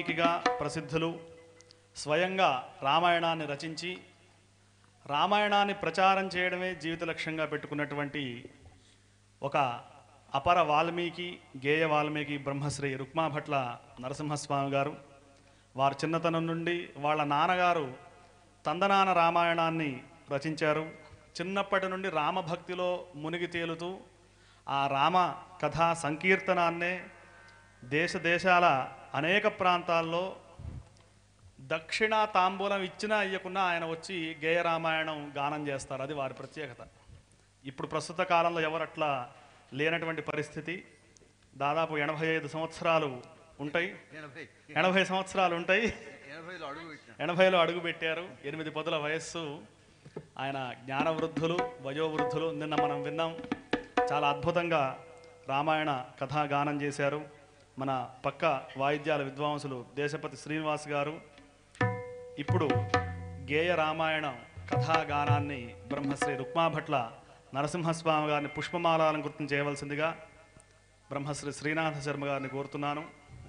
వాల్మీకిగా ప్రసిద్ధులు స్వయంగా రామాయణాన్ని రచించి రామాయణాన్ని ప్రచారం చేయడమే జీవిత లక్ష్యంగా పెట్టుకున్నటువంటి ఒక అపర వాల్మీకి గేయ వాల్మీకి బ్రహ్మశ్రీ రుక్మాభట్ల నరసింహస్వామి గారు వారి చిన్నతనం నుండి వాళ్ళ నాన్నగారు తందనాన రామాయణాన్ని రచించారు చిన్నప్పటి నుండి రామభక్తిలో మునిగి తేలుతూ ఆ రామ కథా సంకీర్తనాన్నే దేశ దేశాల అనేక ప్రాంతాల్లో దక్షిణ తాంబూలం ఇచ్చినా ఇయ్యకున్నా ఆయన వచ్చి గేయ రామాయణం గానం చేస్తారు అది వారి ప్రత్యేకత ఇప్పుడు ప్రస్తుత కాలంలో ఎవరట్లా లేనటువంటి పరిస్థితి దాదాపు ఎనభై ఐదు సంవత్సరాలు ఉంటాయి ఎనభై ఎనభై సంవత్సరాలు ఉంటాయి ఎనభైలో అడుగు పెట్టిన ఎనభైలో అడుగు పెట్టారు ఎనిమిది పదుల వయస్సు ఆయన జ్ఞానవృద్ధులు వయోవృద్ధులు నిన్న మనం విన్నాం చాలా అద్భుతంగా రామాయణ కథాగానం చేశారు మన పక్క వాయిద్యాల విద్వాంసులు దేశపతి శ్రీనివాస్ గారు ఇప్పుడు గేయ రామాయణం కథాగానాన్ని బ్రహ్మశ్రీ రుక్మాభట్ల నరసింహస్వామి గారిని పుష్పమాలాలంకృతం చేయవలసిందిగా బ్రహ్మశ్రీ శ్రీనాథ శర్మ గారిని కోరుతున్నాను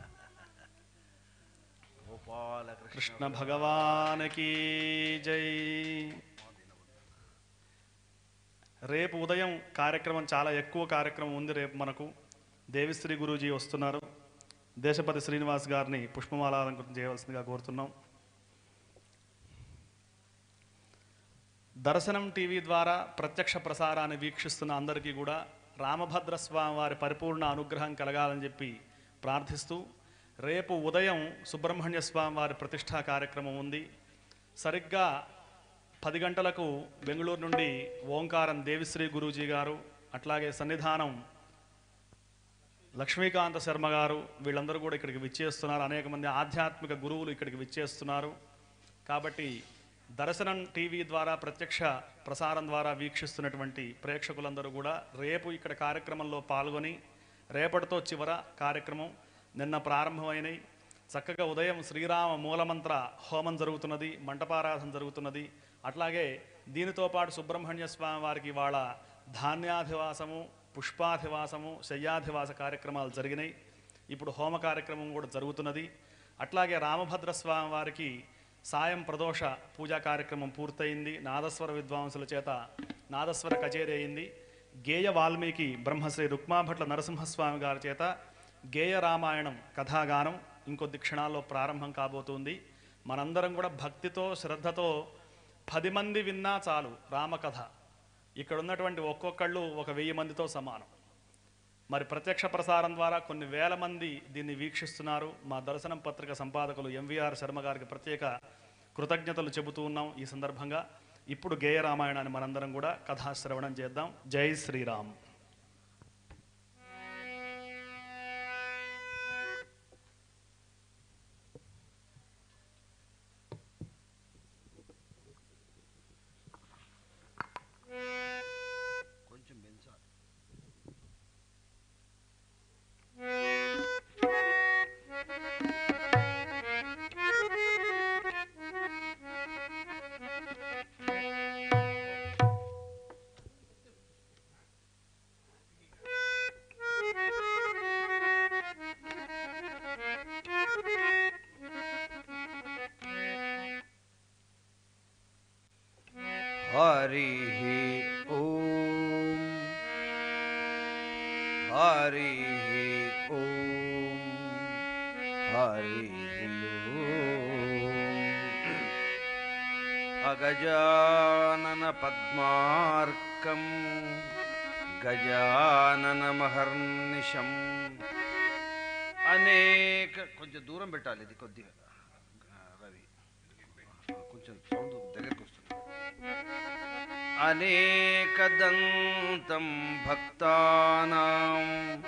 గోపాలకృష్ణ కృష్ణ భగవానికి జై రేపు ఉదయం కార్యక్రమం చాలా ఎక్కువ కార్యక్రమం ఉంది రేపు మనకు దేవిశ్రీ గురూజీ వస్తున్నారు దేశపతి శ్రీనివాస్ గారిని పుష్పమాల అలంకృతం చేయవలసిందిగా కోరుతున్నాం దర్శనం టీవీ ద్వారా ప్రత్యక్ష ప్రసారాన్ని వీక్షిస్తున్న అందరికీ కూడా రామభద్ర స్వామి వారి పరిపూర్ణ అనుగ్రహం కలగాలని చెప్పి ప్రార్థిస్తూ రేపు ఉదయం సుబ్రహ్మణ్య స్వామి వారి ప్రతిష్టా కార్యక్రమం ఉంది సరిగ్గా పది గంటలకు బెంగళూరు నుండి ఓంకారం దేవిశ్రీ గురూజీ గారు అట్లాగే సన్నిధానం లక్ష్మీకాంత శర్మ గారు వీళ్ళందరూ కూడా ఇక్కడికి విచ్చేస్తున్నారు అనేక మంది ఆధ్యాత్మిక గురువులు ఇక్కడికి విచ్చేస్తున్నారు కాబట్టి దర్శనం టీవీ ద్వారా ప్రత్యక్ష ప్రసారం ద్వారా వీక్షిస్తున్నటువంటి ప్రేక్షకులందరూ కూడా రేపు ఇక్కడ కార్యక్రమంలో పాల్గొని రేపటితో చివర కార్యక్రమం నిన్న ప్రారంభమైనవి చక్కగా ఉదయం శ్రీరామ మూలమంత్ర హోమం జరుగుతున్నది మంటపారాధన జరుగుతున్నది అట్లాగే దీనితో పాటు సుబ్రహ్మణ్య స్వామి వారికి వాళ్ళ ధాన్యాధివాసము పుష్పాధివాసము శయ్యాధివాస కార్యక్రమాలు జరిగినాయి ఇప్పుడు హోమ కార్యక్రమం కూడా జరుగుతున్నది అట్లాగే రామభద్ర స్వామి వారికి సాయం ప్రదోష పూజా కార్యక్రమం పూర్తయింది నాదస్వర విద్వాంసుల చేత నాదస్వర కచేరీ అయింది గేయ వాల్మీకి బ్రహ్మశ్రీ రుక్మాభట్ల నరసింహస్వామి గారి చేత గేయ రామాయణం కథాగానం ఇంకొద్ది క్షణాల్లో ప్రారంభం కాబోతుంది మనందరం కూడా భక్తితో శ్రద్ధతో పది మంది విన్నా చాలు రామకథ ఇక్కడ ఉన్నటువంటి ఒక్కొక్కళ్ళు ఒక వెయ్యి మందితో సమానం మరి ప్రత్యక్ష ప్రసారం ద్వారా కొన్ని వేల మంది దీన్ని వీక్షిస్తున్నారు మా దర్శనం పత్రిక సంపాదకులు ఎంవిఆర్ శర్మ గారికి ప్రత్యేక కృతజ్ఞతలు చెబుతూ ఉన్నాం ఈ సందర్భంగా ఇప్పుడు గేయ రామాయణాన్ని మనందరం కూడా కథాశ్రవణం చేద్దాం జై శ్రీరామ్ కొంచెం పెంచాలి హరి ఓం హరి ఓం హరి ఓం అగజానన పద్మార్కం గజాననమహర్నిశం అనేక కొంచెం దూరం పెట్టాలి ఇది కొద్దిగా రవి కొంచెం సౌండ్ దగ్గరికి వస్తుంది అనేకదంతం భక్తానాం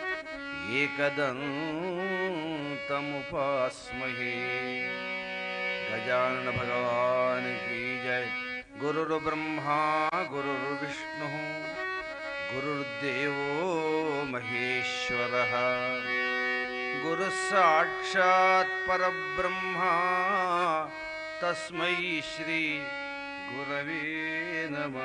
ఏకదంతముపాస్మహే గజానన భగవాన్ కీ జయ గురుర్బ్రహ్మా గురుర్విష్ణు గురుర్దేవో మహేశ్వర గురు సాక్షాత్ పరబ్రహ్మ తస్మై శ్రీ గురవే నమ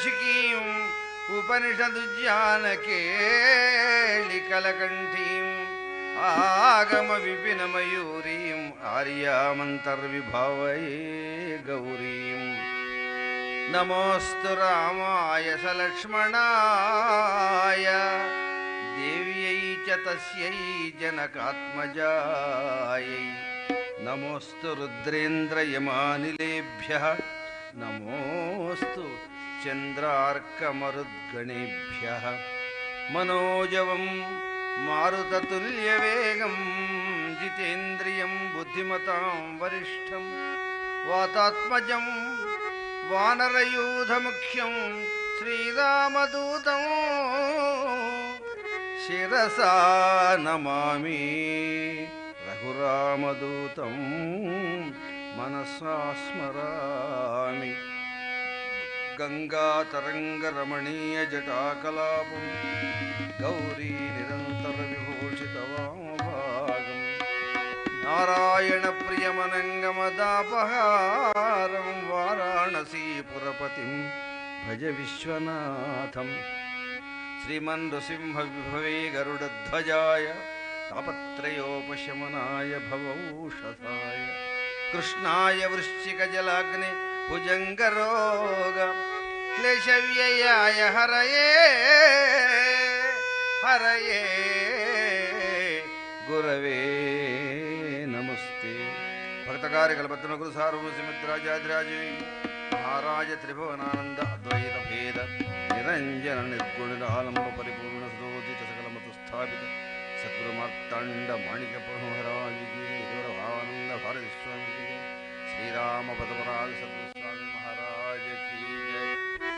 ఓంకారపంజరశికీం ఉపనిషదుజ్జానకేళికలకంఠీం ఆగమ విపిన మయూరీం ఆర్యామంతర్విభావయే గౌరీం నమోస్తు రామాయ సలక్ష్మణాయ దేవ్యై చ తస్యై జనకాత్మజాయై నమోస్తు రుద్రేంద్రయమానిలేభ్య నమోస్తు చంద్రార్కమరుద్గణేభ్య మనోజవం మారుతతుల్యవేగం జితేంద్రియం బుద్ధిమతాం వరిష్టం వాతాత్మజం వానరయూధముఖ్యం శ్రీరామదూతం శిరసా నమామి రఘురామదూతం మనసా స్మరామి గంగాతరంగరమణీయ జటాకలాపం గౌరీ నిరంతర విభూషితవామభాగం నారాయణ ప్రియమనంగమదాపహారం వారాణసీపురపతిం భజ విశ్వనాథం శ్రీమన్ నృసింహ విభవే గరుడధ్వజాయ తాపత్రయోపశమనాయ భవౌషధాయ కృష్ణాయ వృశ్చికజలాగ్ని భుజంగరోగ క్లేశవ్యయాయ హరయే హరయే గురవే నమస్తే భక్తకార్య కల్పత్న గురు సార్వసిమిత్రాజాద్రాజీ మహారాజ త్రిభువనానంద అద్వైత భేద నిరంజన నిర్గుణ ఆలంబ పరిపూర్ణ సదోదిత సకలమతు స్థాపిత సద్గురు మార్తాండ మాణిక మహారాజు ఆనంద భారతి స్వామి కీ జై. శ్రీరామ పదవరాజ సద్గురు స్వామి మహారాజ కీ జై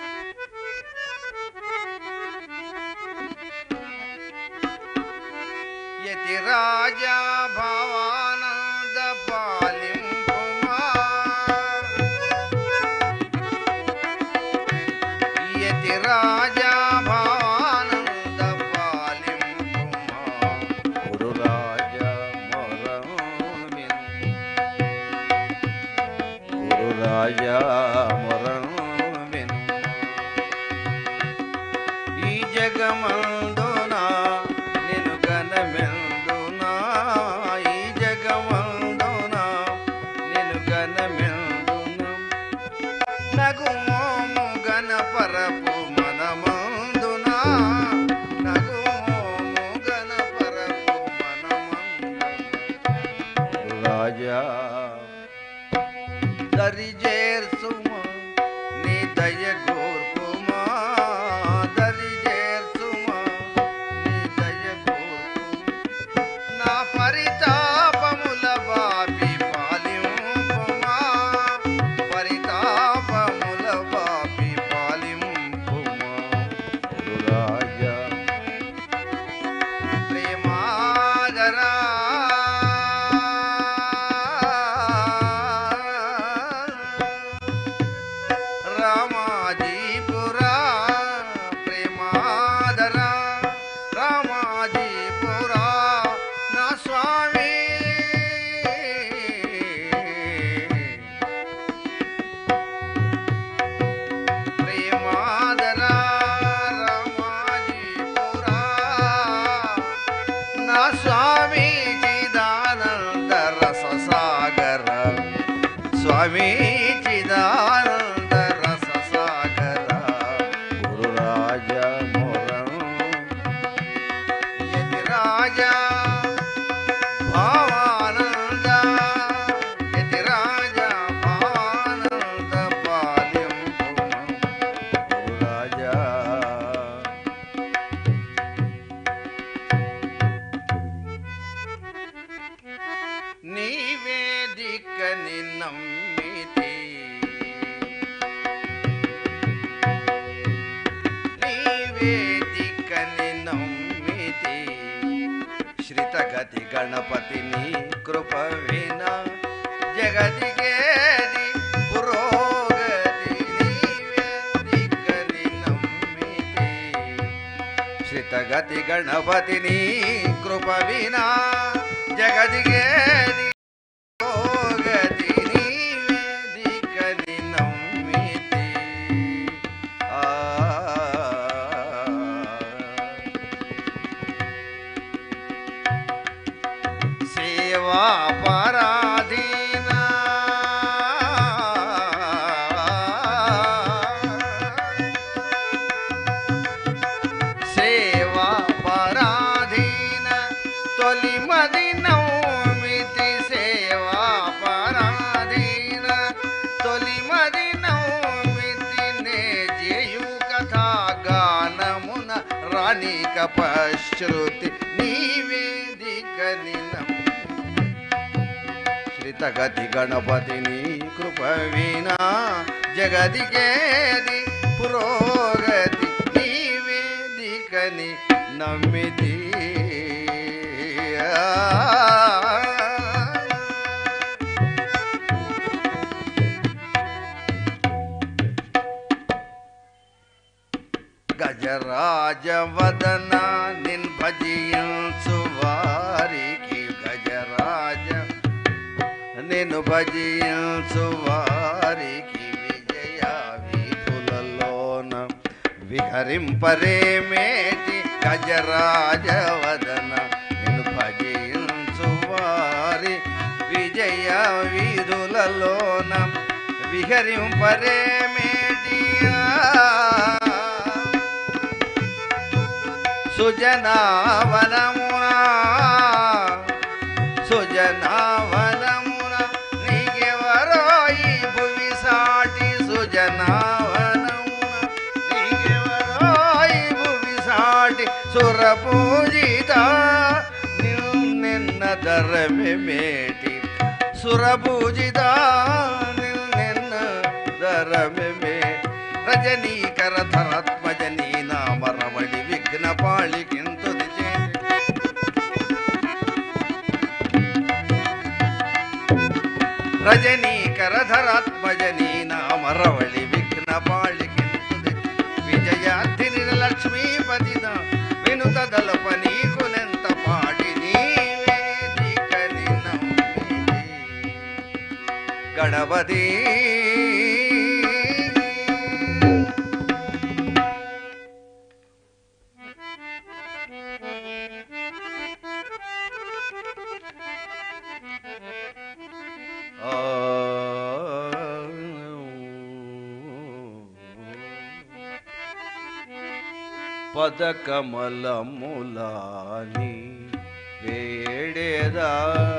యతి రాజా భవానంద పాలింపుమా యతి రాజా భవానంద పాలింపుమా గురు రాజా మొరం గురు రాజా మొరం ఈ జగమందునా నేను గనమెందునా ఈ జగమందునా నేను గనమెందునా నగు మోము గణపరపు మనమందునా నగు మోము గణపరపు మనమందునా రాజా దరిజేర్సుమా నీ దయ గోర్పుమా దరిజేర్సుమా నీ దయ గోర్పు నా పరితాపముల బాపి పాలింపుమా పరితాపముల బాపి పాలింపుమా రాజా ప్రేమాదరా రామాజీపురా ప్రేమాదరా రామాజీపురా నా స్వామి ప్రేమాదరా రామాజీపురా నా స్వామి చిదానంద రస సాగర స్వామి చిదానంద రస సాగర గురు రాజ మొరం యతి రాజా భావానంద యతి రాజా భావానంద పాల్యం గురు రాజా నీవేదికని నమ్మితి నీవేదికని నమ్మితి శ్రితగతి గణపతిని కృప విన జగదిగేది పురోగతి నీవేదికని నమ్మితి శ్రితగతి గణపతిని కృప వినా జగదిగేది గతి నీవేదికని నమ్మితి ఆ సేవా పరాధీన సేవా పరాధీన తొలి మది నౌమితి సేవా పరాధీన తొలి మది నౌమితి నే జయు కథా గానమున రాణిక పశ్రుతి నీవేదిక నినం శ్రితగతి గణపతిని కృప వినా జగదికేది పురోగతి నీవేదికని నమ్మితి గజరాజవదన నిన్ భజించు వారికి గజరాజ నేను భజించు వారికి విజయ వీధులలోన విహరింపరే మేటి గజరాజవదన నేను భజించు వారి విజయ వీధులలోన విహరింపరే మేటియా సుజనావనమున సుజనావనమున నీకెవరో ఈ భువి సాటి సుజనావనమున నీకెవరో ఈ భువి సాటి సురపూజిత నిన్న ధరమే మేటి సురపూజిత నిన్న ధరమే మే రజనీకర ధరాత్మజనీ నామరమణి విఘ్న పాళికింతుది చేతి రజనీకర ధరాత్మజనీ నామరవళి విఘ్న పాళికింతుది విజయార్థిని లక్ష్మీపతిద వినుత దళప నీకునెంత పాటి నీవేదికని నమ్మితి గణపతి ఆ పదకమలములాని వేడేదా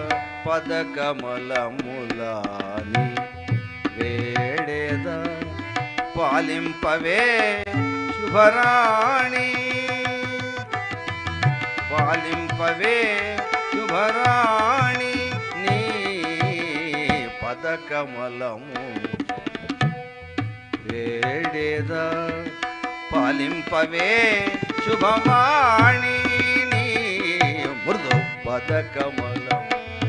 పదకమలములాని వేడేదా పాలింపవే శుభరాణి పాలింపవే శుభరాణి నీ పదకమలము వేడేదా పాలింపవే శుభవాణి నీ మృదు పదకమలం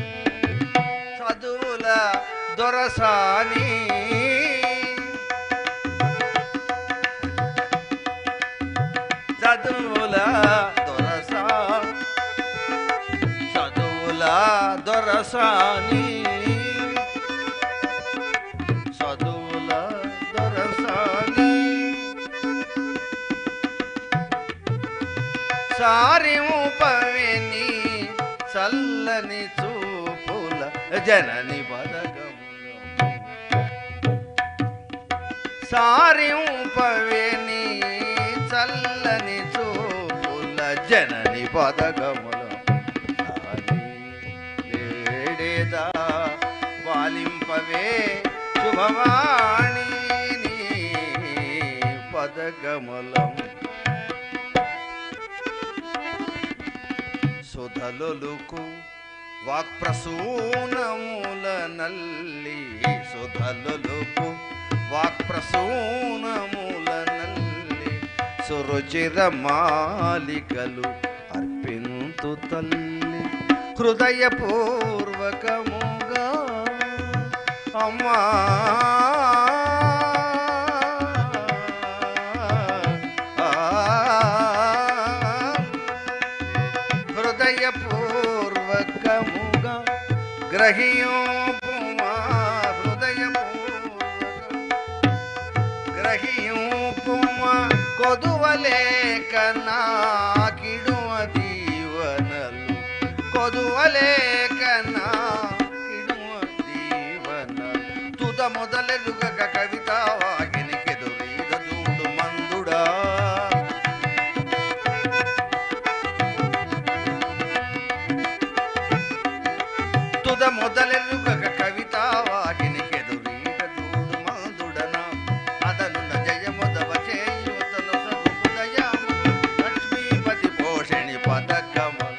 చదువుల దొరసాని చదువుల దొరసా చదువుల దొరసాని చదువుల దొరసాని సారిముపవిని చల్లని చూపుల జనని పదకములు సారింపవేని చల్లని చూపుల జనని పదకములు వేడేదా వాలింపవే శుభవాణి నీ పదకమలం సుధలుకు వాక్ప్రసూనముల నల్లి సుధలుకు వాక్ప్రసూనముల నల్లి సురుచిర మాలికలు అర్పింతు తల్లి హృదయపూర్వకముగా అమ్మా హృదయపూర్వకముగా గ్రహియోపుమా హృదయపూర్వక గ్రహింపుమ కొదువలేక నాకిడువ దీవనలు కొదువలేక నా మొదలెరుగక కవిత వాగినికెదురీద చూడు మందుడా తుద మొదలెరుగక కవిత వాగినికెదురీద చూడు మందుడన అదనున జయముదవ చేయుతను సగుదయ లక్ష్మీపతి పోషణి పదకమల్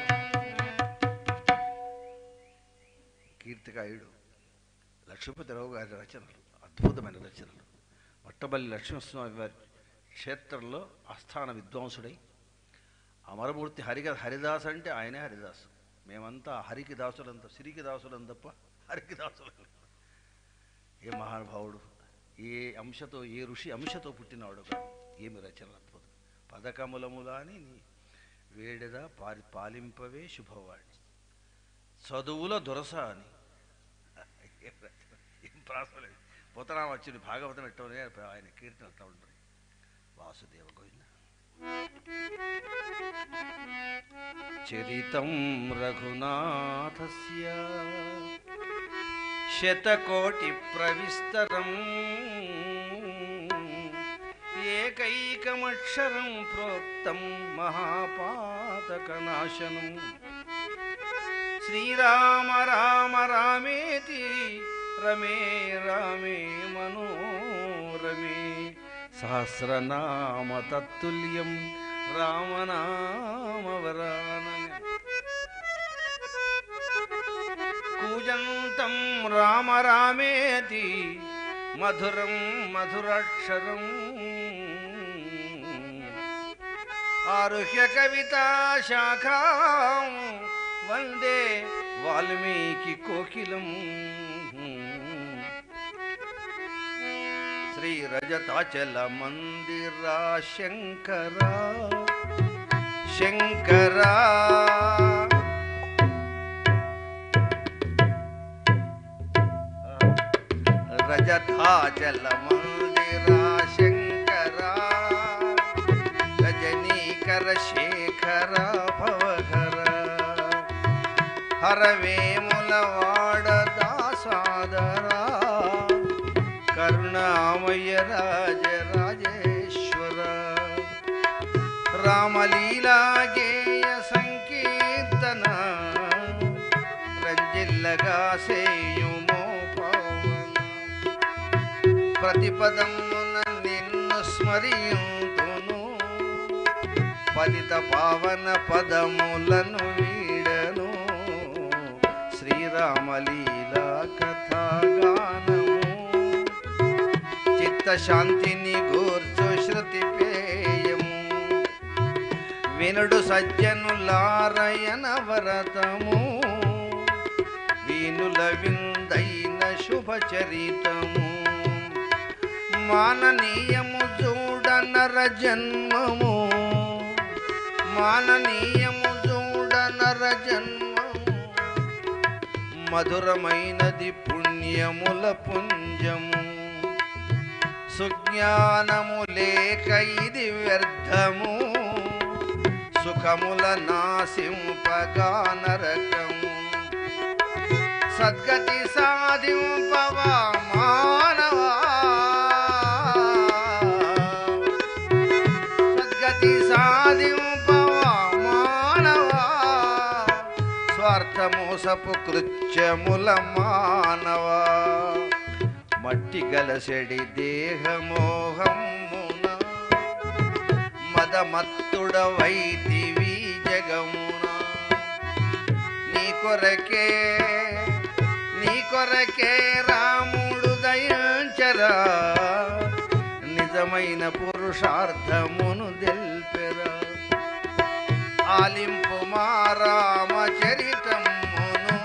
కీర్తికాయుడు లక్ష్మీపతిరావు గారి రచనలు అద్భుతమైన రచనలు మట్టబల్లి లక్ష్మీస్వామి వారి క్షేత్రంలో ఆస్థాన విద్వాంసుడై అమరమూర్తి హరిగ హరిదాస్ అంటే ఆయనే హరిదాసు మేమంతా హరికి దాసులంత సిరికి దాసులం తప్ప హరికి దాసులం కాదు. ఏ మహానుభావుడు ఏ అంశతో ఏ ఋషి అంశతో పుట్టినవాడు కానీ ఏమి రచనలు అద్భుతం పదకములములా అని నీ వేడెద పాలి పాలింపవే శుభవాణి చదువుల దొరస అని ఏం రచన, ఏం ప్రాసలేదు పోతరామచ్చుని భాగవతం ఎట్టవనే ఆయన కీర్తన ఎట్లా ఉంటుంది వాసుదేవ గోవింద చరితం రఘునాథస్య శతకోటి ప్రవిస్తరం ఏకైకమక్షరం ప్రోక్తం మహాపాతకనాశనం శ్రీరామ రామ రామేతి రమే రామే మనోరమే సహస్రనామ తత్తుల్యం రామనామవరాననే కూజంతం రామ రామేతి మధురం మధురాక్షరం ఆరుహ్య కవితా శాఖాం వందే వాల్మీకి కోకిలం శ్రీ రజతాచల మందిరా శంకరా శంకరా రజతాచల మందిరా శంకరా రజనీకర శేఖర భవహర హరవేముల వాడ దాసాదరా కరుణామయ రాజ రాజేశ్వర రామలీలా గేయ సంకీర్తన రంజిల్లగా సేయుమో పవన ప్రతిపదమున నిన్ను స్మరింతును పతిత పావన పదములను వీడను శ్రీరామలీలా కథాగానము చిత్తశాంతిని గూర్చు శృతి పేయము వినుడు సజ్జనులారయన వరతము వీనుల విందైన శుభచరితము మాననీయము చూడ నర జన్మము మాననీయము చూడ నర జన్మము మధురమైనది పుణ్యముల పుంజము సుజ్ఞానము లేక ఇది వ్యర్థము సుఖముల నాశింపగా నరకము సద్గతి సాధింపవా మానవా సద్గతి సాధింపవా మానవా స్వార్థమోసపు కృత్యముల మానవా మట్టి గలసెడి దేహమోహమున మదమత్తుడవైతివి జగమున నీ కొరకే నీ కొరకే రాముడు దయించరా నిజమైన పురుషార్థమును దెల్పెరా ఆలింపు మా రామచరితమును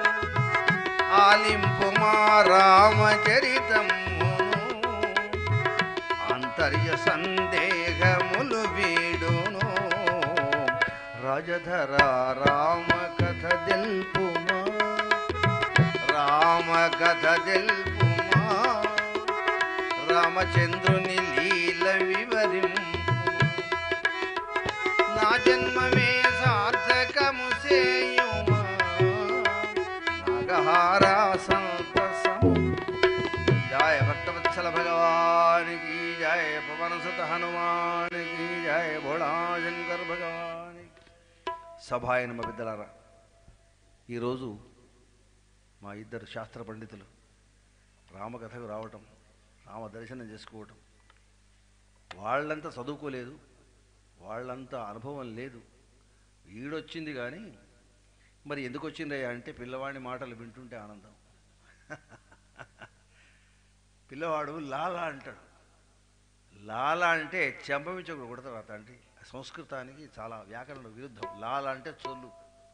ఆలింపు మా రామచరితమును ఆంతర్య సందేహములు వీడును రాజధర రామ కథ దెల్పుమా రామ కథ దెల్పుమా రామచంద్రుని లీల వివరింపు నా జన్మమే సార్థకము సేయుమా నాగహార సంతసం జాయ భక్త సభాయనమ బిడ్డలారా ఈరోజు మా ఇద్దరు శాస్త్ర పండితులు రామకథకు రావటం రామ దర్శనం చేసుకోవటం వాళ్ళంతా చదువుకోలేదు వాళ్ళంతా అనుభవం లేదు ఈడొచ్చింది కానీ మరి ఎందుకు వచ్చిందయ్యా అంటే పిల్లవాడి మాటలు వింటుంటే ఆనందం పిల్లవాడు లాలా అంటాడు లాలా అంటే చెంపమించకుడు కొడతాడు ఆ తండ్రి సంస్కృతానికి చాలా వ్యాకరణ విరుద్ధం లాల అంటే చొల్లు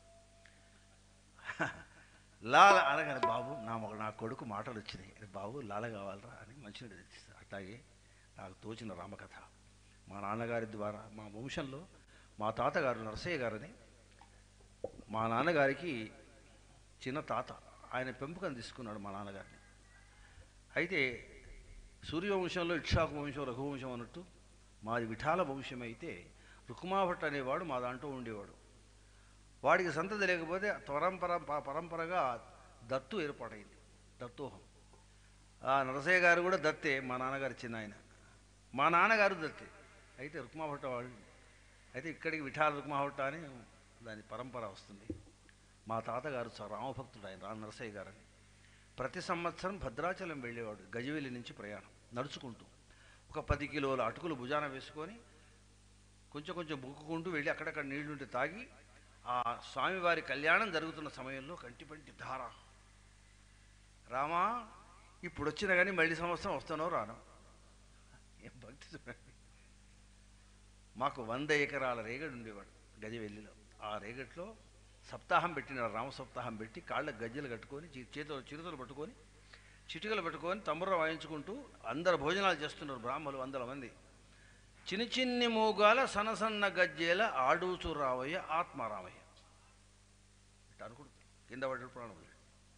లాల అనగానే బాబు నా మొగ నా కొడుకు మాటలు వచ్చినాయి అరే బాబు లాల కావాలరా అని మంచిగా తెచ్చిస్తారు అట్లాగే నాకు తోచిన రామకథ మా నాన్నగారి ద్వారా మా వంశంలో మా తాతగారు నరసయ్య గారని మా నాన్నగారికి చిన్న తాత ఆయన పెంపకం తీసుకున్నాడు మా నాన్నగారిని అయితే సూర్యవంశంలో ఇక్షాకు వంశం రఘువంశం అన్నట్టు మాది విఠాల వంశం అయితే రుకుమాభట్ అనేవాడు మా దాంట్లో ఉండేవాడు వాడికి సంతతి లేకపోతే పరంపర ప- పరంపరగా దత్తు ఏర్పాటైంది దత్తోహం ఆ నరసయ్య గారు కూడా దత్తే మా నాన్నగారు చిన్న ఆయన మా నాన్నగారు దత్తే అయితే రుక్మాభట్ట వాడు అయితే ఇక్కడికి విఠాల రుక్మాభట్ట అని దాని పరంపర వస్తుంది మా తాతగారు చ- రామభక్తుడు ఆయన రా నరసయ్య గారని ప్రతి సంవత్సరం భద్రాచలం వెళ్ళేవాడు గజవెల్లి నుంచి ప్రయాణం నడుచుకుంటూ ఒక పది కిలోల అటుకులు భుజాన వేసుకొని కొంచెం కొంచెం బుక్కుకుంటూ వెళ్ళి అక్కడక్కడ నీళ్లుంటే తాగి ఆ స్వామివారి కళ్యాణం జరుగుతున్న సమయంలో కంటిపంటి ధార రామా ఇప్పుడు వచ్చినా కానీ మళ్ళీ సంవత్సరం వస్తానో రాను ఏం భక్తి చూడండి మాకు వంద ఎకరాల రేగడి ఉండేవాడు గజవెల్లిలో ఆ రేగట్లో సప్తాహం పెట్టినాడు రామ సప్తాహం పెట్టి కాళ్ళకు గజ్జలు కట్టుకొని చే- చేతులు చిరుతలు పట్టుకొని చిటికలు పట్టుకొని తమ్ముర వాయించుకుంటూ అందరు భోజనాలు చేస్తున్నారు బ్రాహ్మలు వందల మంది చిన్ని చిన్ని మూగాల సనసన్న గజ్జేల ఆడూచు రావయ్య ఆత్మారామయ్య ఇట్లా అనుకుంటు కింద పడ్డ ప్రాణం వదిలేడు.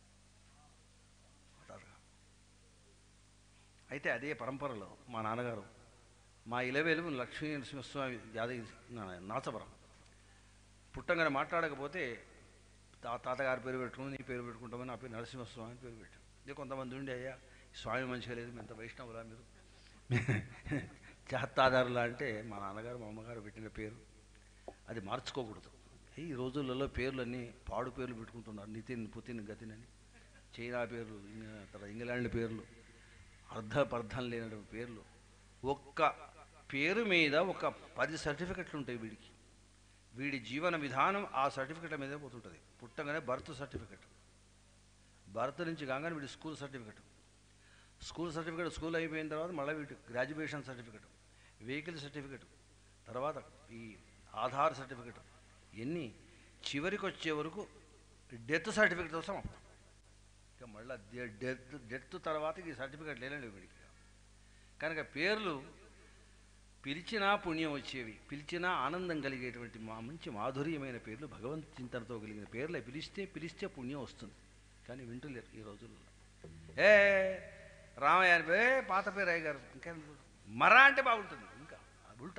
తాతగా. అయితే అదే పరంపరలో మా నాన్నగారు మా ఇలవేలు లక్ష్మీ నరసింహస్వామి యాదగిరి నా- నాచవరం పుట్టంగానే మాట్లాడకపోతే తా తాతగారి పేరు పెట్టుకుని నీ పేరు పెట్టుకుంటామని నా పేరు నరసింహస్వామి అని పేరు పెట్టాం ఇక కొంతమంది ఉండే అయ్యా స్వామి మంచిగా లేదు మీ ఎంత వైష్ణవులా మీరు చేత్తాదారులా అంటే మా నాన్నగారు మా అమ్మగారు పెట్టిన పేరు అది మార్చుకోకూడదు ఈ రోజులలో పేర్లన్నీ పాడు పేర్లు పెట్టుకుంటున్నారు నితిన్ పుతిన్ గతిన్ అని చైనా పేర్లు ఇంగ- తర్వాత ఇంగ్లాండ్ పేర్లు అర్ధపర్థం లేనటువంటి పేర్లు ఒక్క పేరు మీద ఒక పది సర్టిఫికెట్లు ఉంటాయి వీడికి వీడి జీవన విధానం ఆ సర్టిఫికెట్ మీదే పోతుంటుంది పుట్టగానే బర్త్ సర్టిఫికెట్ బర్త్ నుంచి కాగానే వీడి school certificate school certificate school అయిపోయిన తర్వాత మళ్ళీ వీటి గ్రాడ్యుయేషన్ సర్టిఫికెట్ వెహికల్ సర్టిఫికెట్ తర్వాత ఈ ఆధార్ సర్టిఫికెట్ ఎన్ని చివరికి వచ్చే వరకు డెత్ సర్టిఫికెట్ సమాప్తం ఇక మళ్ళీ డెత్ డెత్ తర్వాత ఈ సర్టిఫికెట్ లేనండి వీడికి కనుక పేర్లు పిలిచినా పుణ్యం వచ్చేవి పిలిచినా ఆనందం కలిగేటువంటి మా మంచి మాధుర్యమైన పేర్లు భగవంత్ చింతనతో కలిగిన పేర్లే పిలిస్తే పిలిస్తే పుణ్యం వస్తుంది కానీ వింటలేరు ఈ రోజుల్లో ఏ రామయ్య అని పే పాత పేరు అయ్య గారు ఇంకా మరా అంటే బాగుంటుంది ఇంకా ఉల్టా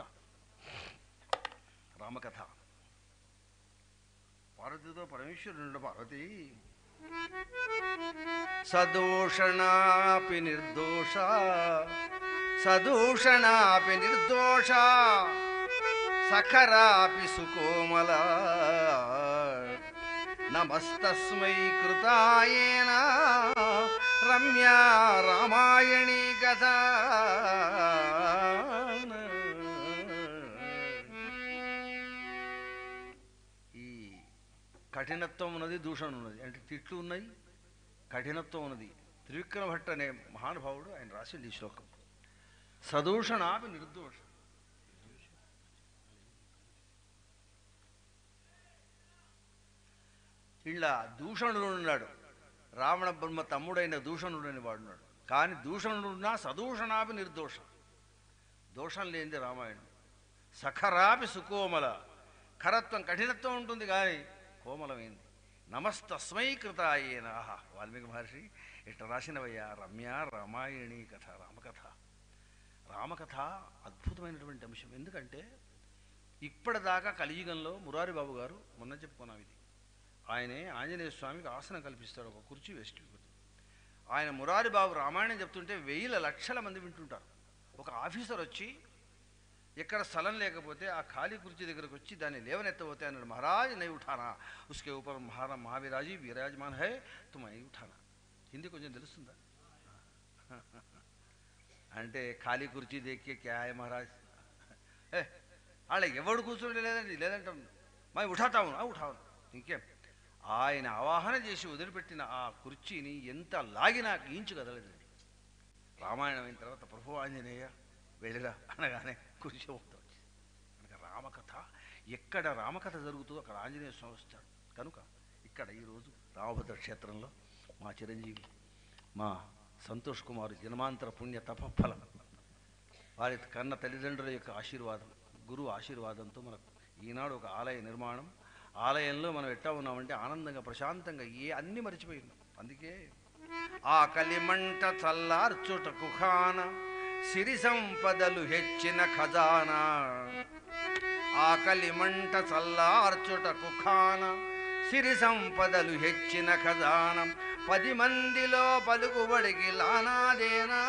రామకథ పార్వతితో పరమేశ్వరుడు పార్వతి సదూషణాపి నిర్దోష సదూషణాపి నిర్దోష సఖరాపి సుకోమల నమస్తస్మై కృతాయేన రమ్యా రామాయణీ కథ ఈ కఠినత్వం ఉన్నది దూషణ ఉన్నది అంటే తిట్లు ఉన్నాయి కఠినత్వం ఉన్నది త్రివిక్రమ భట్ అనే మహానుభావుడు ఆయన రాసింది ఈ శ్లోకం సదూషణాపి నిర్దోష ఇలా దూషణుడు ఉన్నాడు రావణ బ్రహ్మ తమ్ముడైన దూషణుడు అని వాడున్నాడు కానీ దూషణుడున్నా సదూషణాపి నిర్దోషం దోషం లేనిది రామాయణం సఖరాపి సుకోమల ఖరత్వం కఠినత్వం ఉంటుంది కానీ కోమలమైంది నమస్తస్మై కృతాయేన ఆహా వాల్మీకి మహర్షి ఇట్లా రాసినవయ్యా రమ్య రామాయణీ కథ రామకథ రామకథ అద్భుతమైనటువంటి అంశం ఎందుకంటే ఇప్పటిదాకా కలియుగంలో మురారి బాబు గారు మొన్న చెప్పుకున్నాం ఇది ఆయనే ఆంజనేయ స్వామికి ఆసనం కల్పిస్తాడు ఒక కుర్చీ వేస్ట్ ఆయన మురారి బాబు రామాయణం చెప్తుంటే వేల లక్షల మంది వింటుంటారు ఒక ఆఫీసర్ వచ్చి ఎక్కడ స్థలం లేకపోతే ఆ ఖాళీ కుర్చీ దగ్గరకు వచ్చి దాన్ని లేవనెత్తబోతే అన్నాడు మహారాజ్ నై ఉఠానా ఉస్కే ఊపర్ మహారా మహావీరాజీ విరాజమాన్ హై తుమ్ ఐ ఉఠానా హిందీ కొంచెం తెలుస్తుందా అంటే ఖాళీ కుర్చీ దేక్కే క్యా హై మహారాజ్ ఏ వాళ్ళ ఎవడు కూర్చోండి లేదండి లేదంటే మై ఉఠాతావు ఆ ఉఠావును ఇంకేం ఆయన ఆవాహన చేసి వదిలిపెట్టిన ఆ కుర్చీని ఎంత లాగినా ఈంచు కదలదండి రామాయణం అయిన తర్వాత ప్రభు ఆంజనేయ వెళ్ళిరా అనగానే కుర్చీ ఊపుతా వచ్చింది కనుక రామకథ ఎక్కడ రామకథ జరుగుతుందో అక్కడ ఆంజనేయ స్వామి వస్తాడు కనుక ఇక్కడ ఈరోజు రామభద్ర క్షేత్రంలో మా చిరంజీవి మా సంతోష్ కుమార్ జన్మాంతర పుణ్య తపఫలం వారి కన్న తల్లిదండ్రుల యొక్క ఆశీర్వాదం గురువు ఆశీర్వాదంతో మనకు ఈనాడు ఒక ఆలయ నిర్మాణం ఆలయంలో మనం ఎట్టా ఉన్నామంటే ఆనందంగా ప్రశాంతంగా ఏ అన్నీ మర్చిపోయి ఉన్నాం అందుకే ఆ కలిమంట చల్లార్చుటకు ఖాన సిరి సంపదలు హెచ్చిన ఖజానా ఆ కలిమంట చల్లార్చుటకు ఖాన సిరి సంపదలు హెచ్చిన ఖజానం పది మందిలో పలుకుబడికి లానాదేనా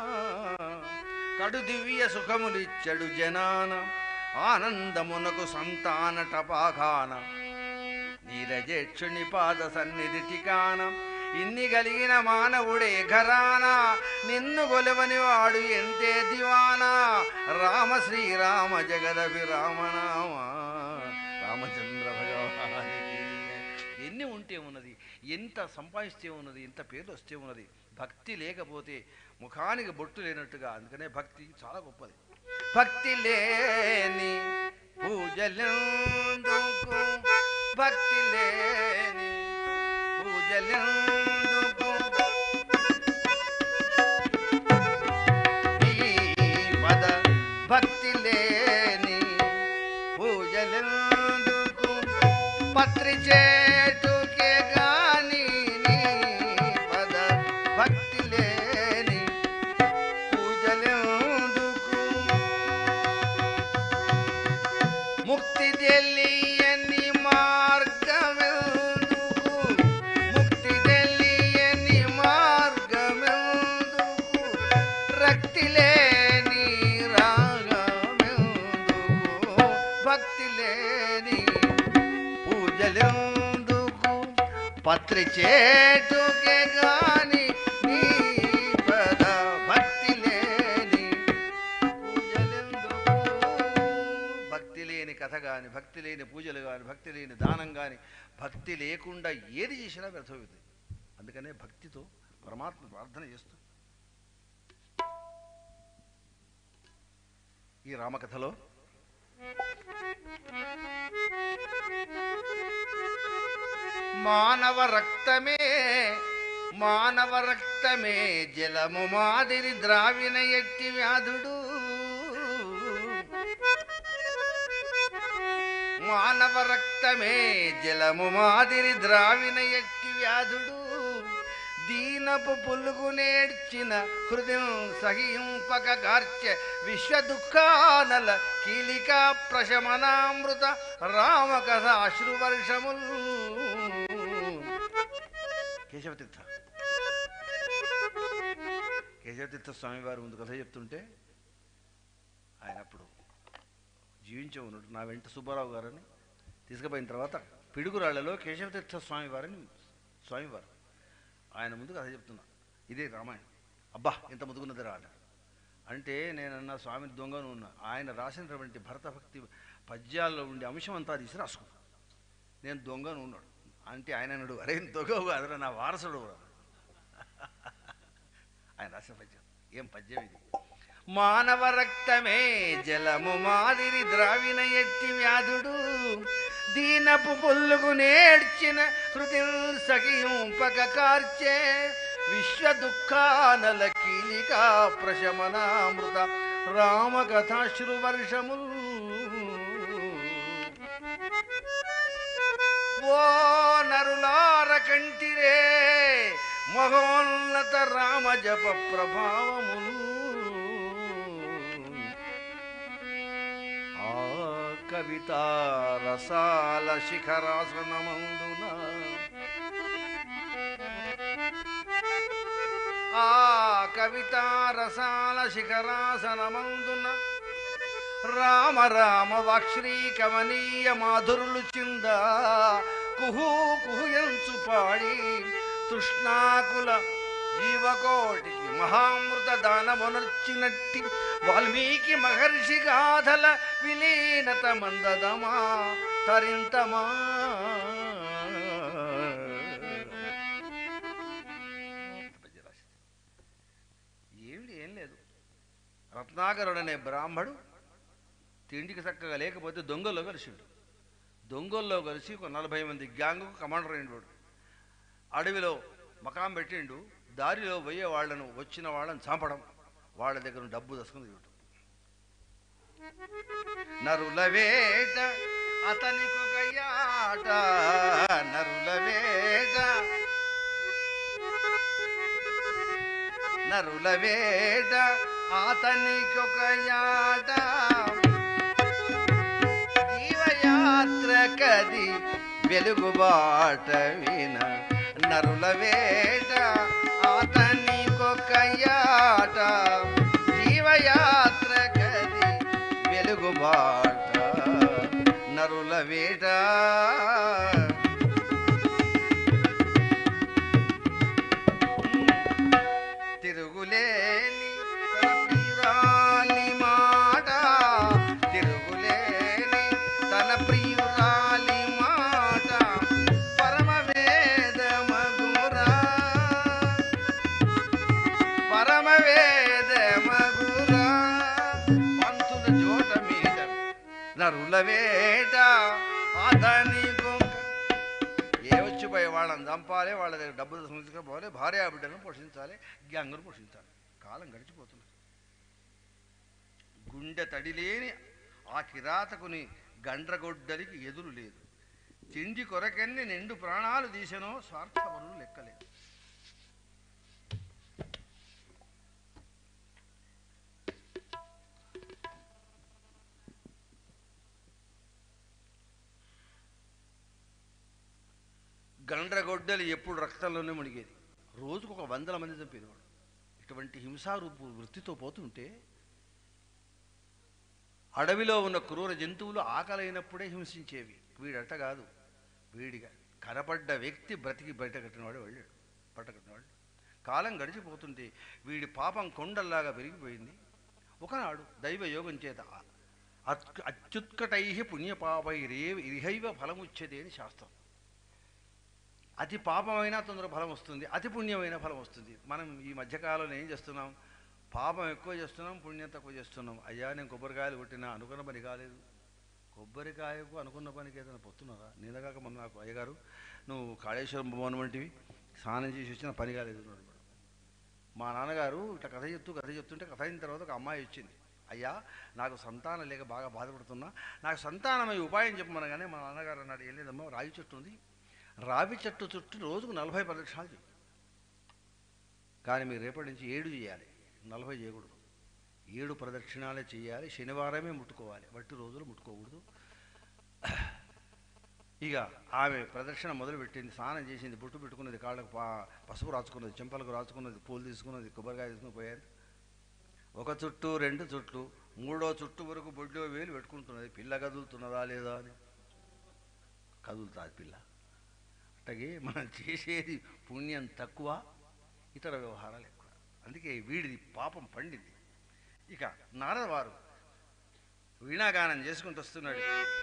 కడు దివ్య సుఖములిచ్చడు జనాన ఆనందమునకు సంతాన టపాఖాన నీరజేక్షుని పాద సన్నిధి ఠికాన ఇన్ని కలిగిన మానవుడే ఘరాన నిన్ను గొలవని వాడు ఎంతే దివానా రామ శ్రీరామ జగదభి రామనామ రామచంద్ర భగవానికి ఎన్ని ఉంటే ఉన్నది ఎంత సంపాదిస్తే ఉన్నది ఎంత పేర్లు వస్తే ఉన్నది భక్తి లేకపోతే ముఖానికి బొట్టు లేనట్టుగా అందుకనే భక్తి చాలా గొప్పది భక్తి లేని పూజలెందుకు భక్తి లేని పూజలెందుకు ఈ పద భక్తి లేని పూజలెందుకు పత్రి చేటుకే గాని నీ పద భక్తి లేని పూజలెందుకు ముక్తి తెలియని మార్గమెందుకు ముక్తి తెలియని మార్గమెందుకు రక్తి లేని రాగమెందుకు భక్తి లేని పూజలెందుకు పత్రి చేటుకే గాని నీ పద భక్తి లేని పూజలెందుకు భక్తి లేని కథ కానీ భక్తి లేని పూజలు కానీ భక్తి లేని దానం కానీ భక్తి లేకుండా ఏది చేసినా వ్యర్థమవుతుంది అందుకనే భక్తితో పరమాత్మ ప్రార్థన చేస్తూ ఈ రామకథలో మానవ రక్తమే మానవ రక్తమే జలము మాదిరి ద్రావిన ఎట్టి వ్యాధుడు మానవ రక్తమే జలము మాదిరి ద్రావిన ఎట్టి వ్యాధుడు దీనపు పులుగు నేర్చిన హృదయం సహింపక గార్చె విశ్వ దుఃఖానల కీలికా ప్రశమనామృత రామకథ అశ్రువర్షముల్ కేశవతీర్థ కేశవతీర్థ స్వామి వారు ముందు కథ చెప్తుంటే ఆయన అప్పుడు జీవించే ఉన్నాడు నా వెంట సుబ్బారావు గారని తీసుకుపోయిన తర్వాత పిడుగురాళ్లలో కేశవతీర్థ స్వామి వారిని స్వామివారు ఆయన ముందు కథ చెప్తున్నా ఇదే రామాయణం అబ్బా ఇంత ముదుగున్నది రా అన్నాడు. అంటే నేనన్న స్వామి దొంగను ఉన్నా ఆయన రాసినటువంటి భరత భక్తి పద్యాల్లో ఉండే అంశం అంతా తీసి రాసుకున్నా నేను దొంగను ఉన్నాడు అంటే ఆయన అన్నాడు అరే దొంగవు కాదురా నా వారసుడు రా." ఆయన రాసిన పద్యం ఏం పద్యం ఇది మానవ రక్తమే జలము మాదిరి ద్రావిన ఎట్టి వ్యాధుడు దీనపు పుల్లుకు నేర్చిన హృది సఖింపక కార్చే విశ్వ దుఃఖానల కీలికా ప్రశమనామృత రామకథాశ్రు వర్షముల్ ఓ నరులార కంటిరే మహోన్నత రామ జప ప్రభావములు ఆ కవిత రసాల శిఖరాసనమందున ఆ కవిత రసాల శిఖరాసనమందున రామ రామ వాక్శ్రీ కమనీయ మాధురులు చింద కుహు కుహుయంచు పాడి తృష్ణాకుల జీవకోటికి మహామృత దానమునర్చినట్టి వాల్మీకి మహర్షి గాథల విలీనత మందదమా తరింతమా ఏమిటి ఏం లేదు రత్నాకరుడు అనే బ్రాహ్మడు తిండికి చక్కగా లేకపోతే దొంగల్లో కలిసిండు దొంగల్లో కలిసి ఒక నలభై మంది గ్యాంగుకు కమాండర్ అయిన వాడు అడవిలో మకాం పెట్టిండు దారిలో పోయే వాళ్ళను వచ్చిన వాళ్ళని చంపడం వాళ్ళ దగ్గర ఉన్న డబ్బు దసుకుని ఇవ్వటం నరుల వేట అతనికొక యాట నరుల వేట నరుల వేట అతనికొక యాట జీవయాత్ర కది వెలుగుబాట విన నరుల వేట అతనికొక యాట జీవయాత్ర కది వెలుగుబాట నరుల వేట తిరుగులేని తన ప్రియురాలి మాట తిరుగులేని తన ప్రియురాలి మాట పరమ వేదమగురా పరమ వేదమగురా పంతుల జోట మీద నరుల వేట అతని ఏ వచ్చిపోయే వాళ్ళని చంపాలి వాళ్ళ దగ్గర డబ్బులు తీసుకుపోవాలి భార్య బిడ్డను పోషించాలి గ్యాంగును పోషించాలి కాలం గడిచిపోతుంది గుండె తడిలేని ఆ కిరాతకుని గండ్రగొడ్డలికి ఎదురు లేదు తిండి కొరకెన్ని నిండు ప్రాణాలు తీసెనో స్వార్థపరులు లెక్కలేదు గండ్రగొడ్డలి ఎప్పుడు రక్తంలోనే మునిగేది రోజుకు ఒక వందల మంది చంపేవాడు ఇటువంటి హింసారూపు వృత్తితో పోతుంటే అడవిలో ఉన్న క్రూర జంతువులు ఆకలైనప్పుడే హింసించేవి వీడట కాదు వీడిగా కనపడ్డ వ్యక్తి బ్రతికి బయట కట్టినవాడు వెళ్ళాడు పట్టకట్టినవాడు కాలం గడిచిపోతుంటే వీడి పాపం కొండల్లాగా పెరిగిపోయింది ఒకనాడు దైవ యోగం చేత అత్- అత్యుత్కటై పుణ్యపాపైరే ఇహైవ ఫలముచ్యతే అని శాస్త్రం అతి పాపమైనా తొందర ఫలం వస్తుంది అతి పుణ్యమైన ఫలం వస్తుంది మనం ఈ మధ్యకాలంలో ఏం చేస్తున్నాం పాపం ఎక్కువ చేస్తున్నాం పుణ్యం తక్కువ చేస్తున్నాం అయ్యా నేను కొబ్బరికాయలు కొట్టినా అనుకున్న పని కాలేదు కొబ్బరికాయకు అనుకున్న పనికి ఏదైనా పొత్తున్నారా నిన్నగాక మొన్న నాకు అయ్యగారు నువ్వు కాళేశ్వరం భవన్ వంటివి స్నానం చేసి వచ్చిన పని కాలేదు అన్నాడు వాడు. మా నాన్నగారు ఇట్లా కథ చెప్తూ కథ చెప్తుంటే కథ అయిన తర్వాత ఒక అమ్మాయి వచ్చింది అయ్యా నాకు సంతానం లేక బాగా బాధపడుతున్నా నాకు సంతానమై ఉపాయం చెప్పమనగానే మా నాన్నగారు అన్నాడు ఏం లేదమ్మా రావి చెట్టు ఉంది రావి చెట్టు చుట్టూ రోజుకు నలభై ప్రదక్షిణాలు చేయి కానీ మీరు రేపటి నుంచి ఏడు చేయాలి నలభై చేయకూడదు ఏడు ప్రదక్షిణాలే చేయాలి శనివారమే ముట్టుకోవాలి వట్టి రోజులు ముట్టుకోకూడదు ఇక ఆమె ప్రదక్షిణ మొదలుపెట్టింది స్నానం చేసింది బొట్టు పెట్టుకున్నది కాళ్ళకు పా పసుపు రాచుకున్నది చెంపలకు రాచుకున్నది పూలు తీసుకున్నది కొబ్బరికాయ తీసుకుని పోయారు ఒక చుట్టు రెండు చుట్లు మూడో చుట్టు వరకు బొడ్లో వేలు పెట్టుకుంటున్నది పిల్ల కదులుతున్నదా లేదా అని కదులుతుంది పిల్ల అట్టగే మనం చేసేది పుణ్యం తక్కువ ఇతర వ్యవహారాలు ఎక్కువ అందుకే వీడిది పాపం పండింది ఇక నారద వారు వీణాగానం చేసుకుంటూ వస్తున్నాడు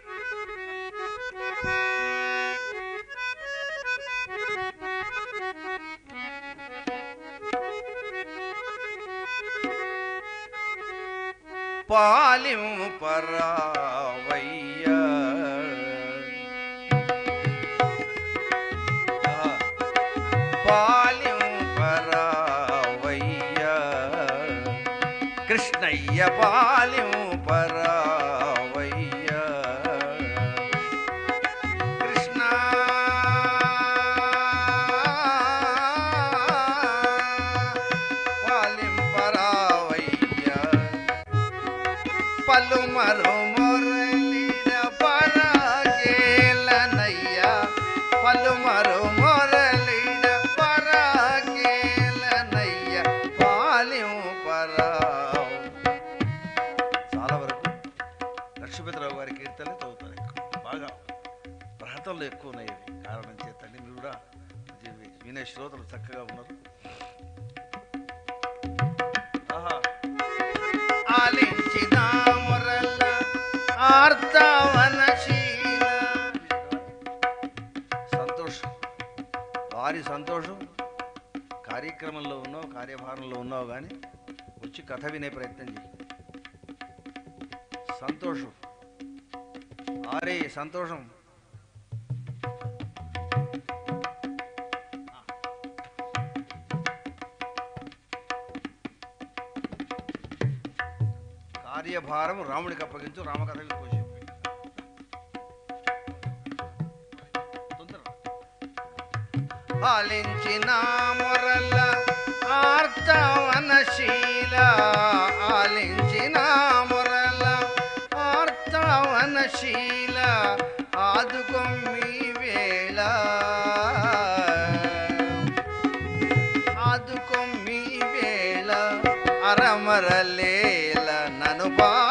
పాలిం పరావయ్య పాలిం పరావయ్య కృష్ణయ్య పాలిం పరావయ్య కృష్ణ పాలిం పరావయ్య పలుమరు మొరలిన పరాకేలనయ్య పలుమరు మొరలిన పరాకేలనయ్య పాలిం పరావు చాలా వరకు కానీ మీరు కూడా ఇది వినే శ్రోతలు చక్కగా ఉన్నారు ఆహా. ఆలించిన మొరల ఆర్తవనశీల సంతోషం వారి సంతోషం కార్యక్రమంలో ఉన్నావు కార్యభారంలో ఉన్నావు కానీ వచ్చి కథ వినే ప్రయత్నం చేయి సంతోషం ఆరే సంతోషం కార్యభారం రాముడికి అప్పగించు రామకథ కోసి ఆలించిన మొరల ఆర్తవనశీల ఆలించిన మొరల ఆర్తవనశీల ఆదుకొమ్మి వేళ ఆదుకొమ్మి వేళ అరమరలేల నను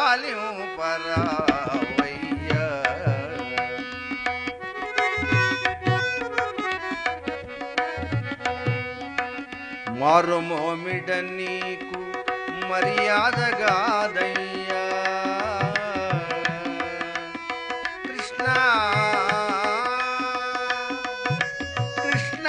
పాలింపరావయ్యా మారుమోమిడ నీకు మర్యాదగాదయ్యా కృష్ణ కృష్ణ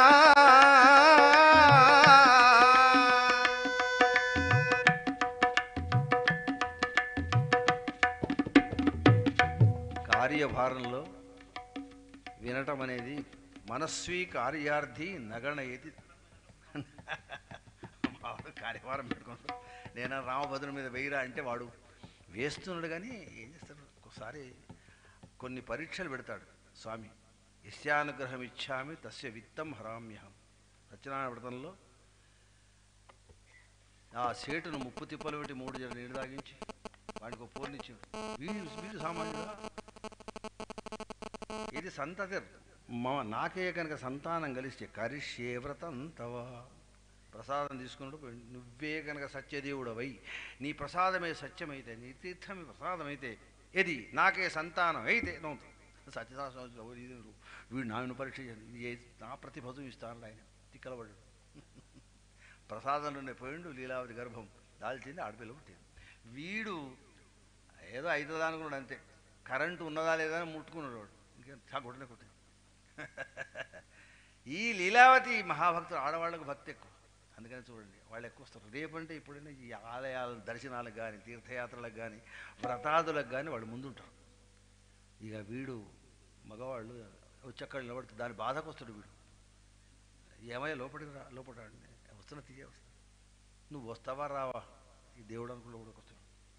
కార్యభారంలో వినటం అనేది మనస్వీ కార్యార్థి నగణ ఏది వాడు కార్యభారం పెట్టుకుంటాడు నేను రామభద్రుని మీద వెయ్యిరా అంటే వాడు వేస్తున్నాడు కానీ ఏం చేస్తాడు ఒకసారి కొన్ని పరీక్షలు పెడతాడు స్వామి యస్యానుగ్రహం ఇచ్చామి తస్య విత్తం హరామ్యహం సత్యనారాయణ వ్రతంలో ఆ సేటును ముప్పు తిప్పలు పెట్టి మూడు జర నీళ్ళు తాగించి వాడికి ఒక పూర్ణించాడు వీడు వీడు సామాన్యుడా ఇది సంతతి మా నాకే కనుక సంతానం కలిస్తే కరిష్యే వ్రతం తవ ప్రసాదం తీసుకున్నాడు పోయిండు. నువ్వే కనుక సత్యదేవుడవై నీ ప్రసాదమే సత్యమైతే నీ తీర్థమే ప్రసాదమైతే ఏది నాకే సంతానం అయితే నవ్వుతాం సత్యదాసు వీడు నాయన పరీక్ష చేయండి. ఇది ఏ- నా ప్రతిభతం ఇస్తాను ఆయన తిక్కలబడ్డాడు ప్రసాదంలోనే పోయిండు లీలావతి గర్భం దాల్చింది ఆడపిల్ల పుట్టింది వీడు ఏదో అవుతుందా అనుకున్నాడు అంతే కరెంటు ఉన్నదా లేదా అని ముట్టుకున్నాడు వాడు ఇంకేం చా కొట్టనే కొట్టింది ఈ లీలావతి మహాభక్తులు ఆడవాళ్ళకు భక్తి ఎక్కువ అందుకని చూడండి వాళ్ళు ఎక్కువ వస్తారు రేపంటే ఇప్పుడైనా ఈ ఆలయాల దర్శనాలకు కానీ తీర్థయాత్రలకు కానీ వ్రతాదులకు కానీ వాళ్ళు ముందుంటారు ఇక వీడు మగవాళ్ళు వచ్చి అక్కడ నిలబడితే దాని బాధకు వస్తాడు వీడు ఏమయ్యా లోపలికి రా లోపల రా అంటే, వస్తున్నా తీయ వస్తా నువ్వు వస్తావా రావా ఈ దేవుడు అనుకున్న లోపలికి వస్తాడు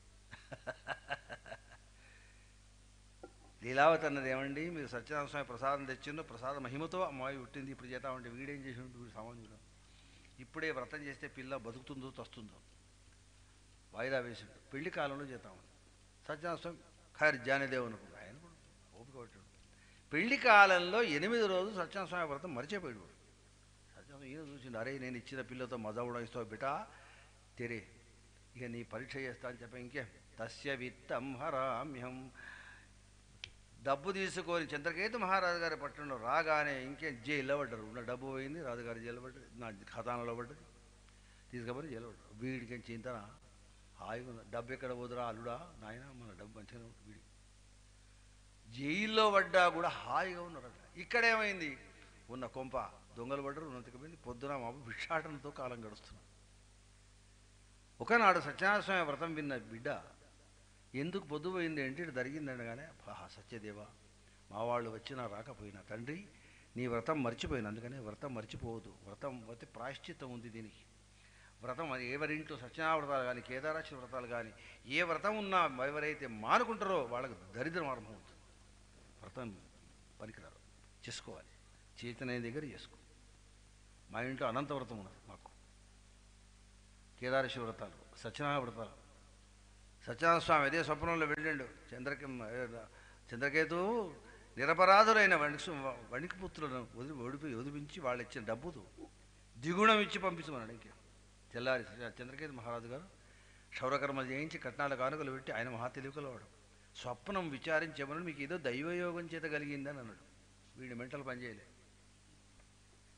లీలావతి అన్నది ఏమండి మీరు సత్యనారాయణ స్వామి ప్రసాదం తెచ్చిందో ప్రసాద మహిమతో అమ్మాయి పుట్టింది ఇప్పుడు చేద్దామంటే వీడేం చేసి ఉంటుంది వీడు సామాన్యుడు ఇప్పుడే వ్రతం చేస్తే పిల్ల బతుకుతుందో తస్తుందో వాయిదా వేసిండు పెళ్లి కాలంలో చేద్దామని సత్యనారాయణ స్వామి ఖైర్ జానేదేవ్ అనుకుంటా ఆయన కూడా ఓపిక పట్టాడు పెళ్లి కాలంలో ఎనిమిది రోజులు సత్యనారాయణ స్వామి వ్రతం మరిచిపోయాడు వాడు సత్యనారాయణ ఈయన చూసిండు అరే నేను ఇచ్చిన పిల్లతో మజా ఉడాయిస్తావు బిటా తెరే ఇక నీ పరీక్ష చేస్తా అని చెప్పి ఇంకే తస్య విత్తం హరామ్యం డబ్బు తీసుకొని చంద్రకేతు మహారాజు గారి పట్టణంలో రాగానే ఇంకేం జైల్లో పడ్డారు ఉన్న డబ్బు పోయింది రాజుగారి జైలు పడ్డది నా ఖతానాలో పడ్డది తీసుకపోయి జైలు పడ్డారు వీడికి చింతన హాయిగా ఉంది. డబ్బు ఎక్కడ పోదురా అల్లుడా నాయన మన డబ్బు మంచిగా ఉంటుంది వీడి జైల్లో పడ్డా కూడా హాయిగా ఉన్నారట ఇక్కడేమైంది ఉన్న కొంప దొంగలు పడ్డరు ఉన్నతికపోయింది పొద్దున మాపు భిక్షాటనతో కాలం గడుస్తున్నారు ఒకనాడు సత్యనారాయణ స్వామి వ్రతం విన్న బిడ్డ ఎందుకు పొద్దుపోయింది అంటే ఇటు జరిగిందనగానే ఆహా సత్యదేవ మా వాళ్ళు వచ్చినా రాకపోయినా తండ్రి నీ వ్రతం మర్చిపోయిన అందుకని వ్రతం మర్చిపోవద్దు వ్రతం వ్రతి ప్రాయశ్చిత్తం ఉంది దీనికి వ్రతం అది ఎవరింట్లో సత్యనారాయణ వ్రతాలు కానీ కేదారాక్షి వ్రతాలు కానీ ఏ వ్రతం ఉన్నా ఎవరైతే మానుకుంటారో వాళ్ళకు దరిద్రం ఆరంభమవుతుంది వ్రతం పనికిరారు చేసుకోవాలి చేతనైన దగ్గర చేసుకో మా ఇంట్లో అనంత వ్రతం ఉన్నది మాకు కేదారేశ్వర వ్రతాలు సత్యనారాయణ వ్రతాలు సత్యనారాయణ స్వామి అదే స్వప్నంలో వెళ్ళిండు చంద్రకి చంద్రకేతు నిరపరాధులైన వణికి వణికిపుత్రులను వదిలి ఓడిపోయి వదిలించి వాళ్ళు ఇచ్చిన డబ్బుతో ద్విగుణం ఇచ్చి పంపించమన్నాడు ఇంకే తెల్లారి చంద్రకేతు మహారాజు గారు క్షౌరకర్మలు చేయించి కట్నాల కానుకలు పెట్టి ఆయన మహా తెలివికలవాడు స్వప్నం విచారించేమని మీకు ఏదో దైవయోగం చేత కలిగిందని అన్నాడు వీడి మెంటలు పనిచేయలే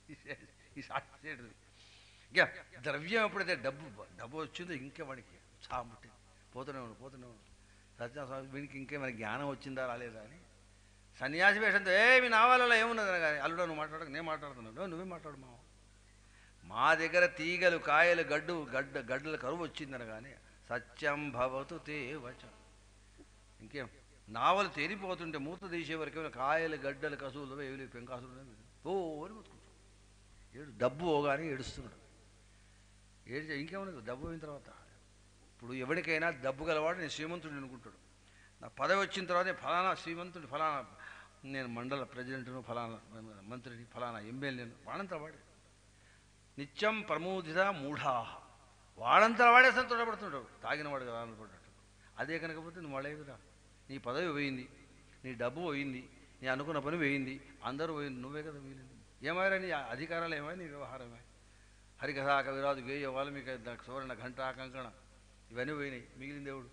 ఈ సాక్షి ఇక ద్రవ్యం ఎప్పుడైతే డబ్బు డబ్బు వచ్చిందో ఇంకే వాడికి సాముట్టి పోతూనే ఉన్నాడు పోతూనే ఉన్నాడు సత్యస్వామి వీడికి ఇంకేమైనా జ్ఞానం వచ్చిందా రాలేదా అని సన్యాసి వేషంతో ఏ మీ నా వాళ్ళలో ఏమున్నది కానీ అల్లుడు నువ్వు మాట్లాడక నేను మాట్లాడుతున్నాను "ఓ, నువ్వే మాట్లాడు మావ మా దగ్గర తీగలు కాయలు గడ్డు గడ్డ గడ్డల కరువు వచ్చిందనగానే సత్యం భవతు తే వచం ఇంకేం నావలు తేలిపోతుంటే మూత తీసే వరకు కాయలు గడ్డలు కసువులు ఏవి పెంకాసులు ఓ అని బతుకుంటాడు ఏడు డబ్బు పోగానే ఏడుస్తున్నాడు ఏడు ఇంకేమన్నది డబ్బు అయిన తర్వాత ఇప్పుడు ఎవరికైనా డబ్బు గలవాడు నేను శ్రీమంతుడు అనుకుంటాడు నా పదవి వచ్చిన తర్వాత నేను ఫలానా శ్రీమంతుడు ఫలానా నేను మండల ప్రెసిడెంట్ను ఫలానా మంత్రిని ఫలానా ఎమ్మెల్యేను వాడంతా వాడే నిత్యం ప్రమోదిత మూఢా వాడంతా వాడే సంతోషపడుతుంటాడు తాగిన వాడు కదా ఆనందపడ్డాడు అదే కనుకపోతే నువ్వు వాళ్ళేవిరా నీ పదవి పోయింది నీ డబ్బు పోయింది నీ అనుకున్న పని పోయింది అందరూ పోయింది నువ్వే కదా మిగిలింది ఏమైనా నీ అధికారాలు ఏమై నీ వ్యవహారమే హరికథా కవిరాజు గేయ వాల్మీకి ద- సువర్ణ ఘంట కంకణ ఇవన్నీ పోయినాయి మిగిలిన దేవుడు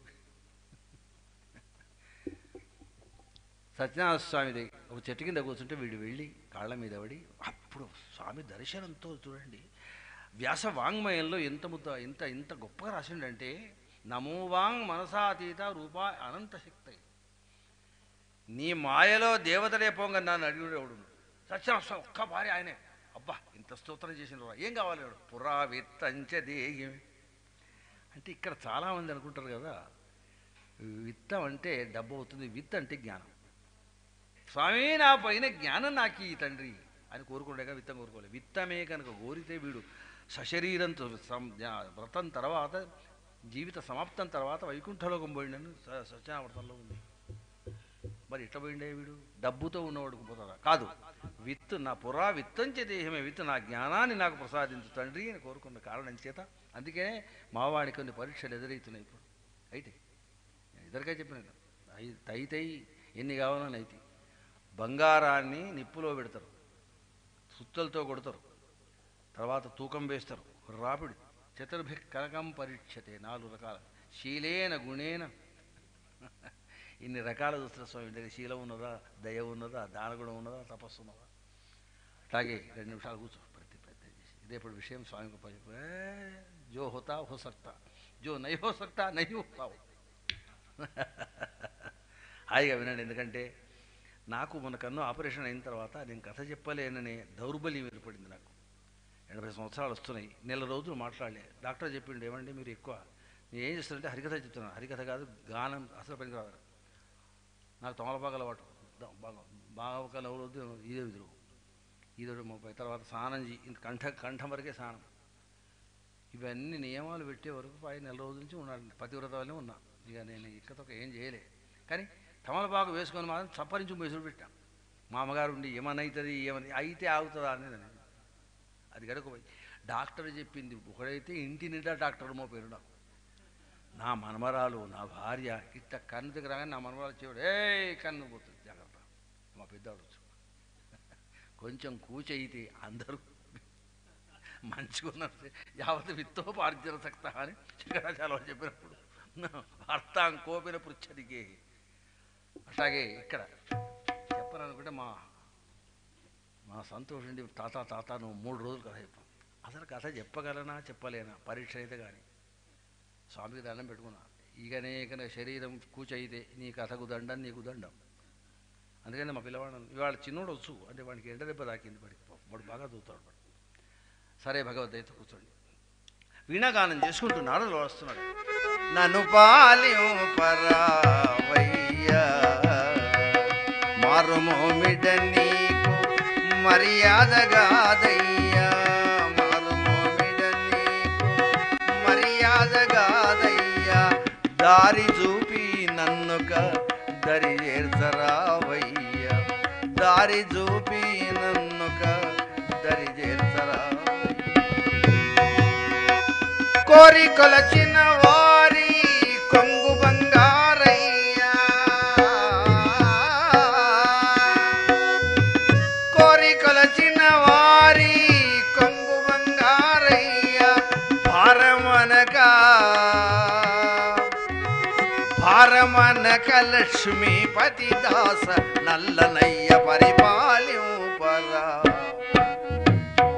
సత్యనారాయణ స్వామి దగ్గర ఒక చెట్టు కింద కూర్చుంటే వీడు వెళ్ళి కాళ్ళ మీద పడి అప్పుడు స్వామి దర్శనంతో చూడండి వ్యాస వాంగ్మయంలో ఎంత ముద్ద ఎంత ఇంత గొప్పగా రాసిండంటే నమో వాంగ్ మనసాతీత రూపా అనంత శక్తి నీ మాయలో దేవతలే పోంగ నన్ను అడిగిన ఎవడు సత్యనారాయణ స్వామి ఒక్క భార్య ఆయనే అబ్బా ఇంత స్తోత్రం చేసిన ఏం కావాలి వాడు పురా విత్తంచ దేయం అంటే ఇక్కడ చాలామంది అనుకుంటారు కదా విత్తం అంటే డబ్బు అవుతుంది విత్ అంటే జ్ఞానం స్వామి నా పైన జ్ఞానం నాకు ఈ తండ్రి అని కోరుకుండేగా విత్తం కోరుకోలేదు విత్తమే కనుక కోరితే వీడు సశరీరంతో సం- జ్ఞా- వ్రతం తర్వాత జీవిత సమాప్తం తర్వాత వైకుంఠలోకం పోయిండని స- సత్యనావర్తంలో ఉంది మరి ఎట్లా పోయిండే వీడు డబ్బుతో ఉన్నవాడుకు పోతాడా కాదు విత్తు నా పురా విత్తంచే దేహమే విత్తు నా జ్ఞానాన్ని నాకు ప్రసాదించు తండ్రి అని కోరుకున్న కారణం చేత అందుకే మావాడి కొన్ని పరీక్షలు ఎదురవుతున్నాయి ఇప్పుడు అయితే ఇద్దరికే చెప్పినాను అయి- తైతై ఎన్ని కావాలని అయితే బంగారాన్ని నిప్పులో పెడతారు సుత్తలతో కొడతారు తర్వాత తూకం వేస్తారు రాపిడి చతుర్భి కనకం పరీక్షతే నాలుగు రకాల శీలేన గుణేన ఇన్ని రకాల చూస్తారు స్వామి దగ్గర శీలం ఉన్నదా దయ ఉన్నదా దానగుణం ఉన్నదా తపస్సు ఉన్నదా అట్లాగే రెండు నిమిషాలు కూర్చో ప్రతి ప్రతి చేసి ఇదే ఇప్పుడు విషయం స్వామికి పై ఏ, జో హోతా హో సక్తా జో నై హో సక్తా నై హోతా హో. హాయిగా వినండి ఎందుకంటే నాకు మన కన్ను ఆపరేషన్ అయిన తర్వాత నేను కథ చెప్పలేననే దౌర్బల్యం ఏర్పడింది నాకు ఎనభై సంవత్సరాలు వస్తున్నాయి నెల రోజులు మాట్లాడలే డాక్టర్ చెప్పిండు ఏమండి మీరు ఎక్కువ నేను ఏం చేస్తానంటే హరికథ చెప్తున్నాను హరికథ కాదు గానం అసలు పనికిరాదు నాకు తమలపాకు అలవాటు ద- బాగా బాగా నవ్వులొద్దు ఇదే విధులు ఇదే ముప్పై తర్వాత స్నానం చే ఇంత కంఠ కంఠం వరకే స్నానం ఇవన్నీ నియమాలు పెట్టే వరకు పై నెల రోజుల నుంచి ఉన్నాను పతివ్రతలోనే ఉన్నా ఇక నేను ఇక్కతో ఏం చేయలే కానీ తమలపాకు వేసుకొని మాత్రం చప్పరించి మెసులు పెట్టా మా అమ్మగారు ఉండి ఏమని అవుతుంది ఏమని అయితే ఆగుతుందా అనేది నేను అది కనుక పోయి డాక్టర్ చెప్పింది ఒకడైతే ఇంటి నిండా డాక్టర్ మో పేరు నాకు నా మనమరాలు నా భార్య ఇట్ట కన్ను దగ్గర రాగానే నా మనమరాలు చెవుడు ఏ కన్ను పోతుంది జాగ్రత్త మా పెద్దవాడు వచ్చు కొంచెం కూచయితే అందరూ మంచిగున్నారు యావత్ విత్తో పార్జన సక్త అని శంకరాచార్య చెప్పినప్పుడు అర్థం కోపిన పృచ్చదిగే అట్లాగే ఇక్కడ చెప్పాలనుకుంటే మా మా సంతోష్ అండి తాత తాత నువ్వు మూడు రోజులు కథ చెప్పాం అసలు కథ చెప్పగలనా చెప్పలేనా పరీక్ష అయితే కానీ స్వామికి దండం పెట్టుకున్నా ఇకనే ఇక శరీరం కూచయితే నీ కథకు దండం నీకు దండం అందుకని మా పిల్లవాడు ఇవాళ చిన్నోడు వచ్చు అంటే వాడికి ఎండ దెబ్బ తాకింది వాడికి పాపం. వాడు బాగా చదువుతాడు వాడు సరే భగవద్గీత కూర్చోండి వీణాగానం చేసుకుంటూ నారదులు వస్తున్నాడు నన్ను పాలియు పరావయ్యా మారుమోమిడ నీకు మర్యాదగాదయ్యా మారుమోమిడ నీకు మర్యాదగాదయ్యా దారి చూపి నన్నుక దరి చేర్చరావయ్యా దారి చూపి నన్నుక దరి చేర్చరావయ్యా కోరికొలచిన వారి కొంగు బంగారయ్యా కోరికొలచిన వారి కొంగు బంగారయ్యా భారమనక భారమనక లక్ష్మీపతి దాస నల్లనయ్య పరిపాలింపరా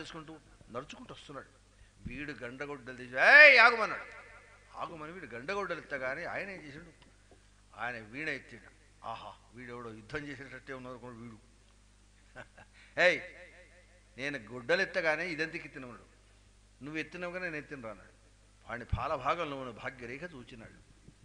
వేసుకుంటూ నడుచుకుంటూ వస్తున్నాడు వీడు గండగొడ్డలు తీసి ఏయ్ ఆగుమన్నాడు ఆగుమని వీడు గండగొడ్డలు ఎత్తగానే ఆయన ఏం చేశాడు ఆయన వీణ ఎత్తాడు ఆహా వీడెవడో యుద్ధం చేసేటట్టే ఉన్నారు కూడా వీడు ఏయ్ నేను గొడ్డలు ఎత్తగానే ఇదెంతకి ఎత్తినవాడు నువ్వు ఎత్తినవుగా నేను ఎత్తిన రాన్నాడు వాడిని పాలభాగంలో ఉన్న భాగ్యరేఖ చూచినాడు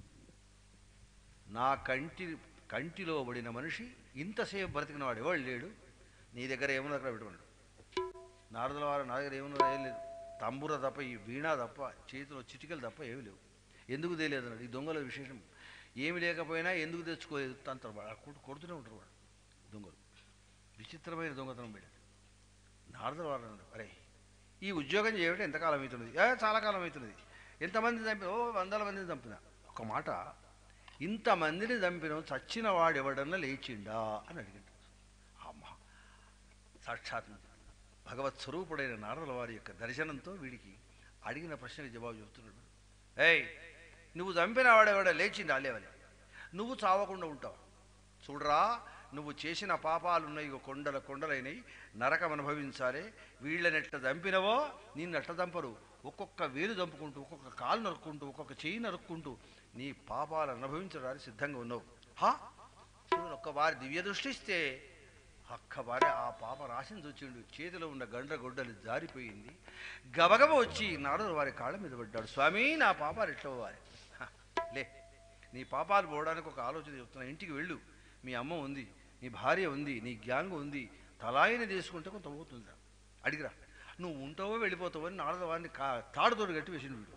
నా కంటి కంటిలో పడిన మనిషి ఇంతసేపు బ్రతికిన వాడు ఎవడు లేడు నీ దగ్గర ఏమున్నా అక్కడ పెట్టుకున్నాడు నారదుల వారు నా దగ్గర ఏమున్నా ఏం లేదు తంబుర తప్ప ఈ వీణ తప్ప చేతిలో చిటికలు తప్ప ఏమి లేవు ఎందుకు తెలియదు అన్నాడు ఈ దొంగల విశేషం ఏమి లేకపోయినా ఎందుకు తెచ్చుకోలేదు తంత కొడుతూనే ఉంటారు వాడు దొంగలు విచిత్రమైన దొంగతనం వీడు నారదుల వారు అన్నాడు అరే ఈ ఉద్యోగం చేయడం ఎంతకాలం అవుతున్నది "ఏ, చాలా కాలం అవుతున్నది ఎంతమంది చంపిన ఓ వందల మందిని చంపిన ఒక మాట ఇంతమందిని చంపిన చచ్చిన వాడు ఎవడన్నా లేచిండా అని అడిగాడు అమ్మ సాక్షాత్ భగవత్ స్వరూపుడైన నారదుల వారి యొక్క దర్శనంతో వీడికి అడిగిన ప్రశ్నకి జవాబు చెబుతున్నాడు ఏయ్ నువ్వు చంపిన వాడెవడ లేచిండా లేవలే నువ్వు చావకుండా ఉంటావు చూడరా నువ్వు చేసిన పాపాలు ఉన్నాయి ఇగో కొండల కొండలైనవి నరకం అనుభవించాలి వీళ్ళనెట్ట చంపినవో నిన్నెట్ట చంపరు ఒక్కొక్క వేలు చంపుకుంటూ ఒక్కొక్క కాలు నరుక్కుంటూ ఒక్కొక్క చెయ్యి నరుక్కుంటూ నీ పాపాలు అనుభవించడానికి సిద్ధంగా ఉన్నావు హా చూడు ఒక్క వారి దివ్య దృష్టి ఇస్తే ఒక్క వారి ఆ పాప రాశిని చూచిండు చేతిలో ఉన్న గండ్ర గొడ్డలు జారిపోయింది గబగబ వచ్చి నారదుడు వారి కాళ్ళ మీద పడ్డాడు స్వామి నా పాపాలు ఎట్లా పోవాలి హ, లే నీ పాపాలు పోవడానికి ఒక ఆలోచన చెప్తున్నా ఇంటికి వెళ్ళు మీ అమ్మ ఉంది నీ భార్య ఉంది నీ గ్యాంగ్ ఉంది తలాయిని తీసుకుంటే కొంత పోతుందా అడిగిరా నువ్వు ఉంటావో వెళ్ళిపోతావో అని నారద వారిని కా తాడుతోడు కట్టి వేసిండు వీడు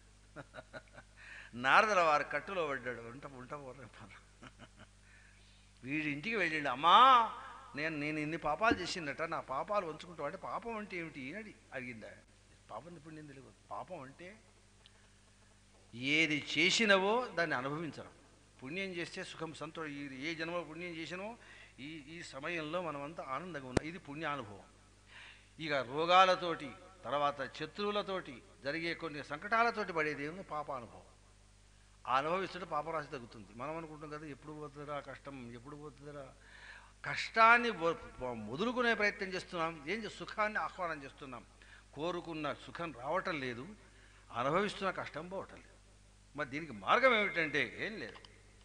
నారదల వారి కట్టులో పడ్డాడు ఉంట ఉంట పోరా వీడి ఇంటికి వెళ్ళిండు అమ్మా నేను నేను ఇన్ని పాపాలు చేసిందట నా పాపాలు వంచుకుంటావు అంటే పాపం అంటే ఏమిటి అని అడిగిందా పాపం ఇప్పుడు నేను తెలియదు పాపం అంటే ఏది చేసినవో దాన్ని అనుభవించడం పుణ్యం చేస్తే సుఖం సంతో ఈ- ఏ జన్మలో పుణ్యం చేసినో ఈ ఈ సమయంలో మనమంతా ఆనందంగా ఉన్నాం ఇది పుణ్యానుభవం ఇక రోగాలతోటి తర్వాత శత్రువులతోటి జరిగే కొన్ని సంకటాలతోటి పడేది ఏమో పాపానుభవం ఆ అనుభవిస్తుంటే పాపరాశి తగ్గుతుంది మనం అనుకుంటాం కదా ఎప్పుడు పోతుందిరా కష్టం ఎప్పుడు పోతుందిరా కష్టాన్ని వ- వ- వదులుకునే ప్రయత్నం చేస్తున్నాం ఏం చే- సుఖాన్ని ఆహ్వానం చేస్తున్నాం కోరుకున్న సుఖం రావటం లేదు అనుభవిస్తున్న కష్టం పోవటం లేదు మరి దీనికి మార్గం ఏమిటంటే ఏం లేదు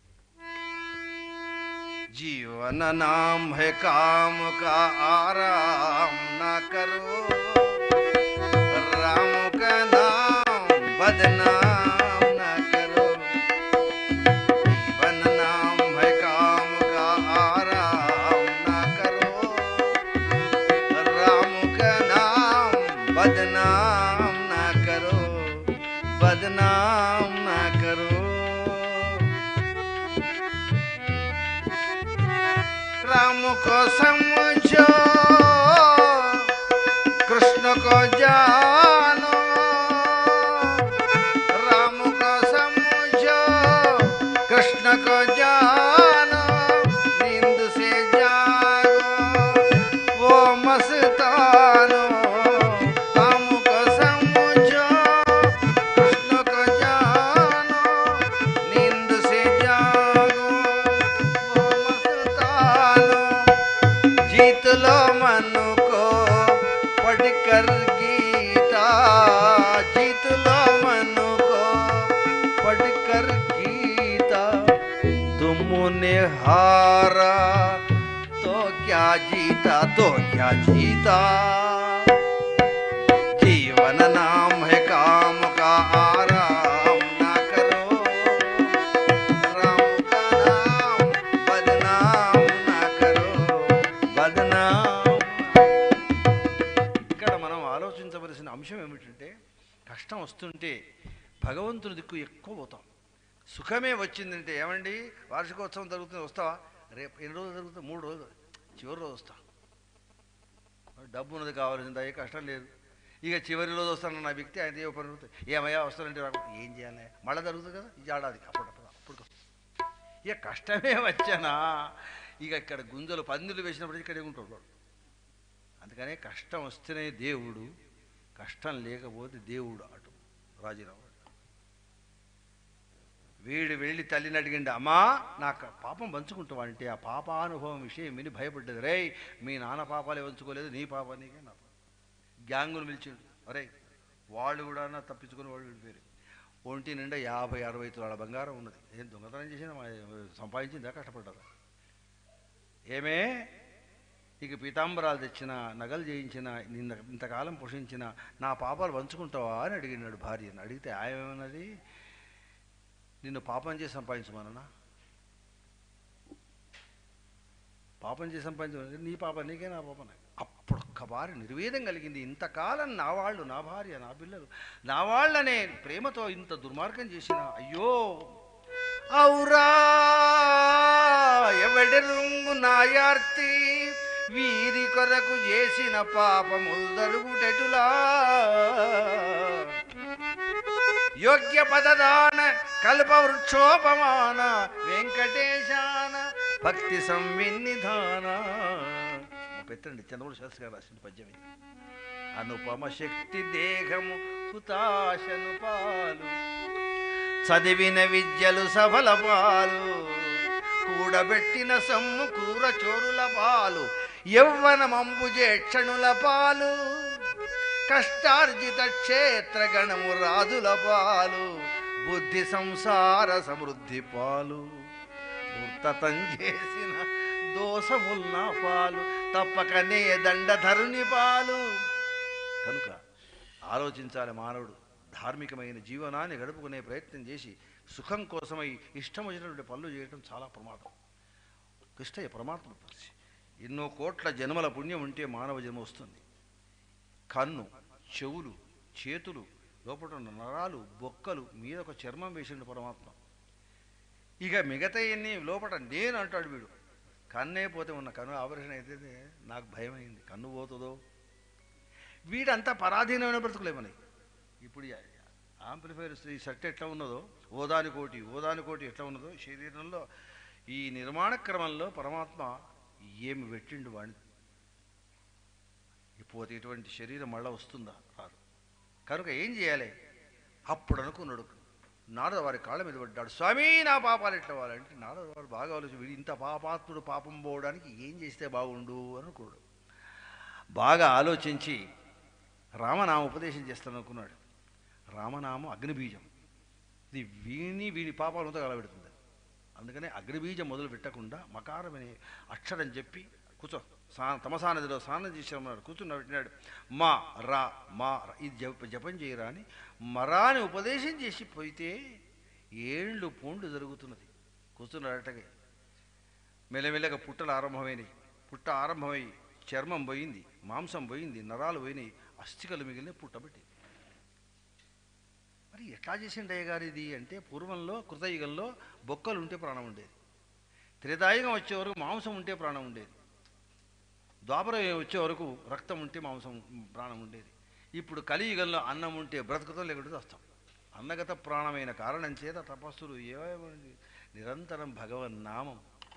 जीवन नाम है काम का आराम न करो राम का नाम बदनाम न करो जीवन नाम है काम का आराम न करो राम का नाम बदनाम न करो बदनाम न करो राम को समझो कृष्ण को जानो राम को समझो कृष्ण को जानो नींद से जागो वो मस्तानो राम को समझो कृष्ण को जानो नींद से जागो वो मस्तानो जीत लो मन को पढ़कर गीता जीत लो मन को पढ़कर गीता तुमने हारा तो क्या जीता तो क्या जीता जीवन नाम है काम का आराम ना करो राम का नाम बदनाम ना करो बदनाम ఇక్కడ మనం ఆలోచించవలసిన అంశం ఏమిటంటే కష్టం వస్తుంటే భగవంతుని దిక్కు ఎక్కువ పోతాం సుఖమే వచ్చిందంటే ఏమండి వార్షికోత్సవం జరుగుతుంది వస్తావా రేపు ఎన్ని రోజులు జరుగుతుంది మూడు రోజులు చివరి రోజు వస్తా డబ్బు ఉన్నది కావాల్సింది అయ్యే కష్టం లేదు ఇక చివరి రోజు వస్తాను నా వ్యక్తి ఆయన ఏ పని జరుగుతుంది ఏమయ్యా వస్తానంటే రాకు ఏం చేయాలి మళ్ళీ జరుగుతుంది కదా ఈ ఏడాది అప్పుడప్పుడు అప్పుడు ఇక కష్టమే వచ్చానా ఇక ఇక్కడ గుంజలు పందులు వేసినప్పుడు ఇక్కడే ఉంటాడు వాడు. అందుకనే కష్టం వస్తేనే దేవుడు కష్టం లేకపోతే దేవుడు అటు రాజీరావు వీడు వెళ్ళి తల్లిని అడిగిండు అమ్మా నాకు పాపం పంచుకుంటావా అంటే ఆ పాపానుభవం విషయం విని భయపడ్డది రేయ్ మీ నాన్న పాపాలే పంచుకోలేదు నీ పాప నీకే నా పాపం. గ్యాంగును పిలిచిండు అరే వాళ్ళు కూడా తప్పించుకొని వాళ్ళు వెళ్ళిపోయారు ఒంటి నిండా యాభై అరవై తులాల బంగారం ఉన్నది ఏం దొంగతనం చేసినా మా- సంపాదించిందా కష్టపడ్డదా ఏమే ఇక పీతాంబరాలు తెచ్చిన నగలు చేయించిన నిన్న ఇంతకాలం పోషించిన నా పాపాలు పంచుకుంటావా అని అడిగినాడు భార్యను అడిగితే ఆయన ఏమన్నది నిన్ను పాపం చేసి సంపాదించమన్నా పాపం చేసి సంపాదించమని నీ పాప నీకే నా పాప నాకు అప్పుడు ఒక్క భార్య నిర్వేదం కలిగింది ఇంతకాలం నా వాళ్ళు నా భార్య నా పిల్లలు నా వాళ్ళనే ప్రేమతో ఇంత దుర్మార్గం చేసిన అయ్యో ఔరా ఎవడెరుంగు నాయార్తి వీరి కొరకు చేసిన పాపముల్దరుగుటెటులా యోగ్య పదదాన కల్ప వృక్షోపమాన వెంకటేశాన భక్తి సంవిన్నిధాన మా పెట్టండి చంద్రబాబు శాస్త్రి గారు రాసిన పద్యం ఇది అనుపమ శక్తి దేహము హుతాశను పాలు చదివిన విద్యలు సఫల పాలు కూడబెట్టిన సమ్ము కూర చోరుల పాలు యవ్వన మంబుజేక్షణుల పాలు కష్టార్జిత క్షేత్ర గణము రాజుల పాలు బుద్ధి సంసార సమృద్ధి పాలు ధూర్తతం చేసిన దోషమున్న పాలు తప్పకనే దండధరుని పాలు కనుక ఆలోచించాలి మానవుడు ధార్మికమైన జీవనాన్ని గడుపుకునే ప్రయత్నం చేసి సుఖం కోసమై ఇష్టం వచ్చినటువంటి పనులు చేయడం చాలా ప్రమాదం కృష్ణయ్య పరమాత్మ పరిచి ఎన్నో కోట్ల జన్మల పుణ్యం ఉంటే మానవ జన్మ వస్తుంది కన్ను చెవులు చేతులు లోపల ఉన్న నరాలు బొక్కలు మీద ఒక చర్మం వేసిండు పరమాత్మ ఇక మిగతా ఎన్ని లోపల నేను అంటాడు వీడు కన్నే పోతే ఉన్న కన్ను ఆపరేషన్ అయితే నాకు భయం అయింది కన్ను పోతుందో వీడంతా పరాధీనమైన బ్రతుకులేమని ఇప్పుడు ఆంప్లిఫైర్ ఈ సెట్ ఎట్లా ఉన్నదో ఓదాని కోటి ఓదాని కోటి ఎట్లా ఉన్నదో శరీరంలో ఈ నిర్మాణ క్రమంలో పరమాత్మ ఏమి పెట్టిండు వాణి పోతే ఇటువంటి శరీరం మళ్ళా వస్తుందా రాదు కనుక ఏం చేయాలి అప్పుడు అనుకున్నాడు నారద వారి కాళ్ళ మీద పడ్డాడు స్వామి నా పాపాలు ఎట్లా వాళ్ళంటే నారద వారు బాగా ఆలోచన వీడు ఇంత పాపాత్ముడు పాపం పోవడానికి ఏం చేస్తే బాగుండు అనుకున్నాడు బాగా ఆలోచించి రామనామ ఉపదేశం చేస్తాను అనుకున్నాడు రామనామం అగ్నిబీజం ఇది వీని వీని పాపాలంతా కలబెడుతుంది అందుకనే అగ్నిబీజం మొదలు పెట్టకుండా మకారమనే అక్షరం చెప్పి కూర్చో సా తమసానదిలో స్నానం చేసామన్నాడు కూర్చున్న పెట్టినాడు మా రా మా రా. ఇది జప జపం చేయరా అని మరాని ఉపదేశం చేసి పోయితే ఏళ్ళు పూండు జరుగుతున్నది కూర్చున్నాడటగే మెల్లమెల్లగా పుట్టలు ఆరంభమైనవి పుట్ట ఆరంభమై చర్మం పోయింది మాంసం పోయింది నరాలు పోయినాయి అస్థికలు మిగిలిన పుట్టబెట్టి మరి ఎట్లా చేసిండయ్య గారు ఇది అంటే పూర్వంలో కృతయుగంలో బొక్కలు ఉంటే ప్రాణం ఉండేది త్రేతాయుగం వచ్చే వరకు మాంసం ఉంటే ప్రాణం ఉండేది ద్వాపరం వచ్చే వరకు రక్తం ఉంటే మాంసం ప్రాణం ఉండేది ఇప్పుడు కలియుగంలో అన్నం ఉంటే బ్రతుకుతాం లేకుంటే వస్తాం అన్నగత ప్రాణమైన కారణం చేత తపస్సులు ఏమేమి నిరంతరం భగవన్నామం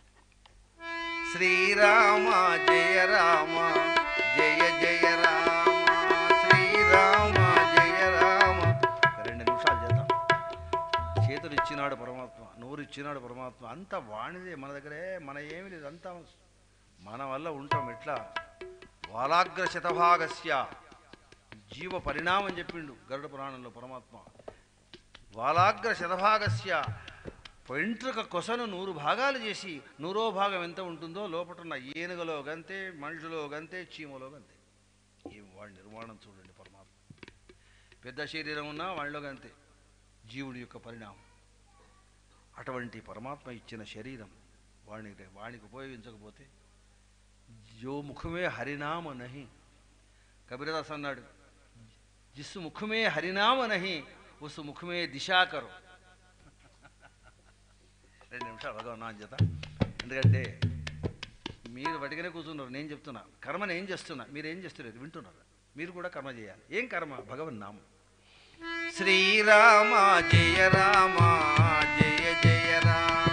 శ్రీరామ జయ రామ జయ జయ రామ శ్రీరామ జయ రామ ఒక రెండు నిమిషాలు చేద్దాం చేతులు ఇచ్చినాడు పరమాత్మ నోరు ఇచ్చినాడు పరమాత్మ అంతా వాణిదే మన దగ్గరే మన ఏమి లేదు అంతా మన వల్ల ఉంటాం ఎట్లా వాలాగ్ర శతభాగస్య జీవ పరిణామం చెప్పిండు గరుడ పురాణంలో పరమాత్మ వాలాగ్ర శతభాగస్య వెంట్రుక కొసను నూరు భాగాలు చేసి నూరో భాగం ఎంత ఉంటుందో లోపటున్న ఏనుగలో గంతే మనుషులో గంతే చీమలో గంతే ఏం వాడి నిర్మాణం చూడండి పరమాత్మ పెద్ద శరీరం ఉన్నా వాళ్ళలో గంతే జీవుడి యొక్క పరిణామం అటువంటి పరమాత్మ ఇచ్చిన శరీరం వాడిని వాడికి ఉపయోగించకపోతే జో ముఖమే హరినామ నహి కబీరదాస్ అన్నాడు జిస్సు ముఖమే హరినామ నహి ఉస్ ముఖమే దిశాకరు రెండు నిమిషాలు భగవన్ నా చేత ఎందుకంటే మీరు బటికనే కూర్చున్నారు నేను చెప్తున్నా కర్మని ఏం చేస్తున్నా మీరు ఏం చేస్తున్నారు వింటున్నారు మీరు కూడా కర్మ చేయాలి ఏం కర్మ భగవన్ నామం శ్రీరామ జయ రామ జయ జయ రామ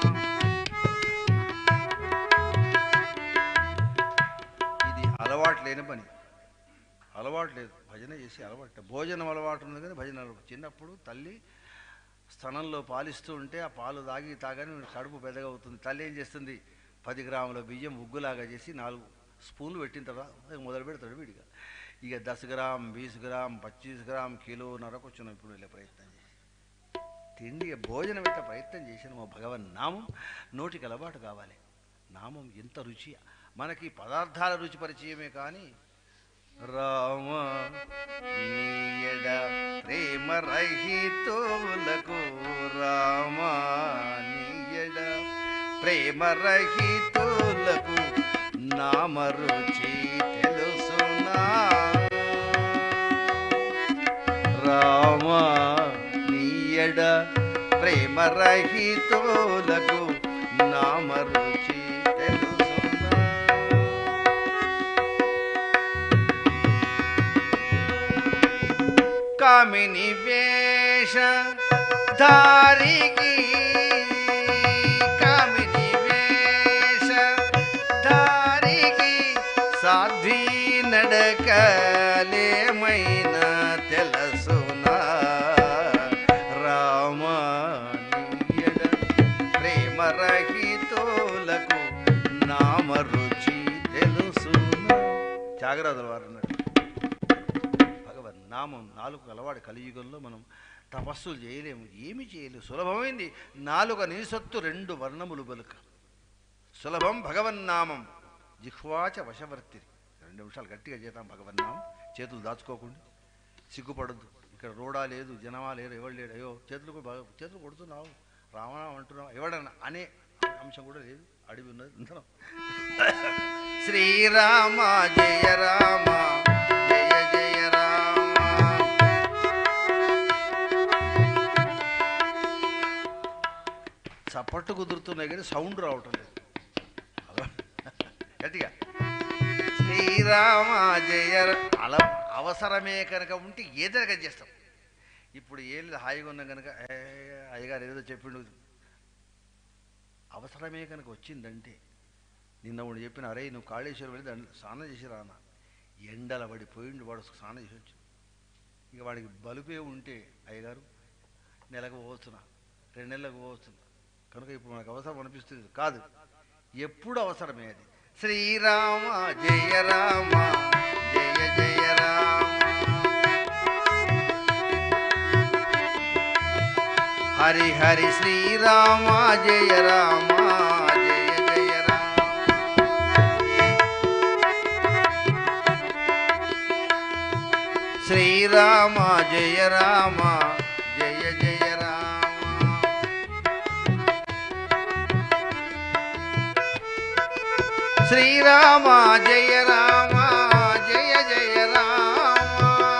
ఇది అలవాటు లేని పని అలవాటు లేదు భజన చేసి అలవాటు భోజనం అలవాటు ఉంది కానీ భజన అలవాటు చిన్నప్పుడు తల్లి స్తనంలో పాలిస్తూ ఉంటే ఆ పాలు తాగి తాగని కడుపు పెద్దగా అవుతుంది తల్లి ఏం చేస్తుంది పది గ్రాముల బియ్యం ఉగ్గులాగా చేసి నాలుగు స్పూన్లు పెట్టిన తర్వాత మొదలు పెడతాడు వీడిగా ఇక దస్ గ్రామ్ బీస్ గ్రామ్ పచ్చీస్ గ్రామ్ కిలో నరకు వచ్చిన ఇప్పుడు వెళ్ళే ప్రయత్నం చేసి తిండి భోజనం పెట్టే ప్రయత్నం చేసిన మా భగవన్ నామం నోటికి అలవాటు కావాలి నామం ఎంత రుచి మనకి పదార్థాల రుచి పరిచయమే కానీ రామ నీయడ ప్రేమ రహితులకు రామ నీయడ ప్రేమ రహితులకు నామ రుచి తెలుసునా రామ నీయడ ప్రేమ రహితులకు నామ రుచి తెలుసునా కామిని వేష ధారికి కామిని వేష ధారికి సాధ్వి నడకలేమైనా తెలుసునా రామ నీయడ ప్రేమ రహితులకు నామ రుచి తెలుసునా త్యాగరాజుల వారు అన్నట్టు భగవన్ నామం నాలుగు అలవాడు కలియుగంలో మనం తపస్సులు చేయలేము ఏమి చేయలేము సులభమైంది నాలుక నీసొత్తు రెండు వర్ణములు బలుక సులభం భగవన్నామం జిహ్వాచ వశవర్తి రెండు నిమిషాలు గట్టిగా చేద్దాం భగవన్నామం చేతులు దాచుకోకుండా సిగ్గుపడద్దు ఇక్కడ రోడా లేదు జనమా లేరు ఎవరు లేడు అయ్యో చేతులు కూడా బాగా చేతులు కొడుతున్నావు రామనామం అంటున్నావు ఎవడన్నా అనే అంశం కూడా లేదు అడివి ఉన్నది అందరం శ్రీరామ జయ రామ జయ జయ రామ చప్పట్టు కుదురుతున్నాయి కానీ సౌండ్ రావటం లేదు అలా గట్టిగా శ్రీరామ జయ ర- అల అవసరమే కనుక ఉంటే ఏదైనా చేస్తాం ఇప్పుడు ఏం లేదు హాయిగా ఉన్నాం కనుక "ఏ, అయ్యగారు ఏదో చెప్పిండు అవసరమే కనుక వచ్చిందంటే నిన్న వాడు చెప్పిన అరే నువ్వు కాళేశ్వరం వెళ్ళి దాంట్లో స్నానం చేసి రానా ఎండల పడిపోయిండు వాడు స్నానం చేసి వచ్చి ఇక వాడికి బలుపే ఉంటే అయ్యగారు నెలకు పోతున్నా రెండు నెలలకు పోతున్నా కనుక ఇప్పుడు మనకు అవసరం అనిపిస్తుంది కాదు ఎప్పుడు అవసరమే అది శ్రీరామ జయ రామ జయ జయ రామ హరి హరి శ్రీరామ జయ రామ జయ జయ రామ శ్రీరామ జయ రామ జయ జయ రామ శ్రీరామ జయ రామ జయ జయ రామ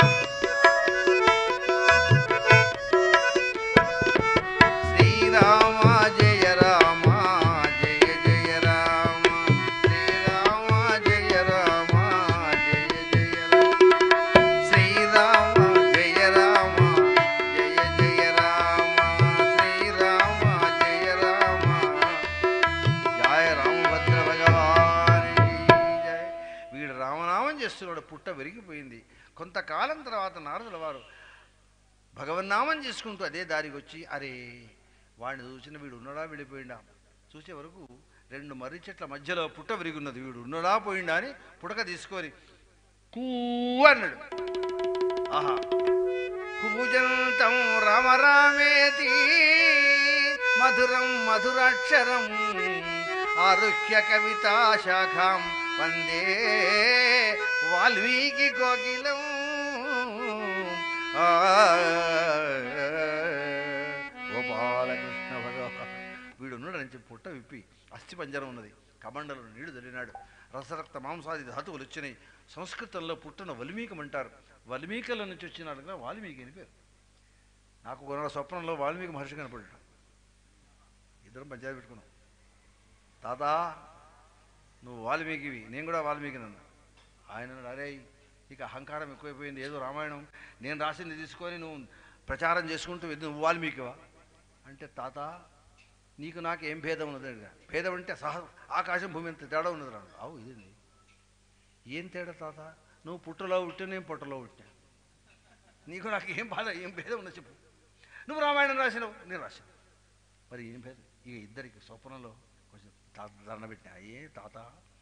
శ్రీరామ జయ రామ జయ జయ రామ శ్రీరామ జయ రామ జయ జయ రామ శ్రీరామ జయ రామ జయ జయ రామ శ్రీరామ జయ రామ జయ రామభద్ర భగవానికి జయ వీడు రామనామం చేస్తున్నాడు పుట్ట విరిగిపోయింది కొంతకాలం తర్వాత నారదుల వారు భగవన్నామం చేసుకుంటూ అదే దారికి వచ్చి అరే వాడిని చూసిన వీడు ఉన్నడా వెళ్ళిపోయిండా చూసే వరకు రెండు మర్రి చెట్ల మధ్యలో పుట్ట విరిగున్నది వీడు ఉన్నడా పోయిండా అని పుటక తీసుకొని కూ అన్నాడు ఆహా కూజంతం రామ రామేతి మధురం మధురాక్షరం ఆరుహ్య కవితా శాఖాం వందే వాల్మీకి కోకిలం ఆ, గోపాలకృష్ణ భగవాన్ వీడు ఉన్నాడని చెప్పి పుట్ట విప్పి అస్థి పంజరం ఉన్నది కమండలో నీళ్లు తల్లినాడు రసరక్త మాంసాది ధాతువులు వచ్చినాయి సంస్కృతంలో పుట్టిన వల్మీకం అంటారు వల్మీకల నుంచి వచ్చినాడు కదా వాల్మీకి అని పేరు నాకు కొన స్వప్నంలో వాల్మీకి మహర్షి కనపడ్డాడు ఇద్దరం పంచాయతీ పెట్టుకున్నాం తాత నువ్వు వాల్మీకివి నేను కూడా వాల్మీకి నన్ను ఆయన అన్నాడు, అరే ఇక అహంకారం ఎక్కువైపోయింది ఏదో రామాయణం నేను రాసింది తీసుకొని నువ్వు ప్రచారం చేసుకుంటూ వెళ్తే నువ్వు వాల్మీకివా అంటే తాత నీకు నాకు ఏం భేదం ఉన్నది అడిగా. భేదం అంటే సహ ఆకాశం భూమి ఎంత తేడా ఉన్నది రాడు అవు ఇదేంది ఏం తేడా తాత నువ్వు పుట్టలో పుట్టిన నేను పుట్టలో పుట్టినా నీకు నాకు ఏం బాధ ఏం భేదం ఉన్నది చెప్పు నువ్వు రామాయణం రాసినావు నేను రాశాను మరి ఏం భేదం ఇక ఇద్దరికి స్వప్నంలో కొంచెం తాత దండ పెట్టినా ఏ తాత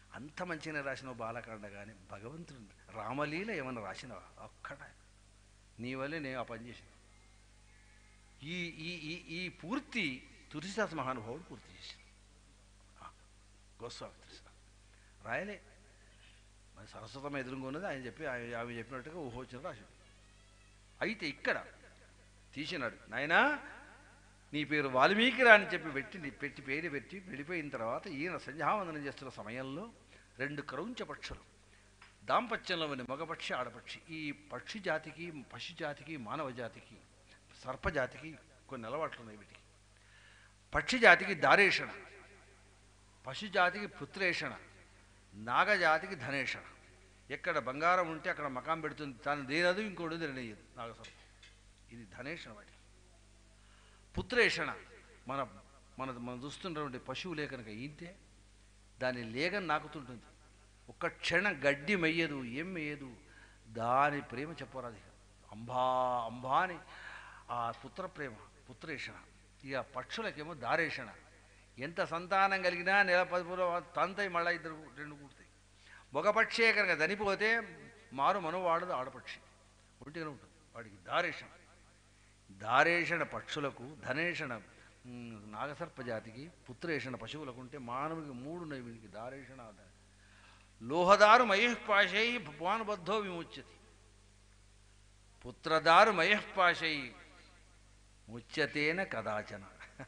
అంత మంచిగా రాసిన బాలకాండ కానీ భగవంతుడు రామలీల ఏమన్నా రాసిన ఒక్కడ నీ వల్లే నేను ఆ పని చేసిన ఈ ఈ ఈ ఈ పూర్తి తులసిదాస్ మహానుభావుడు పూర్తి చేసింది ఆ, గోస్వామి తులసిదాస్ రాయలే మరి సరస్వతమ్మ ఎదురుకున్నది ఆయన చెప్పి ఆమె ఆమె చెప్పినట్టుగా ఊహోచన రాశాడు అయితే ఇక్కడ తీసినాడు నాయనా నీ పేరు వాల్మీకి రా అని చెప్పి పెట్టి పెట్టి పేరు పెట్టి వెళ్ళిపోయిన తర్వాత ఈయన సంధ్యావందనం చేస్తున్న సమయంలో రెండు క్రౌంచ పక్షులు దాంపత్యంలో ఉన్న మగపక్షి ఆడపక్షి ఈ పక్షి జాతికి పశు జాతికి మానవ జాతికి సర్పజాతికి కొన్ని అలవాట్లు ఉన్నాయి వీటికి పక్షి జాతికి దారేషణ పశు జాతికి పుత్రేషణ నాగజాతికి ధనేషణ ఎక్కడ బంగారం ఉంటే అక్కడ మకాం పెడుతుంది తాను దేనదు ఇంకోటి నిర్ణయదు నాగసర్పం ఇది ధనేషణ వాటికి పుత్రేషణ మన మన మనం చూస్తున్నటువంటి పశువు లేకనక ఈంతే దాని లేగని నాకుతుంటుంది ఒక్క క్షణం గడ్డి మెయ్యదు ఏం మెయ్యదు దాని ప్రేమ చెప్పరాదు ఇక అంబా అంబా అని ఆ పుత్ర ప్రేమ పుత్రేషణ ఇక పక్షులకేమో దారేషణ ఎంత సంతానం కలిగినా నెల పది తంతయి మళ్ళీ ఇద్దరు రెండు కూడతాయి ఒక పక్షే కనుక చనిపోతే మారు మనవాడదు ఆడపక్షి ఒంటిగానే ఉంటుంది వాడికి దారేషణ దారేషణ పక్షులకు ధనేషణ మ్, నాగసర్ప జాతికి పుత్రేషణ పశువులకు ఉంటే మానవునికి మూడు ఉన్నాయి వీనికి దారేషణ ద- లోహదారు మయఃపాశై భవానుబద్ధో విముచ్యతి పుత్రదారు మయఃపాశై ముచ్యతేన కదాచన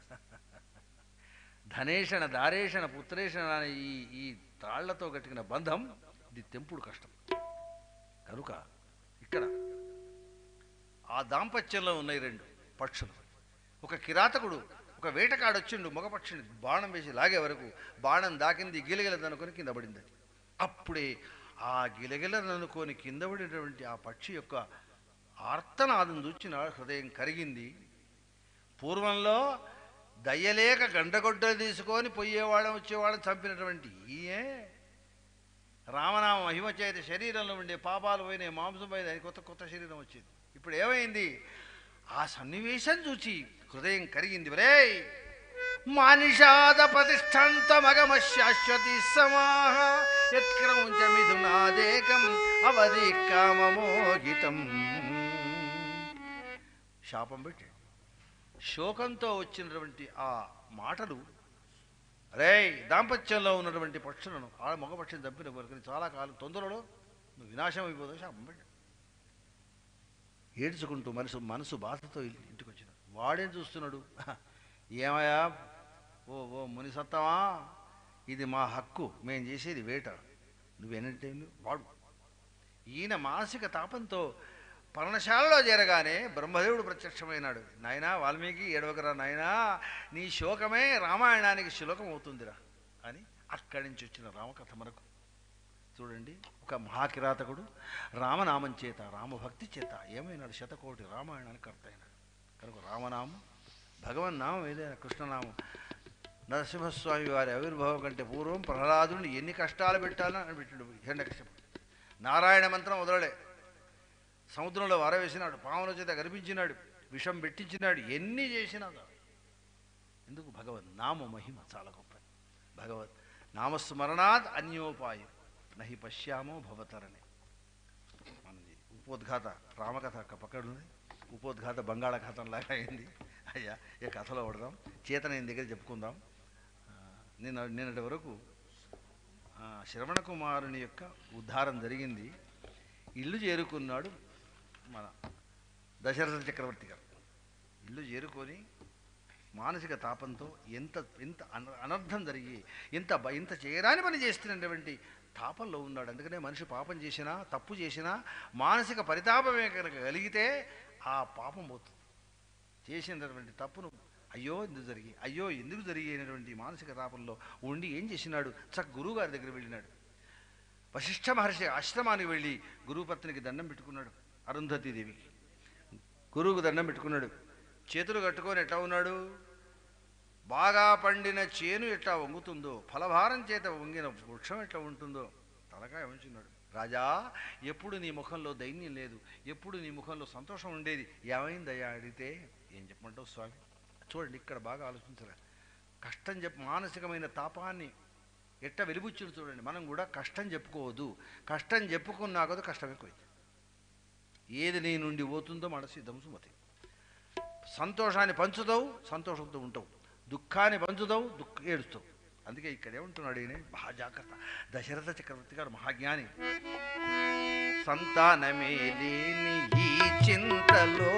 ధనేషణ దారేషణ పుత్రేషణ అనే ఈ ఈ తాళ్లతో కట్టిన బంధం ఇది తెంపుడు కష్టం కనుక ఇక్కడ ఆ దాంపత్యంలో ఉన్నాయి రెండు పక్షులు ఒక కిరాతకుడు ఒక వేటకాడు వచ్చిండు మగపక్షిని బాణం వేసి లాగే వరకు బాణం దాకింది గిలగిలదనుకొని కింద పడింది అది అప్పుడే ఆ గిలగిలదనుకొని కింద పడినటువంటి ఆ పక్షి యొక్క ఆర్తనాదం చూచిన హృదయం కరిగింది పూర్వంలో దయ్యలేక గండగొడ్డలు తీసుకొని పోయేవాళ్ళం వచ్చేవాళ్ళని చంపినటువంటి ఈయే రామనామ మహిమ చేత శరీరంలో ఉండే పాపాలు పోయినాయి మాంసం పోయింది అది కొత్త కొత్త శరీరం వచ్చింది ఇప్పుడు ఏమైంది ఆ సన్నివేశం చూచి హృదయం కరిగింది రే మానిషాద ప్రతిష్ఠాంత మగమ శాశ్వతి సమాహ యత్క్రౌంచ మిథునాదేకం అవధి కామమోహితం శాపం పెట్టి శోకంతో వచ్చినటువంటి ఆ మాటలు రే దాంపత్యంలో ఉన్నటువంటి పక్షులను ఆ మగ పక్షిని చంపిన కొరకు చాలా కాలం తొందరలో నువ్వు వినాశం అయిపోతావు శాపం పెట్టాడు ఏడ్చుకుంటూ మనసు మనసు బాధతో ఇల్లు- ఇంటికి వచ్చినాడు వాడేం చూస్తున్నాడు ఏమయ్యా ఓ ఓ ముని సత్తమా ఇది మా హక్కు మేము చేసేది వేట నువ్వేనంటే వాడు ఈయన మానసిక తాపంతో పర్ణశాలలో చేరగానే బ్రహ్మదేవుడు ప్రత్యక్షమైనాడు నాయనా వాల్మీకి ఏడవకరా నాయనా నీ శోకమే రామాయణానికి శులోకం అవుతుందిరా అని అక్కడి నుంచి వచ్చిన రామకథ మనకు చూడండి ఒక మహాకిరాతకుడు రామనామం చేత రామభక్తి చేత ఏమైనాడు శతకోటి రామాయణానికి కర్త అయినాడు కనుక రామనామం భగవన్నామం ఏదైనా కృష్ణనామం నరసింహస్వామి వారి ఆవిర్భావం కంటే పూర్వం ప్రహ్లాదుని ఎన్ని కష్టాలు పెట్టాలని అని పెట్టాడు హిరణ్యకశ్యపుడు నారాయణ మంత్రం వదలడే సముద్రంలో వరవేసినాడు పాముల చేత గర్భించినాడు విషం పెట్టించినాడు ఎన్ని చేసినా చాలు. ఎందుకు భగవద్ నామ మహిమ చాలా గొప్పది భగవద్ నామస్మరణాత్ అన్యోపాయం నహి పశ్యామో భవతరనే మనది ఉపోద్ఘాత రామకథ ఒక పక్కన ఉంది ఉపోద్ఘాత బంగాళాఖాతం లాగా అయింది అయ్యా ఈ కథలో పడదాం చేత నేను దగ్గర చెప్పుకుందాం ఆ, నిన్న నిన్నటి వరకు ఆ, శ్రవణ కుమారుని యొక్క ఉద్ధారం జరిగింది ఇల్లు చేరుకున్నాడు మన దశరథ చక్రవర్తి గారు ఇల్లు చేరుకొని మానసిక తాపంతో ఎంత ఎంత అన- అనర్థం జరిగి ఎంత బ- ఇంత చేయరాని పని చేస్తున్నటువంటి తాపంలో ఉన్నాడు అందుకనే మనిషి పాపం చేసినా తప్పు చేసినా మానసిక పరితాపమే కనుక కలిగితే ఆ పాపం పోతుంది చేసినటువంటి తప్పును అయ్యో ఎందుకు జరిగి అయ్యో ఎందుకు జరిగి అయినటువంటి మానసిక తాపంలో ఉండి ఏం చేసినాడు చక్క గురువు గారి దగ్గర వెళ్ళినాడు వశిష్ఠ మహర్షి ఆశ్రమానికి వెళ్ళి గురుపత్నికి దండం పెట్టుకున్నాడు అరుంధతి దేవికి గురువుకు దండం పెట్టుకున్నాడు చేతులు కట్టుకొని ఎట్లా ఉన్నాడు బాగా పండిన చేను ఎట్లా వంగుతుందో ఫలభారం చేత వంగిన వృక్షం ఎట్లా ఉంటుందో తలకాయ ఉంచున్నాడు రాజా ఎప్పుడు నీ ముఖంలో దైన్యం లేదు ఎప్పుడు నీ ముఖంలో సంతోషం ఉండేది ఏమైందయ్యా అడిగితే ఏం చెప్పమంటావు స్వామి చూడండి ఇక్కడ బాగా ఆలోచించరా కష్టం చెప్పి మానసికమైన తాపాన్ని ఎట్ట వెలిబుచ్చుడు చూడండి మనం కూడా కష్టం చెప్పుకోవద్దు కష్టం చెప్పుకున్నా కదా కష్టం ఎక్కువైంది ఏది నీ నుండి పోతుందో మన సిద్ధం సుమతి సంతోషాన్ని పంచుతావు సంతోషంతో ఉంటావు దుఃఖాన్ని పంచుతావు దుఃఖ ఏడుస్తావు అందుకే ఇక్కడే ఉంటున్నాడు ఈయన మహా జాగ్రత్త దశరథ చక్రవర్తి గారు మహాజ్ఞాని సంతానమే లేని ఈ చింతలో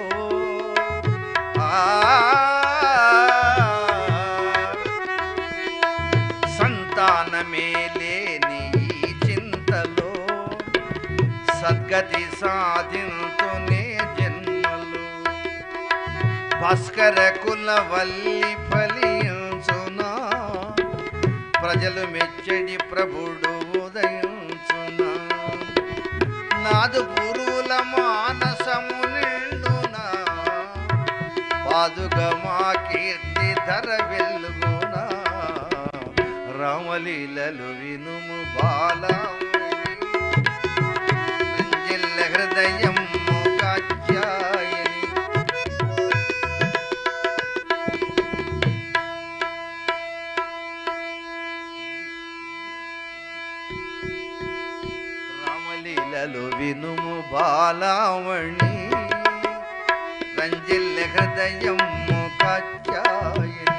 సంతానమే లేని ఈ చింతలో సద్గతి సాధింతునే జన్మలు భాస్కర కుల వల్లి ఫలించునా ప్రజలు మెచ్చడి ప్రభుడు ఉదయించునా నాదు పురుల మానసము నిండునా పాదుగ మా కీర్తి ధర వెలుగునా రామలీలలు వినుము బాలామణి జిల్ల హృదయం కాచాయని రామలీలలు వినుము బాలామణి రంజిల్ల హృదయం కాచాయని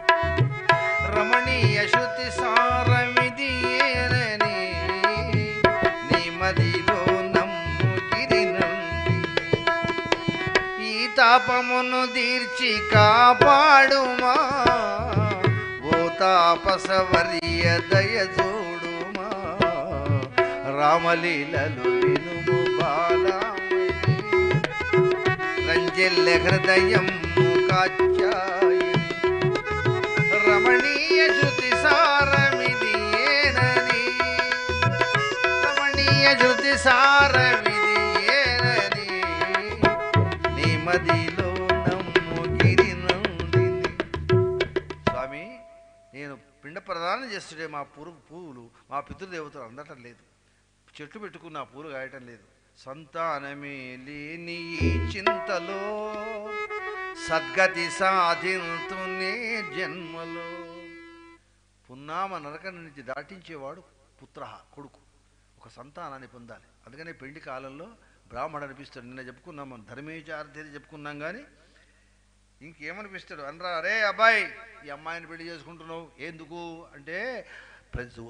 రమణీయ శృతి సారమిది ఏనని నీ మదిలో నమ్ము గిరి నుండి ఈ తాపమును తీర్చి కాపాడుమా ఓ తాపసవర్య దయ చూడుమా రామలీలలు వినుము బాలామణి రంజిల్ల హృదయం కాచాయని రమణీయ శృతి సారమిది ఏనని రమణీయ శృతి సారమిది ఏనని నీ మదిలో నమ్ము గిరి నందిని స్వామి నేను పిండ ప్రదానం చేస్తుంటే మా పురుగు పువ్వులు మా పితృదేవతలు అందటం లేదు చెట్లు పెట్టుకున్న ఆ పూలు కాయటం లేదు సంతానమే లేని ఈ చింతలో సద్గతి సాధింతునే జన్మలో పున్నామ నరక నుంచి దాటించేవాడు పుత్ర కొడుకు ఒక సంతానాన్ని పొందాలి అందుకనే పెళ్లి కాలంలో బ్రాహ్మడు అనిపిస్తాడు నిన్న చెప్పుకున్నాం మనం ధర్మేచార్థి చెప్పుకున్నాం కానీ ఇంకేమనిపిస్తాడు అనరా అరే అబ్బాయి ఈ అమ్మాయిని పెళ్లి చేసుకుంటున్నావు ఎందుకు అంటే ప్రజ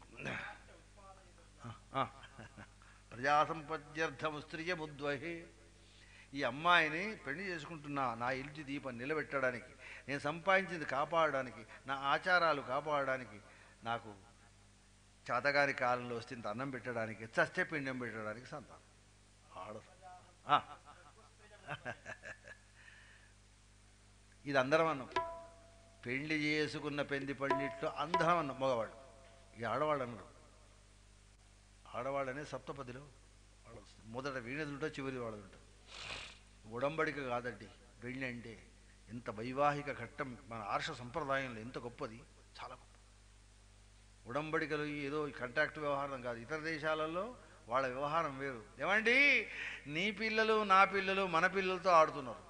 ఆ, ప్రజా సంపద్యర్థం స్త్రీయముద్వహి ఈ అమ్మాయిని పెళ్లి చేసుకుంటున్నా నా ఇంటి దీపం నిలబెట్టడానికి నేను సంపాదించింది కాపాడడానికి నా ఆచారాలు కాపాడడానికి నాకు చేతగారి కాలంలో వస్తే ఇంత అన్నం పెట్టడానికి చస్తే పిండం పెట్టడానికి సంతానం ఆడదు ఆ. ఇది అందరం అన్నాం పెళ్లి చేసుకున్న పెంది పండిట్లో అందరం అన్నాం మగవాళ్ళు ఈ ఆడవాళ్ళు అన్నారు ఆడవాళ్ళనే సప్తపదిలో వాళ్ళు మొదట వీణది ఉంటా చివరి వాళ్ళది ఉంటా ఉడంబడిక కాదండి పెళ్ళి అంటే ఎంత వైవాహిక ఘట్టం మన ఆర్ష సంప్రదాయంలో ఎంత గొప్పది చాలా గొప్ప ఉడంబడికలు ఏదో కంటాక్ట్ వ్యవహారం కాదు ఇతర దేశాలలో వాళ్ళ వ్యవహారం వేరు ఏమండి నీ పిల్లలు నా పిల్లలు మన పిల్లలతో ఆడుతున్నారు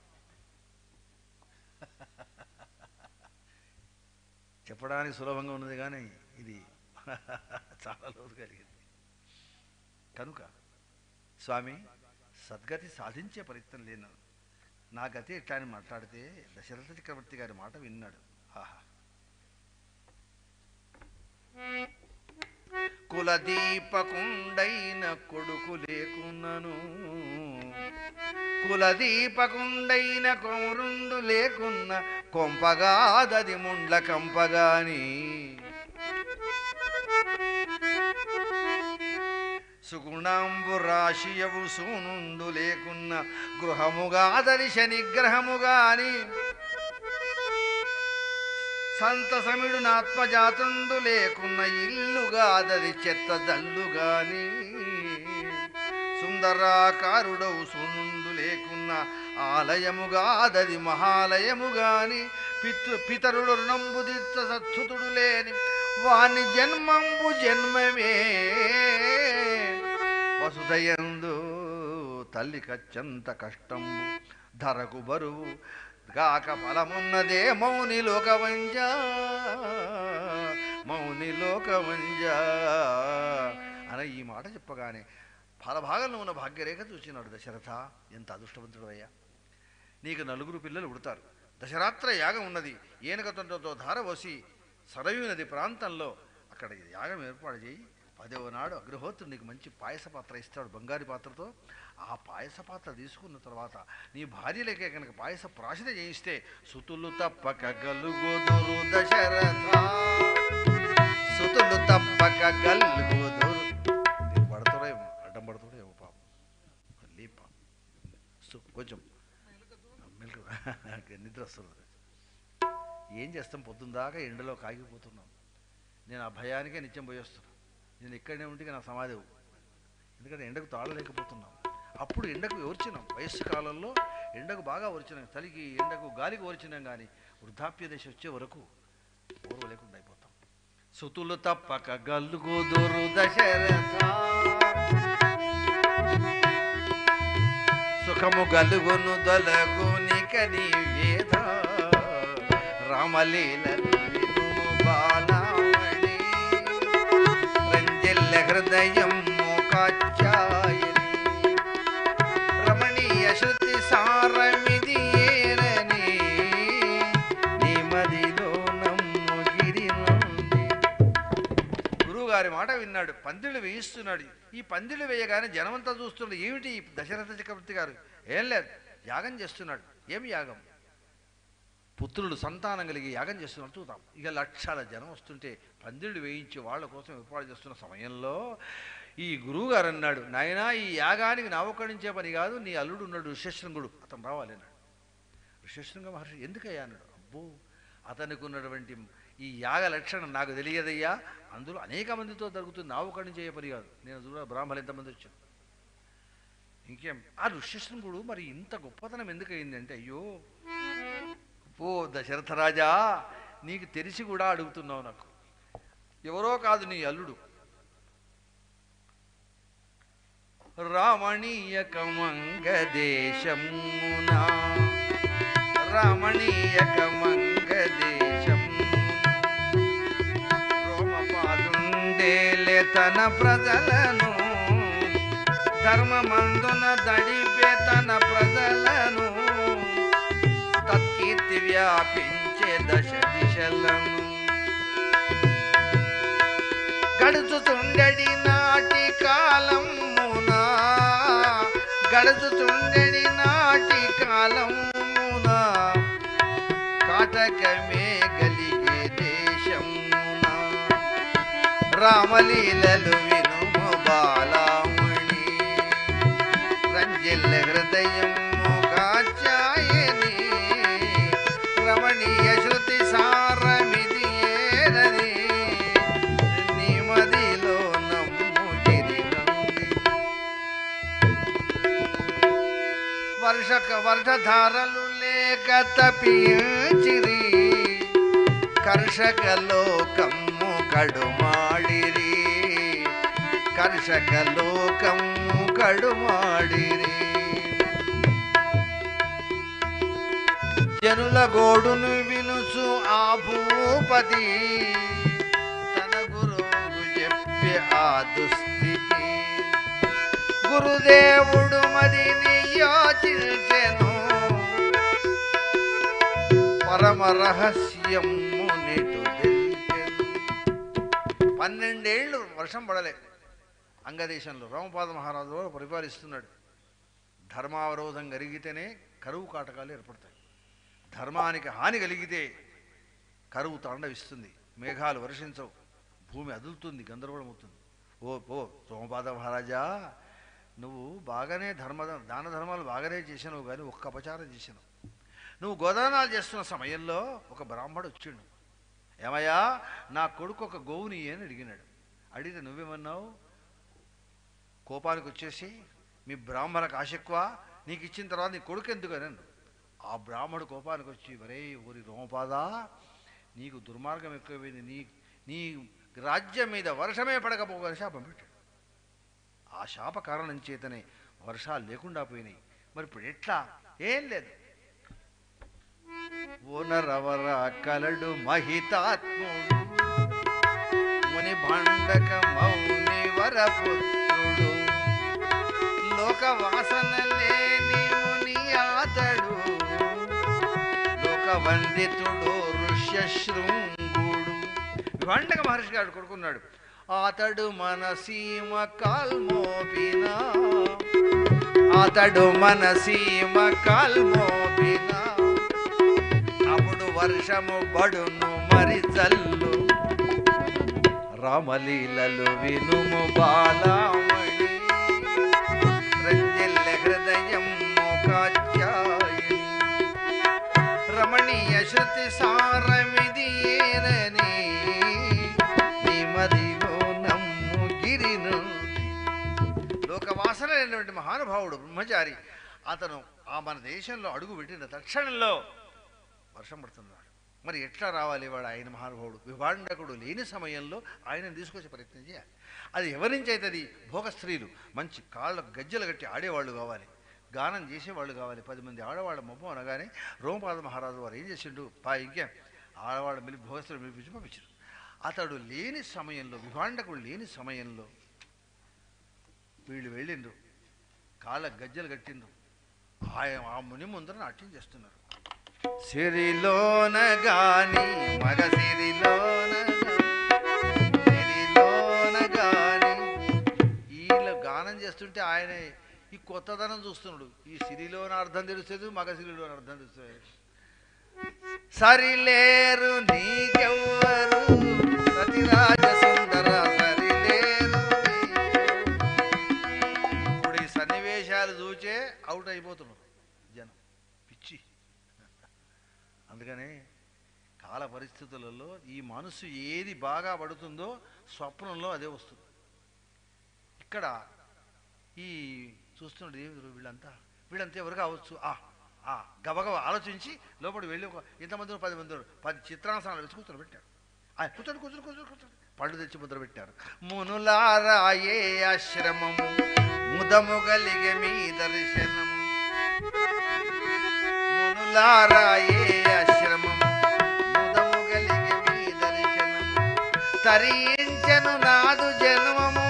చెప్పడానికి సులభంగా ఉన్నది కానీ ఇది చాలా లోతు కలిగింది కనుక స్వామి సద్గతి సాధించే ప్రయత్నం లేను నా గతి ఎట్లా అని మాట్లాడితే దశరథ చక్రవర్తి గారి మాట విన్నాడు ఆహా కులదీపకుండైన కొడుకు లేకున్నను కులదీపకుండైన కొమరుండు లేకున్న కొంపగాదది ముండ్ల కంపగాని సుగుణాంబు రాశియవు సూనుండు లేకున్న గృహముగాదరి శనిగ్రహముగాని సంతసమిడు నాత్మజాతుండు లేకున్న ఇల్లుగాదది చెత్త దల్లుగాని సుందరాకారుడవు సునుండు లేకున్న ఆలయముగాదది మహాలయముగాని పితృ పితరుడు రుణంబు తీర్చ సత్సుతుడు లేని వాని జన్మంబు జన్మమే వసుదయందు తల్లి కచ్చంత కష్టంబు ధరకు బరువు గాక ఫలమున్నదే మౌని లోకవంజ మౌని నీ లోకమంజా అని ఈ మాట చెప్పగానే ఫలభాగంలో ఉన్న భాగ్యరేఖ చూసినాడు దశరథ ఎంత అదృష్టవంతుడు అయ్యా నీకు నలుగురు పిల్లలు పుడతారు దశరాత్ర యాగం ఉన్నది ఏనగతంతో ధార పోసి సరయు నది ప్రాంతంలో అక్కడ యాగం ఏర్పాటు చేయి పదవ నాడు అగ్రహోత్రుడు నీకు మంచి పాయస పాత్ర ఇస్తాడు బంగారు పాత్రతో ఆ పాయస పాత్ర తీసుకున్న తర్వాత నీ భార్యలకే కనుక పాయస ప్రాశన చేయిస్తే సుతులు తప్పక గలుగోదురు దశరథ సుతులు తప్పక గలుగోదురు నీకు పడతాడేమో అడ్డం పడతాడేమో పాపం మళ్ళీ పాపం సు- కొంచెం మెలకు నిద్ర వస్తుంది ఏం చేస్తాం పొద్దున్న దాకా ఎండలో కాగిపోతున్నాం నేను ఆ భయానికే నిత్యం పోయేస్తున్నాను నేను ఇక్కడనే ఉంటే నా సమాధి అవ్వు. ఎందుకంటే ఎండకు తాళలేకపోతున్నాం అప్పుడు ఎండకు ఓర్చినాం వయస్సు కాలంలో ఎండకు బాగా ఓర్చినాం చలికి ఎండకు గాలికి ఓర్చినాం కానీ వృద్ధాప్య దశ వచ్చే వరకు ఓర్వలేకుండా అయిపోతాం సుతులు తప్పక గల్లుగోదురు దశరథ సుఖము గలుగును దొలగునిక నీవేద రామలీలలు వినుము బాలామణి రంజిల్ల హృదయం కాచాయని రమణీయ శృతి సారమిది ఏరని నీ మదిలో నమ్ము గిరి నుండి గురువుగారి మాట విన్నాడు పందిళ్ళు వేయిస్తున్నాడు ఈ పందిళ్ళు వేయగానే జనమంతా చూస్తున్నాడు ఏమిటి ఈ దశరథ చక్రవర్తి గారు ఏం లేదు యాగం చేస్తున్నాడు ఏమి యాగం పుత్రుడు సంతానం కలిగి యాగం చేస్తున్నాడు చూద్దాం ఇక లక్షల జనం వస్తుంటే పందిళ్ళు వేయించి వాళ్ళ కోసం ఏర్పాటు చేస్తున్న సమయంలో ఈ గురువుగారు అన్నాడు నాయనా ఈ యాగానికి నా ఒక్కడి నుంచే పని కాదు నీ అల్లుడు ఉన్నాడు ఋష్యశృంగుడు అతను రావాలి అన్నాడు ఋష్యశృంగ మహర్షి ఎందుకయ్యా అన్నాడు అబ్బో అతనికి ఉన్నటువంటి ఈ యాగ లక్షణం నాకు తెలియదయ్యా అందులో అనేక మందితో జరుగుతుంది నా ఒక్కడి నుంచి ఏ పని కాదు నేను చూడ బ్రాహ్మణులు ఎంతమంది వచ్చాను ఇంకేం ఆ ఋష్యశృంగుడు మరి ఇంత గొప్పతనం ఎందుకు అయిందంటే అయ్యో ఓ దశరథ రాజా నీకు తెలిసి కూడా అడుగుతున్నావు నాకు ఎవరో కాదు నీ అల్లుడు రామణీయక మంగదేశమునా రమణీయక మంగదేశం రోమపాదుండేలే తన ప్రజలను ధర్మమందున దడిపే తన ప్రజలను తత్కీర్తి వ్యాపించే దశ దిశలను గడుచుతుండడి నాటి కాలమునా గడుచుతుండడి నాటి కాలమునా కాటకమే గలిగే దేశమునా రామలీలలు వినుము బాలామణి రంజిల్ల హృదయము కాచాయని రమణీయ శృతి సారమిది ఏనని నీ మదిలో నమ్ము గిరినంది వర్షక వర్షధారలు లేక తపించిరి కర్షక లోకము కడుమాడిరి కర్షక లోకము కడుమాడిరి జనుల గోడును వినుచు ఆ భూపతి తన గురువు చెప్పే ఆ దుస్థితి గురుదేవుడు మదిని యోచించెను పరమ రహస్యము నెటు తెలిపెను పన్నెండేళ్ళు వర్షం పడలే అంగదేశంలో రామపాద మహారాజు వారు పరిపాలిస్తున్నాడు ధర్మావరోధం కలిగితేనే కరువు కాటకాలు ఏర్పడతాయి ధర్మానికి హాని కలిగితే కరువు తాండవిస్తుంది మేఘాలు వర్షించవు భూమి అదులుతుంది గందరగోళమవుతుంది ఓ ఓ సోమపాద మహారాజా నువ్వు బాగానే ధర్మ దాన ధర్మాలు బాగానే చేసినావు కానీ ఒక్క అపచారం చేసినావు నువ్వు గోదానాలు చేస్తున్న సమయంలో ఒక బ్రాహ్మడు వచ్చిండు ఏమయ్యా నా కొడుకు ఒక గోవుని అని అడిగినాడు అడిగితే నువ్వేమన్నావు కోపానికి వచ్చేసి మీ బ్రాహ్మణకు ఆశెక్కువ నీకు ఇచ్చిన తర్వాత నీ కొడుకు ఎందుకు అని అన్నాడు. ఆ బ్రాహ్మడు కోపానికి వచ్చి వరే ఊరి రోమపాదా నీకు దుర్మార్గం ఎక్కువైంది నీ నీ రాజ్యం మీద వర్షమే పడకపోగా శాపం పెట్టాడు ఆ శాప కారణం చేతనే వర్షాలు లేకుండా పోయినాయి మరి ఇప్పుడు ఎట్లా ఏం లేదు ఓనరవర కలడు మహితాత్ముడు పుత్రుడు లోక వాసన లేని ముని అతడు లోక వందితుడు ఋష్యశృంగుడు విభాండక మహర్షి గారు కొడుకున్నాడు అతడు మన సీమ కాల్మోపిన అతడు మన సీమ కాల్మోపిన అప్పుడు వర్షము బడును మరి చల్లు రామలీలలు వినుము బాలామణి రంజిల్ల హృదయం కాచాయిని రమణీయ శృతి సారమిది ఏనని నిమదిలో నమ్ము గిరిను లోకవాసన లేనటువంటి మహానుభావుడు బ్రహ్మచారి అతను ఆ మన దేశంలో అడుగు పెట్టిన తక్షణంలో వర్షం పడుతున్నాడు మరి ఎట్లా రావాలి వాడు ఆయన మహానుభావుడు విభాండకుడు లేని సమయంలో ఆయనను తీసుకొచ్చే ప్రయత్నం చేయాలి అది ఎవరి నుంచి అవుతుంది భోగ స్త్రీలు మంచి కాళ్ళకు గజ్జలు కట్టి ఆడేవాళ్ళు కావాలి గానం చేసేవాళ్ళు కావాలి పది మంది ఆడవాళ్ళ మొబ్బం అనగానే రోమపాద మహారాజు వారు ఏం చేసిండు పా ఇంకేం ఆడవాళ్ళ మిలి భోగస్త్రీలు పిలిపించి పంపించారు అతడు లేని సమయంలో విభాండకుడు లేని సమయంలో వీళ్ళు వెళ్ళిండ్రు కాళ్ళ గజ్జలు కట్టిండ్రు ఆయన ఆ ముని ముందర నాట్యం చేస్తున్నారు సిరిలోన గాని మగ సిరిలోన గాని, సిరిలోన గాని వీళ్ళు గానం చేస్తుంటే ఆయన ఈ కొత్తదనం చూస్తున్నాడు ఈ సిరిలోన అర్థం తెలుస్తుంది మగ సిరిలోన అర్థం తెలుస్తుంది సరిలేరు నీకెవ్వరు సతిరాజ సుందర సరిలేరు నీకెవ్వరు. ఇప్పుడు ఈ సన్నివేశాలు చూచే అవుట్ అయిపోతున్నారు జనం పిచ్చి అందుకనే కాల పరిస్థితులలో ఈ మనసు ఏది బాగా పడుతుందో స్వప్నంలో అదే వస్తుంది ఇక్కడ ఈ చూస్తున్నాడు ఏమి వీళ్ళంతా వీళ్ళంతా ఎవరు కావచ్చు ఆ ఆ గబగబ ఆలోచించి లోపలికి వెళ్ళి ఒక ఇంతమంది పది మంది ఉన్నారు. పది చిత్రాసనాలు వేసి కూర్చొని పెట్టాడు ఆ, కూర్చోండి కూర్చొని కూర్చొని కూర్చొని పళ్ళు తెచ్చి ముద్ర పెట్టారు మునులారాయే ఆశ్రమము ముదముగలిగే మీ దర్శనము మునులారాయే ఆశ్రమము ముదముగలిగే మీ దర్శనము తరించెను నాదు జన్మము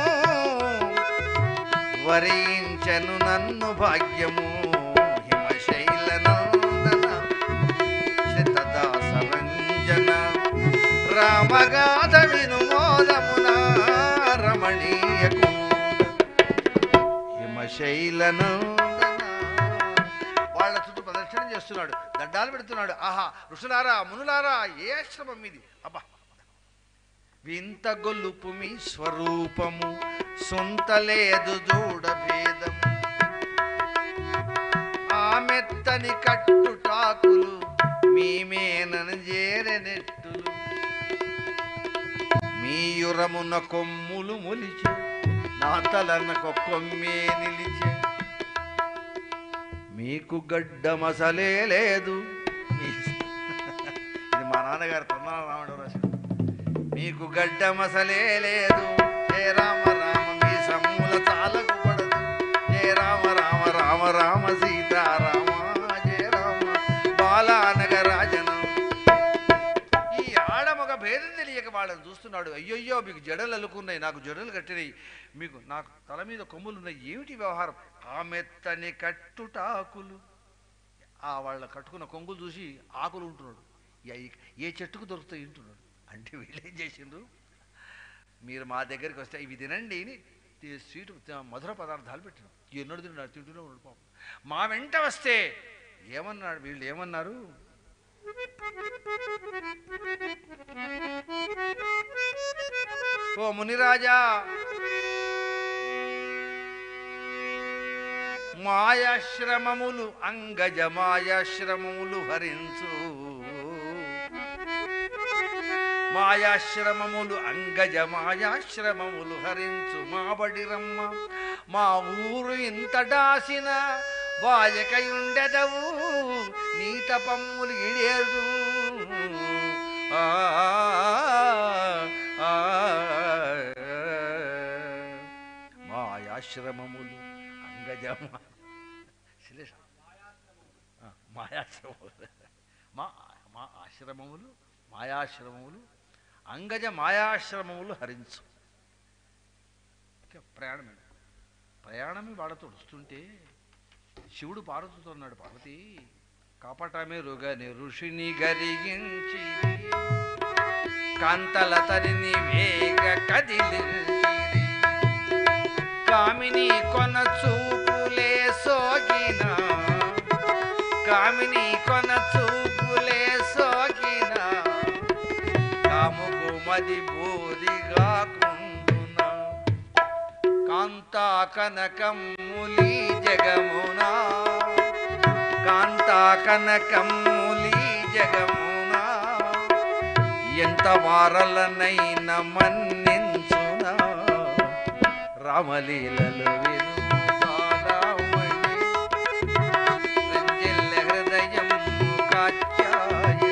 వరించెను నన్ను భాగ్యము హిమశైల నందన శతదాస రంజన రామగాథ వినుమోదమున రమణీయకు హిమశైల నందన వాళ్ళ చుట్టూ ప్రదక్షిణ చేస్తున్నాడు దండాలు పెడుతున్నాడు ఆహా ఋషులారా మునులారా ఏ ఆశ్రమం ఇది అబ్బా వింత గొల్లుపు మీ స్వరూపము సొంతలేదు చూడ భేదము ఆ మెత్తని కట్టుటాకులు మీమేనని చేరెనెట్టులు మీయురమున కొమ్ములు మొలిచే నా తలనకు కొమ్మే నిలిచే మీకు గడ్డ మసలే లేదు మీ- ఇది మా నాన్నగారు తొందర రావడం రాశాడు మీకు గడ్డ మసలే లేదు జయ రామ రామ మీ సమ్ముల చాలకు పడదు జయ రామ రామ రామ రామ సీతారామ జయ రామ బాలానగరాజనం ఈ ఆడమగ భేదం తెలియక వాళ్ళని చూస్తున్నాడు అయ్యయ్యో మీకు జడలు అల్లుకున్నాయి నాకు జడలు కట్టినాయి మీకు నాకు తల మీద కొమ్ములు ఉన్నాయి ఏమిటి వ్యవహారం ఆ మెత్తని కట్టుటాకులు ఆ వాళ్ళ కట్టుకున్న కొంగులు చూసి ఆకులు ఉంటున్నాడు ఏ- ఏ చెట్టుకు దొరుకుతాయి ఉంటున్నాడు అంటే వీళ్ళు ఏం చేసిండ్రు మీరు మా దగ్గరికి వస్తే ఇవి తినండి అని తి- స్వీట్ తి- మధుర పదార్థాలు పెట్టినాం ఎన్నడు తిన్నాడు తింటూనే ఉన్నాడు పాపం మా వెంట వస్తే ఏమన్నాడు వీళ్ళు ఏమన్నారు ఓ మునిరాజా మాయాశ్రమములు అంగజ మాయాశ్రమములు హరించు మాయాశ్రమములు అంగజ మాయాశ్రమములు హరించు మాబడి రమ్మ మా ఊరు ఇంత డాసిన బాయకయుండెదవు నీ తపమ్ములు ఇడేదు ఆ, ఆ, మాయాశ్రమములు అంగజ మా- శిలేష. ఆ, మాయాశ్రమములు మా మా ఆశ్రమములు మాయాశ్రమములు అంగజ మాయాశ్రమములు హరించు ఇంకా ప్రయాణమే ప్రయాణమే వాళ్ళతో వస్తుంటే శివుడు పార్వతితో అన్నాడు పార్వతి కాపటమే రుగని ఋషిని గరిగించి కాంతల తరిని వేగ కదిలించిరి కామిని కొన చూపులే సోకిన కామిని కొన చూపులే సోకిన కాముకు మది బోధిగా కుండున కాంతా కనకమ్ములి జగమునా కాంతా కనకమ్ములి జగమునా ఎంత వారలనైన మన్నించునా రామలీలలు వినుసారామణి రంజిల్ల హృదయం కాచాయి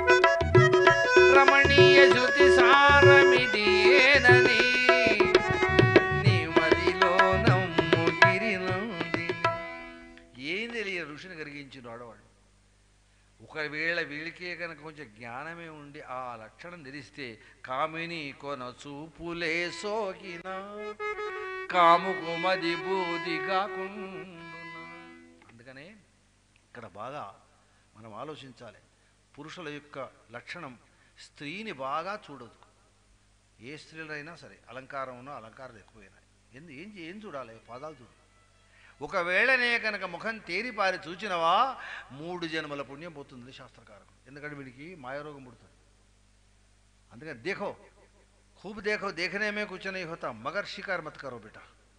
రమణీయ శృతి సారమిది ఏనని నీ మదిలో నమ్ము గిరినంది ఏం తెలియదు ఋషిని కలిగించిన ఆడవాడు ఒకవేళ వీళ్ళకే కనుక కొంచెం జ్ఞానమే ఉండి ఆ లక్షణం తెలిస్తే కామిని కొన చూపులే సోకిన కాముకు మది బూది కాకుండా అందుకనే ఇక్కడ బాగా మనం ఆలోచించాలి పురుషుల యొక్క లక్షణం స్త్రీని బాగా చూడదు ఏ స్త్రీలైనా సరే అలంకారం ఉన్నా అలంకారం ఎక్కువైనా ఎందు ఏం చే- ఏం చూడాలి పాదాలు చూడు ఒకవేళనే కనుక ముఖం తేరిపారి చూచినవా మూడు జన్మల పుణ్యం పోతుంది శాస్త్రకారం ఎందుకంటే వీడికి మాయారోగం పుడుతుంది అందుకని దేఖో खूब देखो देखने में कुछ नहीं होता मगर शिकार मत करो बेटा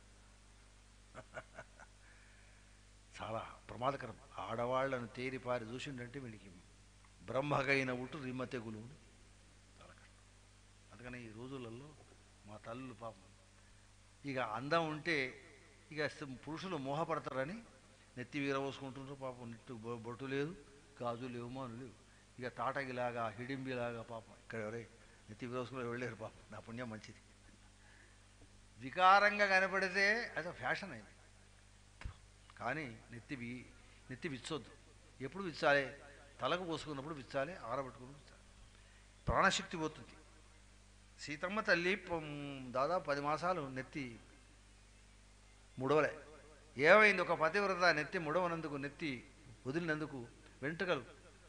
చాలా ప్రమాదకరం ఆడవాళ్లను తేరిపారి చూసిండంటే వీడికి బ్రహ్మగైన ఉటు రిమ్మ తెగులు చాలా కష్టం అందుకని ఈ రోజులలో మా తల్లులు పాపం ఇక అందం ఉంటే ఇక స్- పురుషులు మోహపడతారని నెత్తి వీరవోసుకుంటుంటారు పాపం నెట్టు బొ- బొట్టు లేదు గాజు లేవు మాను లేవు ఇక తాటగిలాగా హిడింబిలాగా పాపం ఇక్కడ ఎవరే నెత్తి వీరవోసుకుని వెళ్ళారు పాపం నా పుణ్యం మంచిది వికారంగా కనపడితే అది ఫ్యాషన్ అయింది కానీ నెత్తి వి నెత్తి విచ్చొద్దు ఎప్పుడు విచ్చాలి తలకు పోసుకున్నప్పుడు విచ్చాలి ఆరబెట్టుకున్నప్పుడు విచ్చాలి ప్రాణశక్తి పోతుంది సీతమ్మ తల్లి పం- దాదాపు పది మాసాలు నెత్తి ముడవలే ఏమైంది ఒక పతివ్రత నెత్తి ముడవనందుకు నెత్తి వదిలినందుకు వెంట్రుకలు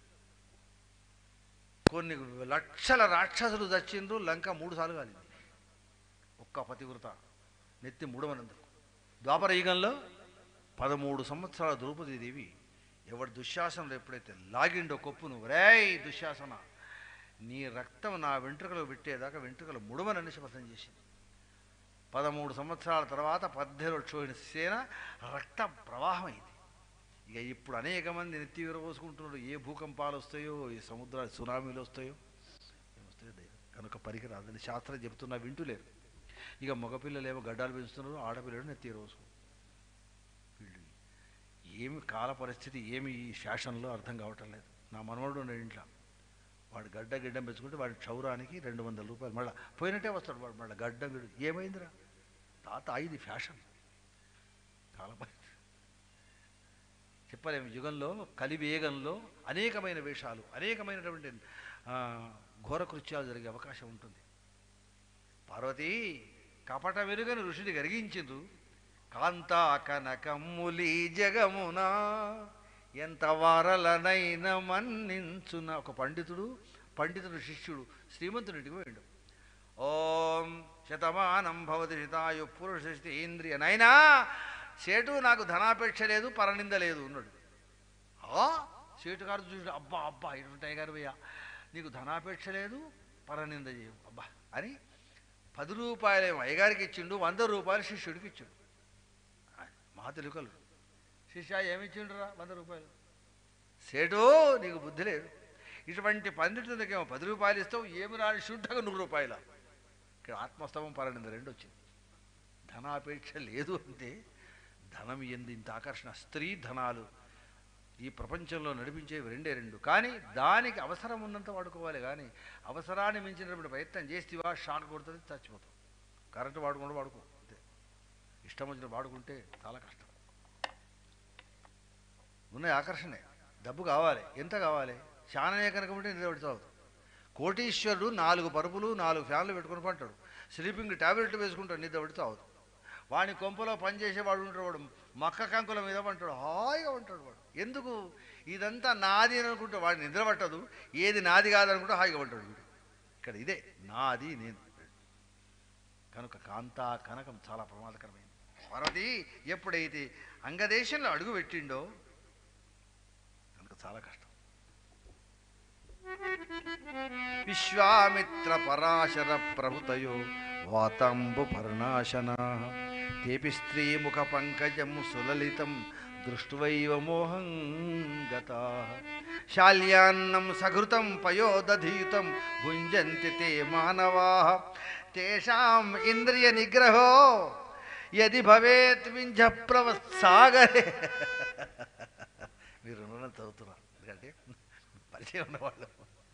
కొన్ని లక్షల రాక్షసులు చచ్చిండ్రు లంక మూడు సార్లు కాలింది ఒక్క పతివ్రత నెత్తి ముడవనందుకు ద్వాపర యుగంలో పదమూడు సంవత్సరాల ద్రౌపదీ దేవి ఎవడు దుశ్శాసనలు ఎప్పుడైతే లాగిండో కొప్పును రేయ్ దుశ్శాసన నీ రక్తం నా వెంట్రుకలు పెట్టేదాకా వెంట్రుకలు ముడవనని శపథం చేసింది పదమూడు సంవత్సరాల తర్వాత పద్దెనిమిది క్షోహిన సేన రక్త ప్రవాహమైంది ఇక ఇప్పుడు అనేక మంది నెత్తి విరబోసుకుంటున్నారు ఏ భూకంపాలు వస్తాయో ఏ సముద్ర సునామీలు వస్తాయో ఏమొస్తాయో తెలియదు. కనుక పనికిరాదని శాస్త్రం చెబుతున్నా వింటులేరు ఇక మగపిల్లలేమో గడ్డాలు పెంచుతున్నారు ఆడపిల్లలు నెత్తి విరబోసుకుంటారు వీళ్ళు ఏమి కాల పరిస్థితి ఏమి ఈ ఫ్యాషన్లో అర్థం కావటం లేదు నా మనవడు ఉన్నాడు ఇంట్లో వాడు గడ్డ గిడ్డం పెంచుకుంటే వాడి క్షౌరానికి రెండు వందల రూపాయలు మళ్ళీ పోయినట్టే వస్తాడు వాడు మళ్ళీ గడ్డం గిడ్డ ఏమైందిరా తాత ఇది ఫ్యాషన్ కాల పరిస్థితి చెప్పలేము యుగంలో కలివేగంలో అనేకమైన వేషాలు అనేకమైనటువంటి ఆ, ఘోర కృత్యాలు జరిగే అవకాశం ఉంటుంది పార్వతి కపట వెరుగని ఋషిని గరిగించిండ్రు కాంతా కనకమ్ములి జగమున ఎంత వారలనైన మన్నించున ఒక పండితుడు పండితుడు శిష్యుడు శ్రీమంతునింటికి పోయిండు ఓం శతమానం భవతి శతాయు పురుష ఇంద్రియ నైనా సేటు నాకు ధనాపేక్ష లేదు పరనింద లేదు ఉన్నాడు ఆ సేటు గారు చూసి అబ్బా అబ్బా ఇటువంటి గారు భయ్యా నీకు ధనాపేక్ష లేదు పరనింద చేయవు అబ్బా అని పది రూపాయలేమో అయ్యగారికి ఇచ్చిండు వంద రూపాయలు శిష్యుడికి ఇచ్చిండు మా తెలుకలు శిష్య ఏమిచ్చిండ్రా వంద రూపాయలు సేటు నీకు బుద్ధి లేదు ఇటువంటి పండితులకేమో పది రూపాయలు ఇస్తావు ఏమి రాని శుద్ధగా నూరు రూపాయల ఇక్కడ ఆత్మస్తవం పరనింద రెండు వచ్చింది ధనాపేక్ష లేదు అంటే ధనం ఎందు ఇంత ఆకర్షణ స్త్రీ ధనాలు ఈ ప్రపంచంలో నడిపించేవి రెండే రెండు కానీ దానికి అవసరం ఉన్నంత వాడుకోవాలి కానీ అవసరాన్ని మించినటువంటి ప్రయత్నం చేస్తేవా షాక్ కొడుతుంది చచ్చిపోతాం కరెంటు వాడుకుంటూ వాడుకో అంతే ఇష్టం వచ్చిన వాడుకుంటే చాలా కష్టం ఉన్నాయి ఆకర్షణే డబ్బు కావాలి ఎంత కావాలి చాలానే కనుక ఉంటే నిలబెడతావు కోటీశ్వరుడు నాలుగు పరుపులు నాలుగు ఫ్యాన్లు పెట్టుకుని పంటాడు స్లీపింగ్ ట్యాబ్లెట్ వేసుకుంటాడు నిద్ర పెడితే అవదు వాని కొంపలో పనిచేసేవాడు ఉంటాడు వాడు మక్క కంకుల మీద ఉంటాడు హాయిగా ఉంటాడు వాడు ఎందుకు ఇదంతా నాది అని అనుకుంటే వాడు నిద్ర పట్టదు ఏది నాది కాదనుకుంటే హాయిగా ఉంటాడు వీడు ఇక్కడ ఇదే నాది నేను కనుక కాంతా కనకం చాలా ప్రమాదకరమైంది పార్వతి ఎప్పుడైతే అంగదేశంలో అడుగు పెట్టిండో కనుక చాలా కష్టం విశ్వామిత్ర పరాశర ప్రభుతయో వాతాంబు పర్ణాశన తేపి స్త్రీ ముఖ పంకజం సులలితం దృష్టువైవ మోహం గతా శాల్యాన్నం సఘృతం పయోదధీతం భుంజంతి తే మానవా తేషాం ఇంద్రియ నిగ్రహో యది భవేత్ వింజ ప్రవత్సాగరే మీరు రుణం చదువుతున్నారు ఎందుకంటే పరిచయం ఉన్నవాళ్ళు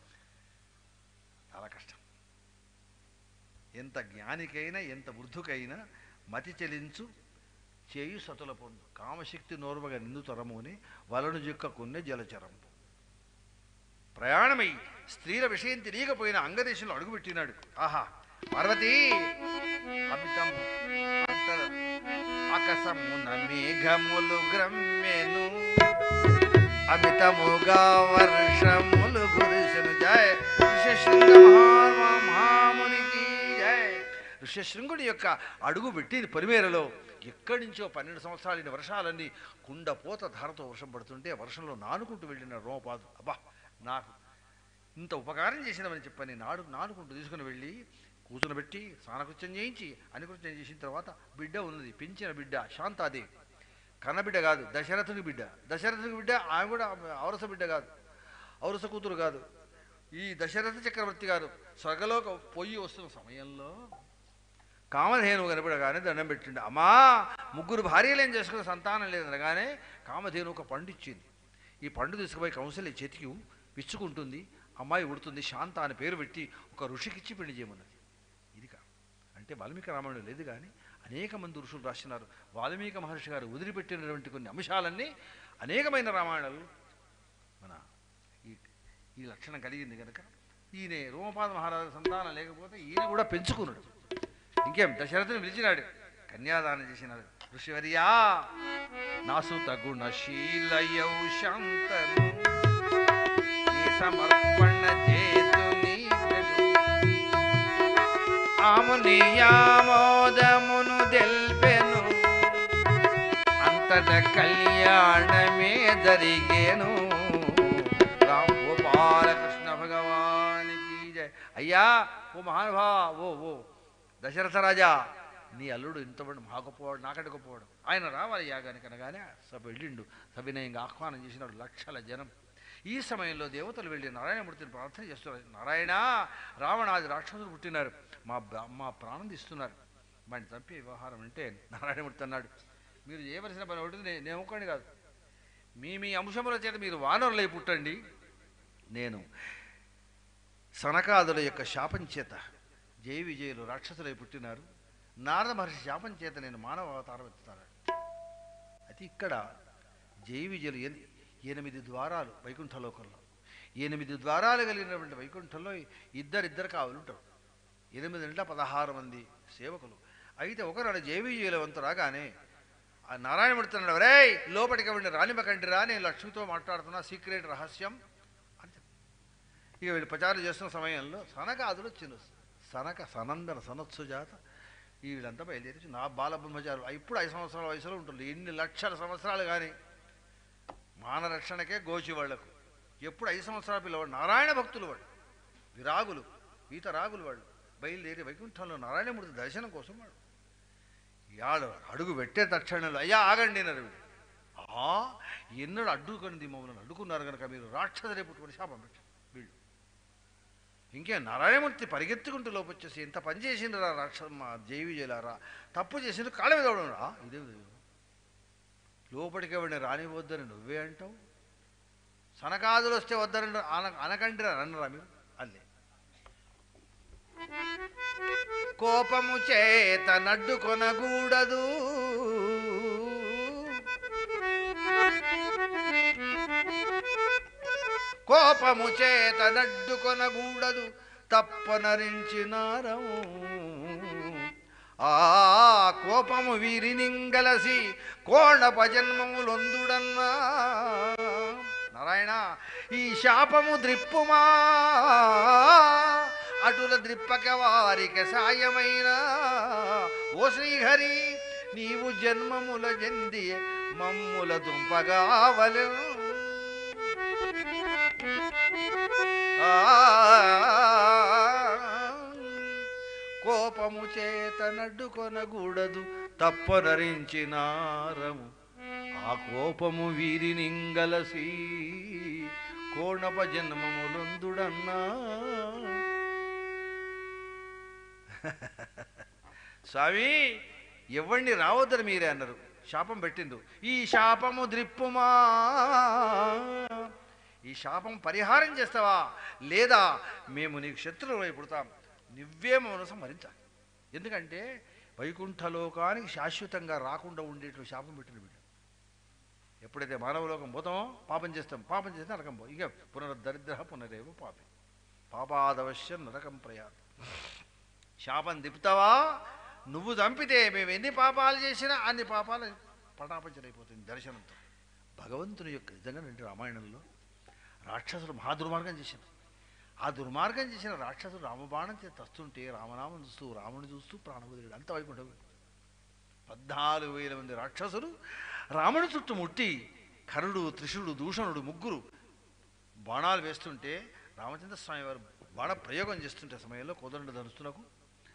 చాలా కష్టం ఎంత జ్ఞానికైనా ఎంత వృద్ధుకైనా మతి చెలించు చేయు సతుల పొందు కామశక్తి నోర్వగా నిందు తరముని వలను జిక్క కొన్నే జలచరంపు ప్రయాణమై స్త్రీల విషయం తెలియకపోయిన అంగదేశంలో అడుగుపెట్టినాడు ఆహా పార్వతి అమితం అంతర ఆకాశమున మేఘములు గ్రమ్మెను అమితముగా వర్షములు కురిసెను జయ ఋషశృంగ మహా- మహామునికి జయ ఋషశృంగుడి యొక్క అడుగు పెట్టి పొలిమేరలో ఎక్కడి నుంచో పన్నెండు సంవత్సరాలు ఇన్ని వర్షాలన్నీ కుండపోత ధారతో వర్షం పడుతుంటే వర్షంలో నానుకుంటూ వెళ్ళిన రోమపాదు అబ్బా నాకు ఇంత ఉపకారం చేసినామని చెప్పని నాడు నానుకుంటూ తీసుకుని వెళ్ళి కూర్చునబెట్టి స్నానకృత్యం చేయించి అనుకృత్యం చేసిన తర్వాత బిడ్డ ఉన్నది పెంచిన బిడ్డ శాంతాదేవి కన్నబిడ్డ కాదు దశరథుని బిడ్డ దశరథుని బిడ్డ ఆమె కూడా ఔరస బిడ్డ కాదు ఔరస కూతురు కాదు ఈ దశరథ చక్రవర్తి గారు స్వర్గలోక పొయ్యి వస్తున్న సమయంలో కామధేనువు కనపడగానే దండం పెట్టిండు అమ్మా ముగ్గురు భార్యలు ఏం చేసుకున్న సంతానం లేదనగానే కామధేను ఒక పండు ఇచ్చింది ఈ పండు తీసుకుపోయి కౌశల్య చేతికి విచ్చుకుంటుంది అమ్మాయి ఉడుతుంది శాంత అని పేరు పెట్టి ఒక ఋషికిచ్చి పెళ్లి చేయమన్నది ఇది కాదు అంటే వాల్మీకి రామాయణం లేదు కానీ అనేక మంది ఋషులు రాసినారు వాల్మీకి మహర్షి గారు వదిలిపెట్టినటువంటి కొన్ని అంశాలన్నీ అనేకమైన రామాయణాలు మన ఈ ఈ లక్షణం కలిగింది కనుక ఈయన రోమపాద మహారాజు సంతానం లేకపోతే ఈయన కూడా పెంచుకున్నాడు ఇంకేం దశరథుని పిలిచినాడు కన్యాదానం చేసినాడు ఋషివర్యా నాసుత గుణశీలయౌ శాంతను నీ సమర్పణ చేతు నీ ఆముని ఆమోదమును తెల్పెను అంతట కళ్యాణమే జరిగేను రామ్ గోపాలకృష్ణ భగవానికి జయ అయ్యా ఓ మహానుభా ఓ ఓ దశరథ రాజా నీ అల్లుడు ఇంతమంది మాకపోవడం నాకడకపోవడం ఆయన రావాలి యాగానికి అనగానే సభ వెళ్ళిండు సవినయంగా ఆహ్వానం చేసినాడు లక్షల జనం ఈ సమయంలో దేవతలు వెళ్ళి నారాయణమూర్తిని ప్రార్థన చేస్తున్నారు నారాయణ రావణాది రాక్షసులు పుట్టినారు మా బ- మా ప్రాణం తీస్తున్నారు వాడిని చంపే వ్యవహారం అంటే నారాయణమూర్తి అన్నాడు మీరు చేయవలసిన పని ఒకటి నే- నేను ఒక్కడిని కాదు మీ మీ అంశముల చేత మీరు వానరులై పుట్టండి నేను సనకాదుల యొక్క శాపం చేత జయ విజయులు రాక్షసులై పుట్టినారు నారద మహర్షి శాపం చేత నేను మానవ అవతారం ఎత్తుతాను అయితే ఇక్కడ జయ విజయులు ఎన్- ఎనిమిది ద్వారాలు వైకుంఠలోకంలో ఎనిమిది ద్వారాలు కలిగినటువంటి వైకుంఠంలో ఇద్దరిద్దరు కావులు ఉంటారు ఎనిమిది అంటే పదహారు మంది సేవకులు అయితే ఒకనాడు జయ విజయుల వంతు రాగానే ఆ నారాయణమూర్తి అన్నాడు రే లోపలికి వెళ్ళి రానివ్వకండి రా నేను లక్ష్మితో మాట్లాడుతున్నా సీక్రెట్ రహస్యం అని చెప్పాడు. ఇక వీళ్ళు ప్రచారం చేస్తున్న సమయంలో సనకాదులు వచ్చిండు సనక సనందన సనత్సుజాత ఈ వీళ్ళంతా బయలుదేరి నా బాలబ్రహ్మచారు ఇప్పుడు ఐదు సంవత్సరాల వయసులో ఉంటుంది ఎన్ని లక్షల సంవత్సరాలు కానీ మానరక్షణకే గోచి వాళ్లకు ఎప్పుడు ఐదు సంవత్సరాల పిల్లవాడు నారాయణ భక్తులు వాడు విరాగులు వీతరాగులు వాళ్ళు బయలుదేరి వైకుంఠంలో నారాయణమూర్తి దర్శనం కోసం వాడు ఇవాళ అడుగు పెట్టే తక్షణంలో అయ్యా ఆగండి అన్నారు వీడు ఆ ఎన్నడు అడ్డుకొని మమ్మల్ని అడ్డుకున్నారు కనుక మీరు రాక్షసరే పుట్టుకొని శాపం పెట్టారు వీళ్ళు ఇంకే నారాయణమూర్తి పరిగెత్తుకుంటూ లోపొచ్చేసి ఇంత పని చేసిండ్రా రాక్షస మా జైవి జైలారా తప్పు చేసిండు కాళ్ళ మీద రా ఇదే లోపలికి ఎవరిని రానివద్దని నువ్వే అంటావు సనకాదులు వస్తే వద్దని అన అనకండి అనరా మీరు అల్లే కోపము చేత నడ్డు కొనగూడదు కోపము చేత నడ్డు కొనగూడదు తప్పనరించినారము ఆ కోపము వీరినింగలసి కోణప జన్మములొందుడన్నా నారాయణ ఈ శాపము ద్రిప్పుమా అటుల ద్రిప్పక వారికి సాయమైన ఓ శ్రీహరి నీవు జన్మముల జంది మమ్ముల దుంపగావలు కోపము చేత నడ్డుకొనగూడదు తప్పనరించినారము ఆ కోపము వీరినింగలసి కోణప జన్మములందుడన్నా స్వామి ఎవరిని రావద్దని మీరే అన్నారు శాపం పెట్టిండు ఈ శాపము ద్రిప్పుమా ఈ శాపం పరిహారం చేస్తావా లేదా మేము నీకు శత్రువులై పుడతాం నువ్వే మమ్మల్ని సంహరించాలి ఎందుకంటే వైకుంఠలోకానికి శాశ్వతంగా రాకుండా ఉండేటువంటి శాపం పెట్టిన వీడు ఎప్పుడైతే మానవలోకం పోతామో పాపం చేస్తాం పాపం చేస్తే నరకం పో ఇక పునరుద్ధరిద్ర పునరేవ పాపి పాపాదవశ్యం నరకం ప్రయాద్ శాపం దిపుతావా నువ్వు చంపితే మేము ఎన్ని పాపాలు చేసినా అన్ని పాపాలు పటాపంచలైపోతుంది దర్శనంతో భగవంతుని యొక్క నిజంగా రెండు రామాయణంలో రాక్షసులు మహా దుర్మార్గం చేశారు ఆ దుర్మార్గం చేసిన రాక్షసుడు రామబాణం చేతి వస్తుంటే రామనామం చూస్తూ రాముని చూస్తూ ప్రాణబుద్ధుడు అంత వైకుంఠం పద్నాలుగు వేల మంది రాక్షసులు రాముని చుట్టూ ముట్టి కరుడు త్రిశుడు దూషణుడు ముగ్గురు బాణాలు వేస్తుంటే రామచంద్ర స్వామి వారు బాణ ప్రయోగం చేస్తుంటే సమయంలో కోదండ ధనుస్తునకు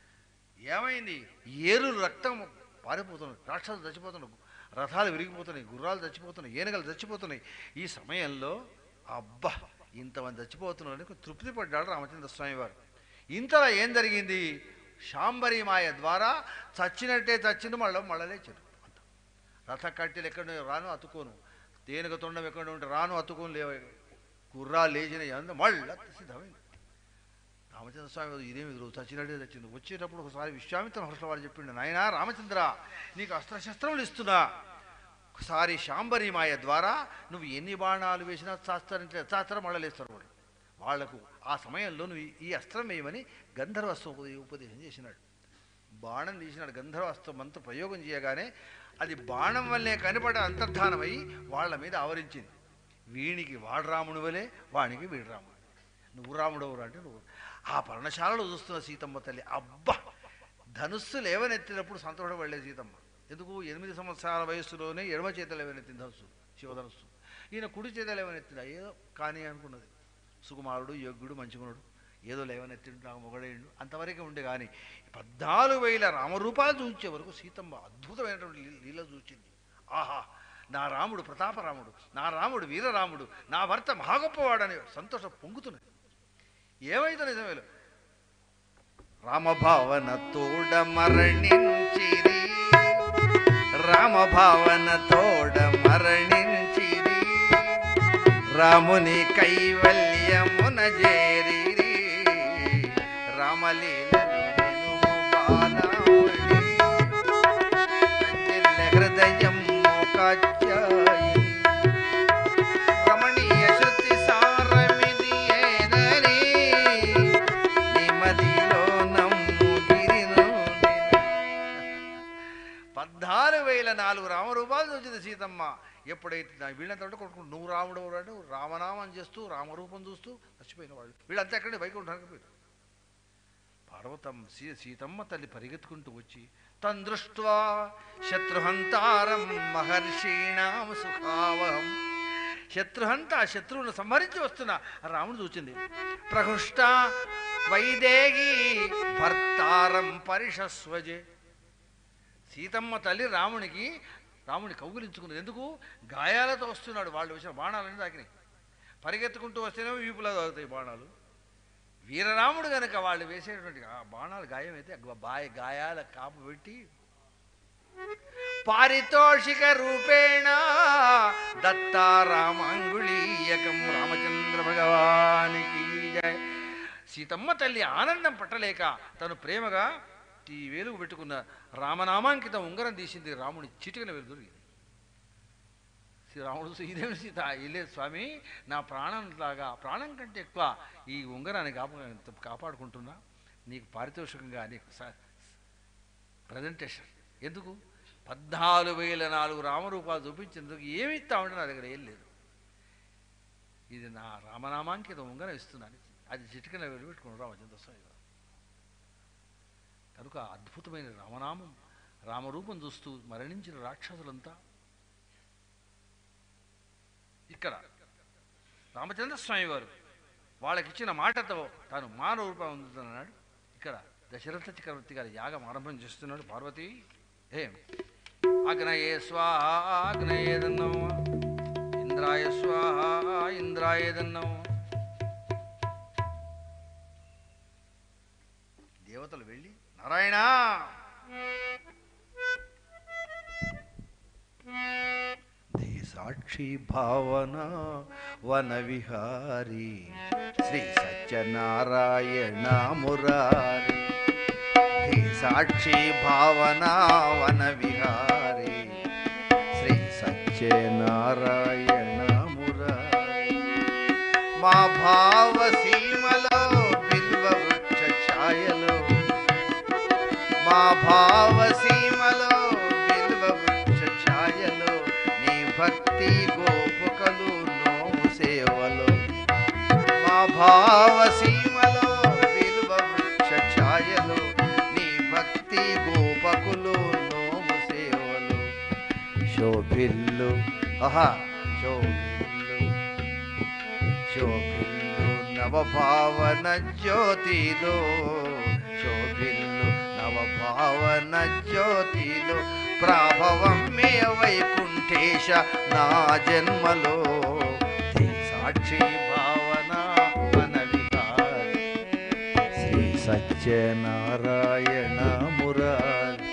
ఏమైంది ఏరులు రక్తం పారిపోతున్నాయి రాక్షసులు చచ్చిపోతున్నాయి రథాలు విరిగిపోతున్నాయి గుర్రాలు చచ్చిపోతున్నాయి ఏనుగలు చచ్చిపోతున్నాయి ఈ సమయంలో అబ్బా ఇంతమంది చచ్చిపోతున్నారని తృప్తి పడ్డాడు రామచంద్ర స్వామి వారు ఇంతలో ఏం జరిగింది శాంబరి మాయ ద్వారా చచ్చినట్టే చచ్చింది మళ్ళీ మళ్ళలే చెడు అంత రథ కట్టెలు ఎక్కడ రాను అతుకోను తేనెక తొండం ఎక్కడ ఉంటే రాను అతుకోను లేవ గుర్రాలు లేచినాయి అంత మళ్ళీ సిద్ధమైంది రామచంద్ర స్వామి వారు ఇదేమి ఎదురు చచ్చినట్టే చచ్చింది వచ్చేటప్పుడు ఒకసారి విశ్వామిత్ర మహర్షుల వారు చెప్పిండు నాయనా రామచంద్ర నీకు అస్త్రశస్త్రములు ఇస్తున్నా ఒకసారి శాంబరి మాయ ద్వారా నువ్వు ఎన్ని బాణాలు వేసినా శాస్త్రం శాస్త్రం మళ్ళలేస్తారు వాడు వాళ్లకు ఆ సమయంలో నువ్వు ఈ- ఈ అస్త్రం వేయమని గంధర్వస్త్రం ఉపదే- ఉపదేశం చేసినాడు బాణం తీసినాడు గంధర్వస్త్రం మంత్ర ప్రయోగం చేయగానే అది బాణం వల్లే కనపడ అంతర్ధానమై వాళ్ళ మీద ఆవరించింది వీనికి వాడు రాముడు వలే వానికి వీడు రాముడు నువ్వు రాముడు ఎవరు అంటే నువ్వు ఆ పర్ణశాలలో చూస్తున్న సీతమ్మ తల్లి అబ్బా ధనుస్సు లేవనెత్తినప్పుడు సంతోషపడలేదు సీతమ్మ ఎందుకు ఎనిమిది సంవత్సరాల వయస్సులోనే ఎడమ చేత లేవనెత్తింది ధనుస్సు శివధనుస్సు ఈయన కుడి చేత లేవనెత్తింది ఏదో కానీ అనుకున్నది సుకుమారుడు యోగ్యుడు మంచిగుణుడు ఏదో లేవనెత్తిండు నాకు మొగడేయండు అంతవరకే ఉండే కానీ పద్నాలుగు వేల రామరూపాలు చూపించే వరకు సీతమ్మ అద్భుతమైనటువంటి లీ- లీల చూచింది ఆహా నా రాముడు ప్రతాపరాముడు నా రాముడు వీరరాముడు నా భర్త మహాగొప్పవాడని సంతోషం పొంగుతున్నది ఏమైతే నిజమేలో రామభావన తోడ మరణించిరి రామభావన తోడ మరణించిరి రాముని కైవల్యమున చేరిరి రామలీలను వినుము బాలమణి. కంచెల్ల హృదయము కాచాయి రమణీయ శృతి సారమిది ఏదని నిమదిలో నమ్ము పద్నాలుగు వేల నాలుగు రామరూపాలు వచ్చింది సీతమ్మ ఎప్పుడైతే నా వీళ్ళంతా కొట్టుకుంటూ నువ్వు రాముడు అంటే రామనామం చేస్తూ రామరూపం చూస్తూ చచ్చిపోయిన వాళ్ళు వీళ్ళంతా ఎక్కడే వైకుంఠానికి పోయారు పార్వతమ్మ సీ సీతమ్మ తల్లి పరిగెత్తుకుంటూ వచ్చి తందృష్ట్వా శత్రుహంతారం మహర్షీణాం సుఖావహం శత్రుహంత ఆ శత్రువును సంహరించి వస్తున్న రాముడు చూచింది ప్రహృష్ట వైదేహి భర్తారం పరిషస్వజే సీతమ్మ తల్లి రామునికి రాముని కౌగిలించుకున్నది ఎందుకు గాయాలతో వస్తున్నాడు వాళ్ళు వచ్చిన బాణాలన్నీ తాకినాయి పరిగెత్తుకుంటూ వస్తేనేమో వీపులా తాగుతాయి బాణాలు వీరరాముడు గనక వాళ్ళు వేసేటువంటి ఆ బాణాలు గాయమైతే ఆ బాయ గాయాల కాపు పెట్టి పారితోషిక రూపేణ దత్తారామాంగుళీయకం రామచంద్ర భగవానికి జయ సీతమ్మ తల్లి ఆనందం పట్టలేక తను ప్రేమగా ఈ వేలుగు పెట్టుకున్న రామనామాంకితం ఉంగరం తీసింది రాముడి చిటికన వేలు దొరికింది శ్రీ రాముడు చూసి, ఇదేమి సీత ఇలే స్వామి నా ప్రాణం లాగా ప్రాణం కంటే ఎక్కువ ఈ ఉంగరాన్ని కాపా కాపాడుకుంటున్నా నీకు పారితోషికంగా నీకు ప్రజెంటేషన్ ఎందుకు పద్నాలుగు వేల నాలుగు రామరూపాలు చూపించేందుకు ఏమి ఇస్తామంటే నా దగ్గర ఏం లేదు ఇది నా రామనామాంకితం ఉంగరం ఇస్తున్నాను అది చిటికన వెళ్ళిపెట్టుకుని రామచంద్ర స్వామి గారు కనుక అద్భుతమైన రామనామం రామరూపం చూస్తూ మరణించిన రాక్షసులంతా ఇక్కడ రామచంద్ర స్వామి వారు వాళ్ళకిచ్చిన మాటతో తాను మానవ రూపం అందుతున్నాడు ఇక్కడ దశరథ చక్రవర్తి గారి యాగం ఆరంభం చేస్తున్నాడు పార్వతి ఏం అగ్నయే స్వాహ అగ్నయేదన్నో ఇంద్రాయ స్వాహ ఇంద్రాయేదన్నో దేవతలు వెళ్ళి నారాయణ ధీ సాక్షి భావన వన విహారి శ్రీ సత్యనారాయణ మురారి ధీ సాక్షి భావన వన విహారి శ్రీ సత్యనారాయణ మురారి మా భావ సీమలో బిల్వ వృక్ష ఛాయలో మా భావ సీమలో బిల్వ వృక్ష ఛాయలో నీ భక్తి గోపుకలు నోము సేవలో మా భావ సీమలో బిల్వ వృక్ష ఛాయలో నీ భక్తి గోపకులు నోము సేవలు శోభిల్లు ఆహా శోభిల్లు శోభిల్లు నవభావన జ్యోతిలో శోభిల్లు నవభావన జ్యోతిలో ప్రాభవం మే వైకుంఠేశ నా జన్మలో ధీ సాక్షి భావన మన విహారి శ్రీ సత్యనారాయణ మురారి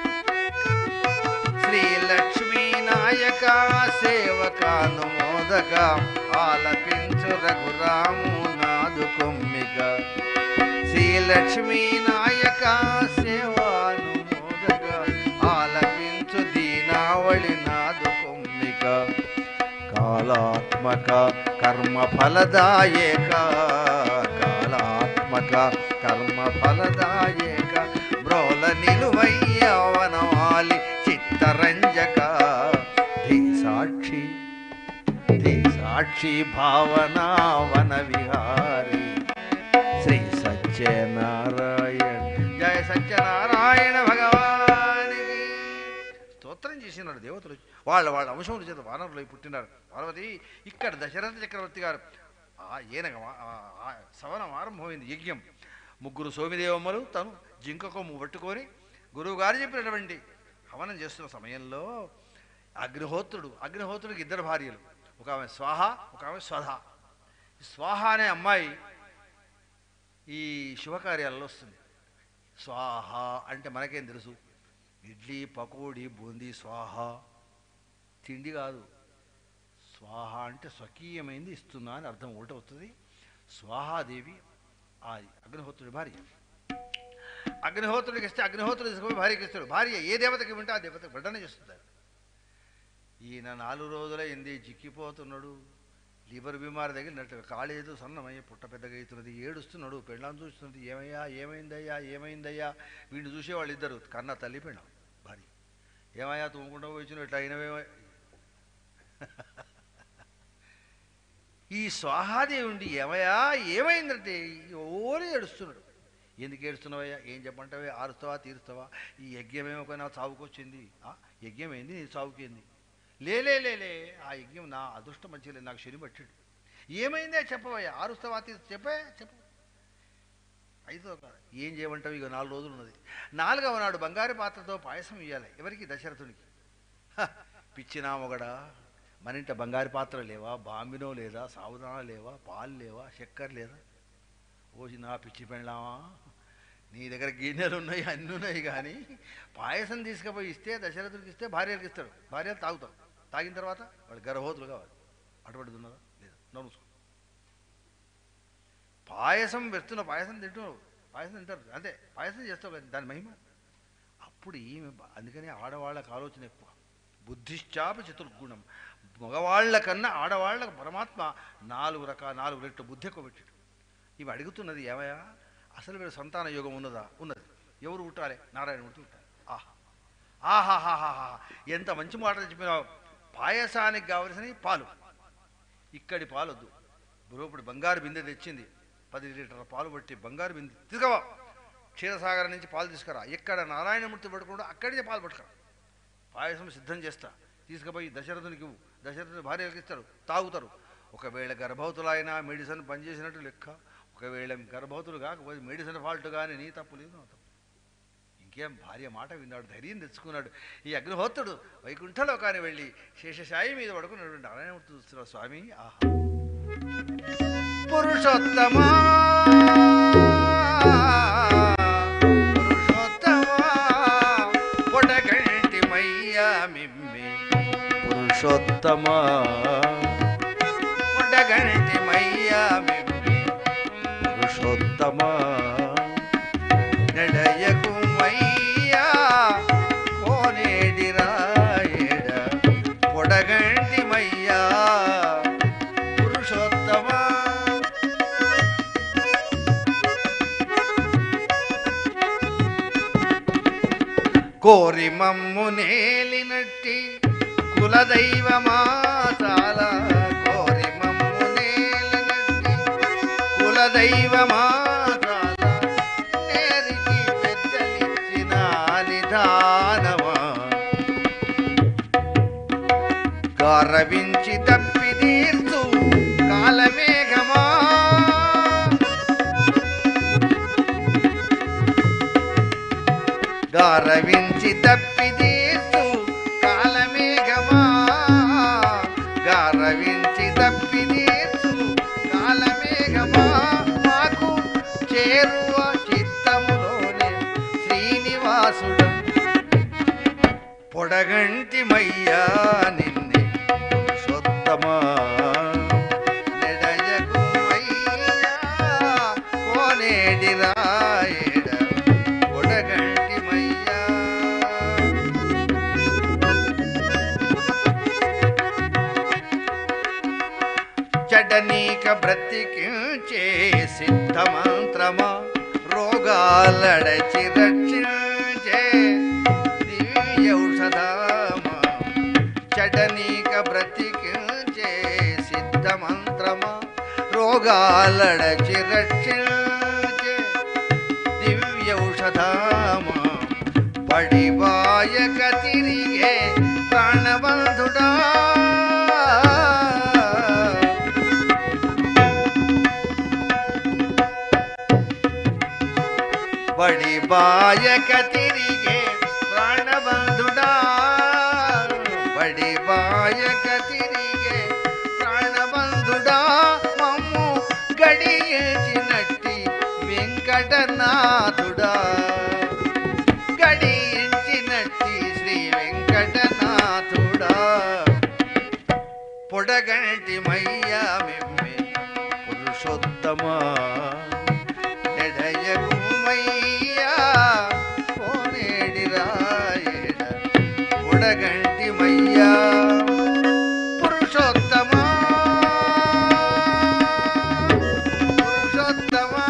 శ్రీ లక్ష్మీ నాయక సేవకాను మోదక ఆలపించు రఘురాము నాదు కొమ్మిక శ్రీ లక్ష్మీ నాయక సేవాను మోదక ఆలపించు దీనావళి నాదు కొమ్మిక కాలాత్మక కర్మ ఫలదాయక కాలాత్మక కర్మ ఫలదాయక బ్రోల నిలువయ్య వనవాలి చిత్తరంజక ధీ సాక్షి ధీ సాక్షి భావన వన విహారి శ్రీ సత్యనారాయణ జయ సత్యనారాయణ భగవానికి స్తోత్రం చేసినాడు దేవతలు వాళ్ళ వాళ్ళ అంశముల చేత వానరులై పుట్టినారు పార్వతి ఇక్కడ దశరథ చక్రవర్తి గారు ఆ ఏనగ సవనం ఆరంభమైంది యజ్ఞం ముగ్గురు సోమిదేవమ్మలు తను జింక కొమ్ము పట్టుకొని గురువు గారు చెప్పినటువంటి హవనం చేస్తున్న సమయంలో అగ్నిహోత్రుడు అగ్నిహోత్రుడికి ఇద్దరు భార్యలు ఒక ఆమె స్వాహ ఒక ఆమె స్వధ ఈ స్వాహ అనే అమ్మాయి ఈ శుభకార్యాలలో వస్తుంది స్వాహ అంటే మనకేం తెలుసు ఇడ్లీ పకోడీ బూందీ స్వాహ తిండి కాదు స్వాహ అంటే స్వకీయమైంది ఇస్తున్నా అని అర్థం ఒకటి వస్తుంది స్వాహాదేవి ఆ అగ్నిహోత్రుడి భార్య అగ్నిహోత్రుడికి ఇస్తే అగ్నిహోత్రుడు తీసుకుపోయి భార్యకి ఇస్తాడు భార్య ఏ దేవతకి వింటే ఆ దేవతకి వడ్డన చేస్తుంది ఈయన నాలుగు రోజులైంది చిక్కిపోతున్నాడు లివర్ బీమారి తగిలినట్టుగా కాళేదు సన్నమయ్య పుట్ట పెద్దగా అవుతున్నది ఏడుస్తున్నాడు పెళ్ళాం చూస్తున్నది ఏమయ్యా ఏమైందయ్యా ఏమైందయ్యా వీడిని చూసేవాళ్ళు ఇద్దరు కన్న తల్లి పెళ్ళాం భార్య ఏమయ్యా తూముకుంటూ వచ్చిన ఇట్లా అయినవేమో ఈ స్వాహాదేవుండి ఏమయ్యా ఏమైందంటే ఓరి ఏడుస్తున్నాడు ఎందుకు ఏడుస్తున్నావయ్యా ఏం చెప్పంటావే ఆరుస్తావా తీరుస్తావా ఈ యజ్ఞం ఏమో చావుకొచ్చింది ఆ, యజ్ఞం ఏంది నీ చావుకేంది లేలే లేలే ఆ యజ్ఞం నా అదృష్టం మంచిగా లేదు నాకు శని పట్టాడు ఏమైందే చెప్పవయ్యా ఆరుస్తావా తీరు చెప్పే చెప్పు ఐదో కాదు ఏం చేయమంటావు ఇక నాలుగు రోజులు ఉన్నది నాలుగవ నాడు బంగారు పాత్రతో పాయసం ఇవ్వాలి ఎవరికి దశరథునికి హ, పిచ్చినా మొగడా మన ఇంట బంగారు పాత్ర లేవా బాంబినో లేదా సావుదానా లేవా పాలు లేవా చక్కెర లేదా ఓసి నా పిచ్చి పెళ్ళామా నీ దగ్గర గిన్నెలు ఉన్నాయి అన్నీ ఉన్నాయి కానీ పాయసం తీసుకుపోయి ఇస్తే దశరథుడికి ఇస్తే భార్యలకు ఇస్తాడు భార్యలు తాగుతారు తాగిన తర్వాత వాళ్ళు గర్భవతులు కావాలి అటువంటిది ఉన్నదా లేదు నమస్కారం పాయసం పెడుతున్న పాయసం తింటున్నావు పాయసం తింటారు అంతే పాయసం చేస్తావు కదా దాని మహిమ అప్పుడు ఈమె బ- అందుకని ఆడవాళ్ళకి ఆలోచన ఎక్కువ బుద్ధిశ్చాప చతుర్గుణం మగవాళ్ళ కన్నా ఆడవాళ్ళకు పరమాత్మ నాలుగు రకాల నాలుగు రెట్లు బుద్ధి ఎక్కువ పెట్టాడు ఇవి అడుగుతున్నది ఏమయ్యా అసలు వీడు సంతాన యోగం ఉన్నదా ఉన్నది ఎవరు పుట్టాలి నారాయణ పుట్టి పుట్టాలి ఆహా ఆహాహాహా ఎంత మంచి మాటలు చెప్పినావు పాయసానికి కావలసిన పాలు ఇక్కడి పాలొద్దు బ్రోపుడు బంగారు బిందె తెచ్చింది పది లీటర్ల పాలు పట్టి బంగారు బిందె తీసుకువా క్షీరసాగరం నుంచి పాలు తీసుకురా ఎక్కడ నారాయణమూర్తి పడుకుంటూ అక్కడికే పాలు పట్టుకురా పాయసం సిద్ధం చేస్తా తీసుకుపోయి దశరథునికి ఇవ్వు దశరథుని భార్యలకు ఇస్తారు తాగుతారు ఒకవేళ గర్భవతులైనా మెడిసిన్ పనిచేసినట్టు లెక్క ఒకవేళ గర్భవతులు కాకపోతే మెడిసిన్ ఫాల్ట్ కానీ నీ తప్పు లేదు నా తప్పు ఇంకేం భార్య మాట విన్నాడు ధైర్యం తెచ్చుకున్నాడు ఈ అగ్నిహోత్రుడు వైకుంఠలోకాన్ని వెళ్ళి శేషశాయి మీద పడుకున్నటువంటి నారాయణమూర్తి చూస్తున్నాడు స్వామి ఆహా పురుషోత్తమా పురుషోత్తమా కొడగంటి మయ్యా మిమ్మి పురుషోత్తమా కొడగంటి మయ్యా మిమ్మి పురుషోత్తమా నడయకు మయ్యా కోనేడి రాయడ పొడగంటి మయ్యా పురుషోత్తమా కోరి మమ్ము నేలినట్టి కులదైవమా చాలా కోరి మమ్ము నేలినట్టి కులదైవమా చాలా నేరికి పెద్దలిచ్చిన నిధానమా గారవించి తప్పి తీర్చు కాలమేఘమా గారవించి తప్పి తీర్చు కాలమేఘమా గారవించి తప్పి తీర్చు కాలమేఘమా మాకు చేరువ చిత్తములోనే శ్రీనివాసుడు పొడగంటి మయ్యా నిన్నే పురుషోత్తమా నెడయకు మయ్యా కోనేడి రాయడ పొడగంటి మయ్యా చెడనీక బ్రతికించే సిద్ధ మంత్రమా రోగాలడచి రక్షించే దివ్యౌషధమా చెడనీక బ్రతికించే సిద్ధ మంత్రమా రోగాలడచి రక్షించే దివ్యౌషధమా పడివాయక తిరిగే ప్రాణబంధుడా బడి బాయక తిరిగే ప్రాణబంధుడా బడి బాయక తిరిగే ప్రాణబంధుడా మమ్ము గడియించినట్టి వెంకటనాథుడా గడియించినట్టి శ్రీ వెంకటనాథుడా పొడగంటి మయ్యా మిమ్మె పురుషోత్తమా నెడయకు మయ్యా కోనేడి రాయడ పొడగంటి మయ్యా పురుషోత్తమా పురుషోత్తమా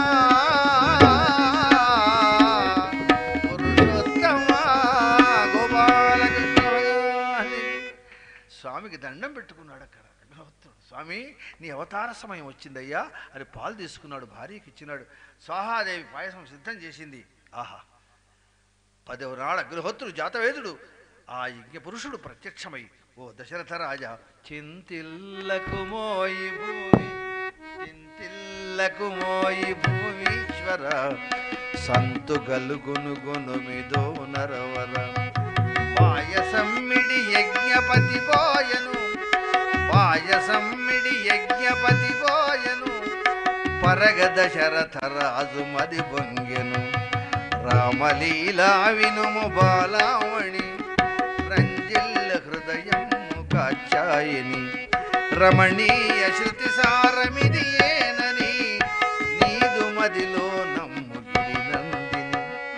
పురుషోత్తమా గోపాలకృష్ణ భగవాని. స్వామికి దండం పెట్టుకున్నాడు అక్కడ అగ్నిహోత్రుడు స్వామి నీ అవతార సమయం వచ్చిందయ్యా అని పాలు తీసుకున్నాడు భార్యకి ఇచ్చినాడు స్వాహాదేవి పాయసం సిద్ధం చేసింది ఆహా పదవ నాడు అగ్నిహోత్రుడు జాతవేదుడు ఆ యజ్ఞ పురుషుడు ప్రత్యక్షమై ఓ దశరథ రాజా చింతిల్లకు మోయి భూమి చింతిల్లకు మోయి భూమీశ్వర సంతు గలుగును గునుమిదో నరవర పాయసమ్మిడి యజ్ఞపతి పోయను పాయసమ్మిడి యజ్ఞపతి పోయను పరగ దశరథ రాజు మది బొంగెను రామలీలా వినుము బాలామణి రంజిల్ల హృదయము కాచాయని రమణీయ శృతి సారమిది ఏనని నీదు మదిలో నమ్ము గిరి నందిని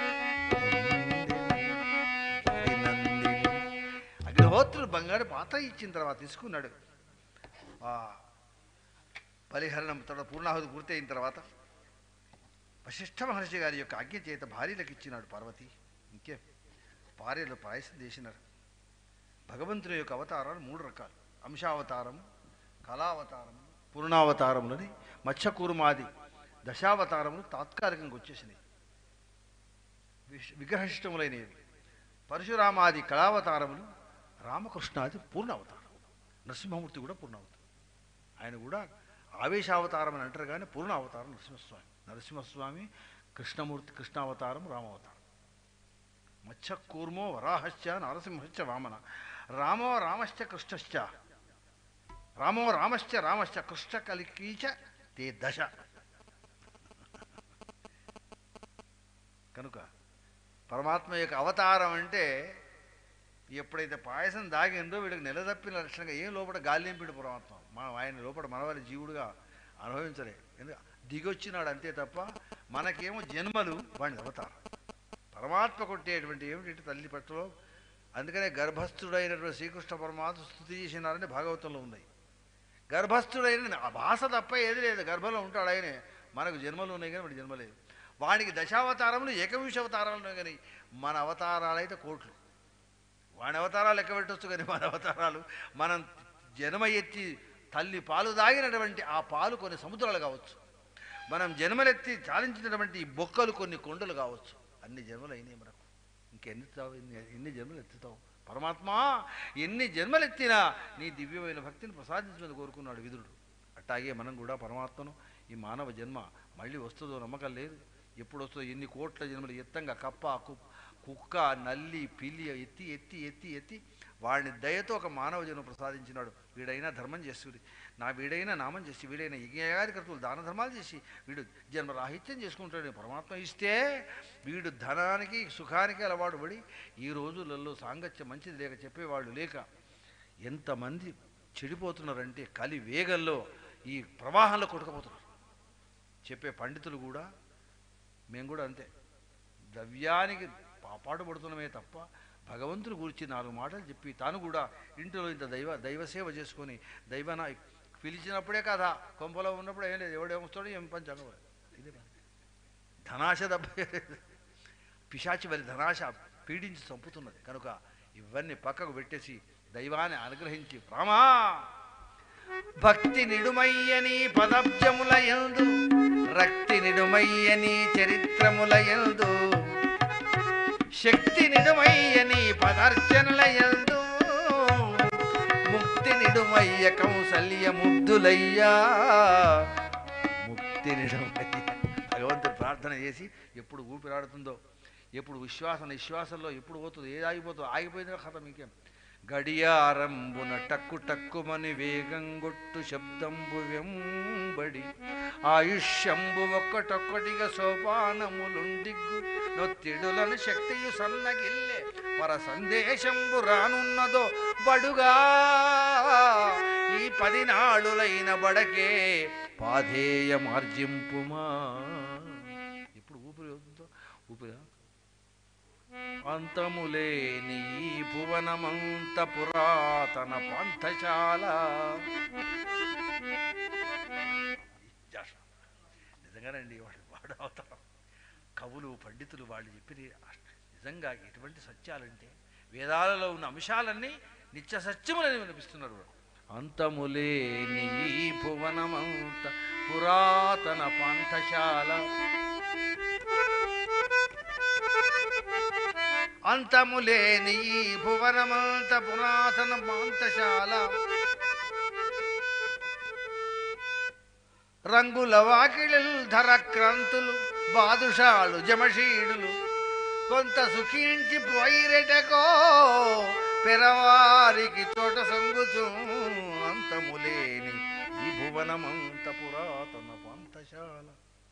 గిరి నందిని అగ్నిహోత్రుడు బంగారు పాత్ర ఇచ్చిన తర్వాత తీసుకున్నాడు ఆ బలిహరణం తర్వాత పూర్ణాహుతి పూర్తయిన తర్వాత వశిష్ఠ మహర్షి గారి యొక్క ఆజ్ఞ చేత భార్యలకు ఇచ్చినాడు పార్వతి ఇంకే పారేలో పాయసం చేసినారు భగవంతుని యొక్క అవతారాలు మూడు రకాలు అంశావతారం కళావతారం పూర్ణావతారములని మత్స్యకూర్మాది దశావతారములు తాత్కాలికంగా వచ్చేసినాయి విశ్- విగ్రహిష్టములైనవి పరశురామాది కళావతారములు రామకృష్ణాది పూర్ణావతారం నరసింహమూర్తి కూడా పూర్ణావతారం ఆయన కూడా ఆవేశావతారం అని అంటారు కానీ పూర్ణావతారం నరసింహస్వామి నరసింహస్వామి కృష్ణమూర్తి కృష్ణావతారం రామావతారం మత్స్యకూర్మో వరాహశ్చ నరసింహశ్చ వామన రామో రామశ్చ కృష్ణశ్చ రామో రామశ్చ రామశ్చ కృష్ణ కలికీచ తే దశ కనుక పరమాత్మ యొక్క అవతారం అంటే ఎప్పుడైతే పాయసం దాగిందో వీడికి నిలదప్పిన లక్షణంగా ఏం లోపల గాలి నింపిడు పరమాత్మ మా ఆయన లోపల మనవారి జీవుడుగా అనుభవించలే ఎందుకు దిగొచ్చినాడు అంతే తప్ప మనకేమో జన్మలు వాడిని అవతారం పరమాత్మ కొట్టేటువంటి ఏమిటి తల్లి పట్టులో అందుకనే గర్భస్థుడైనటువంటి శ్రీకృష్ణ పరమాత్మ స్థుతి చేసినారని భాగవతంలో ఉన్నాయి గర్భస్థుడైన ఆ భాష తప్ప ఏది లేదు గర్భంలో ఉంటాడు ఆయనే మనకు జన్మలు ఉన్నాయి కానీ వాడి జన్మ లేదు వానికి దశావతారములు ఏకవింశ అవతారాలు ఉన్నాయి కానీ మన అవతారాలు అయితే కోట్లు వాని అవతారాలు లెక్క పెట్టొచ్చు కానీ మన అవతారాలు మనం జన్మ ఎత్తి తల్లి పాలు దాగినటువంటి ఆ పాలు కొన్ని సముద్రాలు కావచ్చు మనం జన్మలెత్తి చాలించినటువంటి ఈ బొక్కలు కొన్ని కొండలు కావచ్చు అన్ని జన్మలు అయినాయి మనకు ఇంకెన్ని ఎత్తుతావు ఎన్ని ఎన్ని జన్మలు ఎత్తుతావు పరమాత్మ ఎన్ని జన్మలు ఎత్తినా నీ దివ్యమైన భక్తిని ప్రసాదించమని కోరుకున్నాడు విదురుడు అట్టాగే మనం కూడా పరమాత్మను ఈ మానవ జన్మ మళ్ళీ వస్తుందో నమ్మకం లేదు ఎప్పుడు వస్తుందో ఎన్ని కోట్ల జన్మలు ఎత్తంగా కప్ప కు- కుక్క నల్లి పిల్లి ఎత్తి ఎత్తి ఎత్తి ఎత్తి వాడిని దయతో ఒక మానవ జన్మ ప్రసాదించినాడు వీడైనా ధర్మం చేస్తుంది నా వీడైనా నామం చేసి వీడైనా యజ్ఞయాగాదికర్తలు దాన ధర్మాలు చేసి వీడు జన్మరాహిత్యం చేసుకుంటాడు పరమాత్మ ఇస్తే వీడు ధనానికి సుఖానికి అలవాటు పడి ఈ రోజులలో సాంగత్యం మంచిది లేక చెప్పేవాళ్ళు లేక ఎంతమంది చెడిపోతున్నారంటే కలి వేగంలో ఈ ప్రవాహంలో కొట్టుకుపోతున్నారు చెప్పే పండితులు కూడా మేము కూడా అంతే ద్రవ్యానికి పాపాటుపడుతున్నామే తప్ప భగవంతుని గురించి నాలుగు మాటలు చెప్పి తాను కూడా ఇంటిలో ఇంత దైవ దైవ సేవ చేసుకొని దైవన పిలిచినప్పుడే కదా కొంపలో ఉన్నప్పుడు ఏం లేదు ఎవడేమొస్తాడో ఏం పని చదవాలి ఇదే పని ధనాశ దెబ్బ పిశాచి వారి ధనాశ పీడించి చంపుతున్నది కనుక ఇవన్నీ పక్కకు పెట్టేసి దైవాన్ని అనుగ్రహించి రామా భక్తి నిడుమయ్యని పదబ్జముల యందు రక్తి నిడుమయ్యని చరిత్రముల యందు శక్తి నిడుమయ్యని పదార్చనల యందు ముక్తి నిడుమయ్య కౌసల్య ముద్దులయ్యా ముక్తి నిడుమయ్య భగవంతుడు ప్రార్థన చేసి ఎప్పుడు ఊపిరాడుతుందో ఎప్పుడు విశ్వాస నిశ్వాసంలో ఎప్పుడు పోతుందో ఏది ఆగిపోతుందో ఆగిపోయిందో కథ మీకేం గడియారంబున టక్కు టక్కుమని వేగంగొట్టు శబ్దంబు వెంబడి ఆయుష్యంబు ఒక్కటొక్కటిగా సోపానములుండిగ్గు నొత్తిడులను శక్తియు సన్నగిల్లే పర సందేశంబు రానున్నదో బడుగా ఈ పది నాడులైన బడకే పాధేయ మార్జింపుమా ఇప్పుడు ఊపిరి అవుతుందో ఊపిరి అంతములేని ఈ భువనమంత పురాతన పంథశాల నిజంగానండి వాళ్ళు వాడు అవుతారు కవులు పండితులు వాళ్ళు చెప్పిన నిజంగా ఎటువంటి సత్యాలంటే వేదాలలో ఉన్న అంశాలన్నీ నిత్య సత్యములని వినిపిస్తున్నారు అంతములేని ఈ భువనమంత పురాతన పంథశాల అంతములేని ఈ భువనమంత పురాతన మాంతశాల రంగుల వాకిళ్ళు ధర క్రాంతులు బాదుషాలు జమషీడులు కొంత సుఖించి పోయిరెటకో పెరవారికి చోట సంగుచు అంతములేని ఈ భువనమంత పురాతన పంతశాల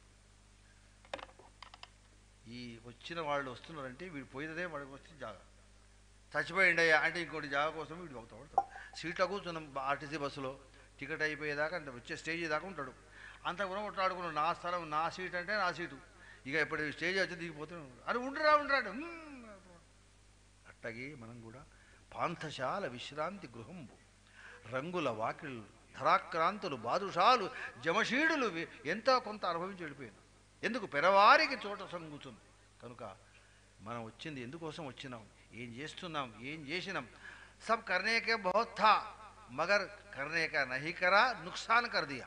ఈ వచ్చిన వాళ్ళు వస్తున్నారంటే వీడు పోయినదే వాడికి వచ్చి జాగా చచ్చిపోయిండయ్యా అంటే ఇంకోటి జాగా కోసం వీడు అవుతా పడతాడు సీట్లో కూర్చున్నాం ఆర్టీసీ బస్సులో టికెట్ అయిపోయేదాకా అంటే వచ్చే స్టేజ్ దాకా ఉంటాడు అంత కూడా కొట్లాడుకున్నాడు నా స్థలం నా సీట్ అంటే నా సీటు ఇక ఇప్పుడు స్టేజ్ వచ్చి దిగిపోతూనే ఉంటాడు అది ఉండరా ఉండరాడు "హ్మ్." అట్టగే మనం కూడా పాంథశాల విశ్రాంతి గృహంబు రంగుల వాకిళ్ళు ధరాక్రాంతులు బాదుషాలు జమషీడులు వి- ఎంతో కొంత అనుభవించి వెళ్ళిపోయాను ఎందుకు పెరవారికి చోట సంగుతుంది కనుక మనం వచ్చింది ఎందుకోసం వచ్చినాం ఏం చేస్తున్నాం ఏం చేసినాం సబ్ కర్నే కే బహుత్ థా మగర్ కర్నే కా నహీ కరా నుక్సాన్ కర్ దియా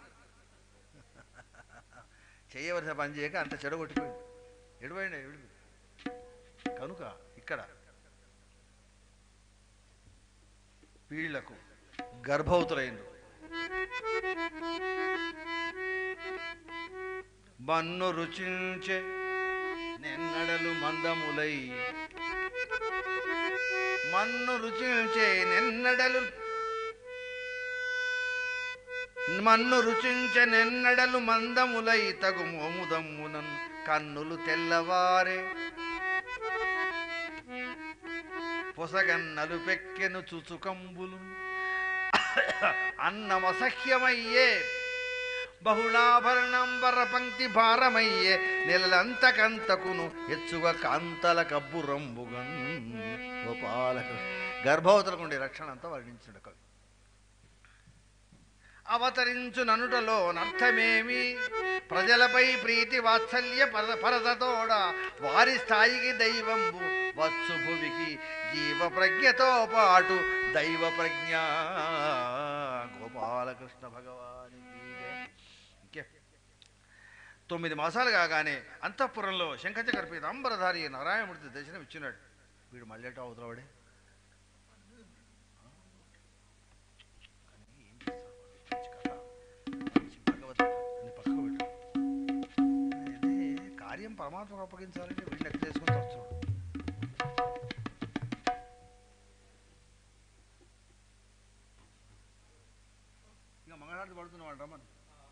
చేయవలసిన పని చేయక అంత చెడగొట్టిపోయింది ఎడిపోయింది ఎడిపోయింది కనుక ఇక్కడ వీళ్లకు గర్భవతులైండు మన్ను రుచించే నిన్నడలు మందములై మన్ను రుచించే నిన్నడలు మన్ను రుచించే నిన్నడలు మందములై తగు మోముదమ్మునన్ కన్నులు తెల్లవారే పొసగన్నలు పెక్కెను చుచుకంబులు అన్నమసహ్యమయ్యే బహుళాభరణంబర పంక్తి భారమయ్యే నెలలంతకంతకును హెచ్చుగా కాంతల కబ్బురంబుగన్ గోపాలకృష్ణ గర్భవతులకుండే రక్షణ అంతా వర్ణించుడు కవి అవతరించు ననుటలో నర్థమేమి ప్రజలపై ప్రీతి వాత్సల్య పర పరదతోడ వారి స్థాయికి దైవంబు వచ్చు భువికి జీవ ప్రజ్ఞతో పాటు దైవ ప్రజ్ఞ గోపాలకృష్ణ భగవాని ఇంకే తొమ్మిది మాసాలు కాగానే అంతఃపురంలో శంఖచక్రపీత అంబరధారి నారాయణమూర్తి దర్శనం ఇచ్చినాడు వీడు మళ్ళేటో అవతలవాడే కానీ ఏం చేస్తావు? మంచి కథ, మంచి భగవద్గీత అని పక్కకు పెట్టు. ఇది కార్యం పరమాత్మకు అప్పగించాలంటే వీడిని ఎక్కడ చేసుకుని వస్తున్నాడు ఇంకా మంగళహారతి పడుతున్నవాడు రమ్మని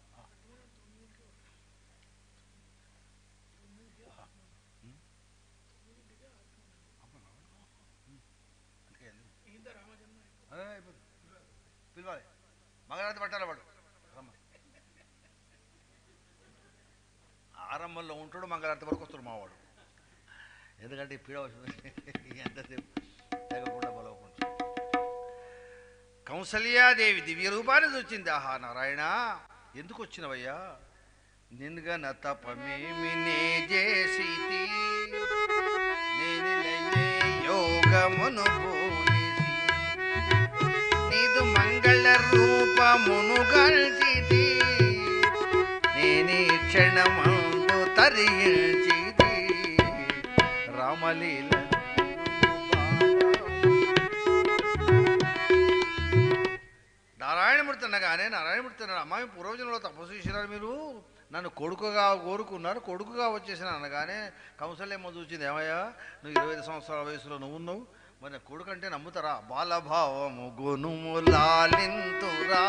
అందుకే అదే అయిపోయింది పిలవాలి మంగళహారతి పట్టాలి వాడు రమ్మ ఆరంభంలో ఉంటాడు మంగళహారతి వరకు వస్తాడు మావాడు ఎందుకంటే ఈ పీడ వస్తుంది ఎంతసేపు తెగకుండా బలవకుండా కౌసల్యాదేవి దివ్య రూపాన్ని చూచింది ఆహా నారాయణ ఎందుకు వచ్చినవయ్యా నిన్నుగా నా తపమేమి నే చేసితి నేనిలయే యోగమును బోలిసి నీదు మంగళ రూపమును గల్చితి నేని క్షణమందు తరించితి రామలీల నారాయణమూర్తి అనగానే నారాయణమూర్తి అన్నాడు అమ్మాయి పూర్వజనంలో తపస్సు చేసినారు మీరు నన్ను కొడుకుగా కోరుకున్నారు కొడుకుగా వచ్చేసిన అనగానే కౌసల్యమ్మ చూసింది ఏమయ్యా నువ్వు ఇరవై ఐదు సంవత్సరాల వయసులో నువ్వు ఉన్నావు మరి నా కొడుకు అంటే నమ్ముతారా బాలభావము గుణుము లాలింతురా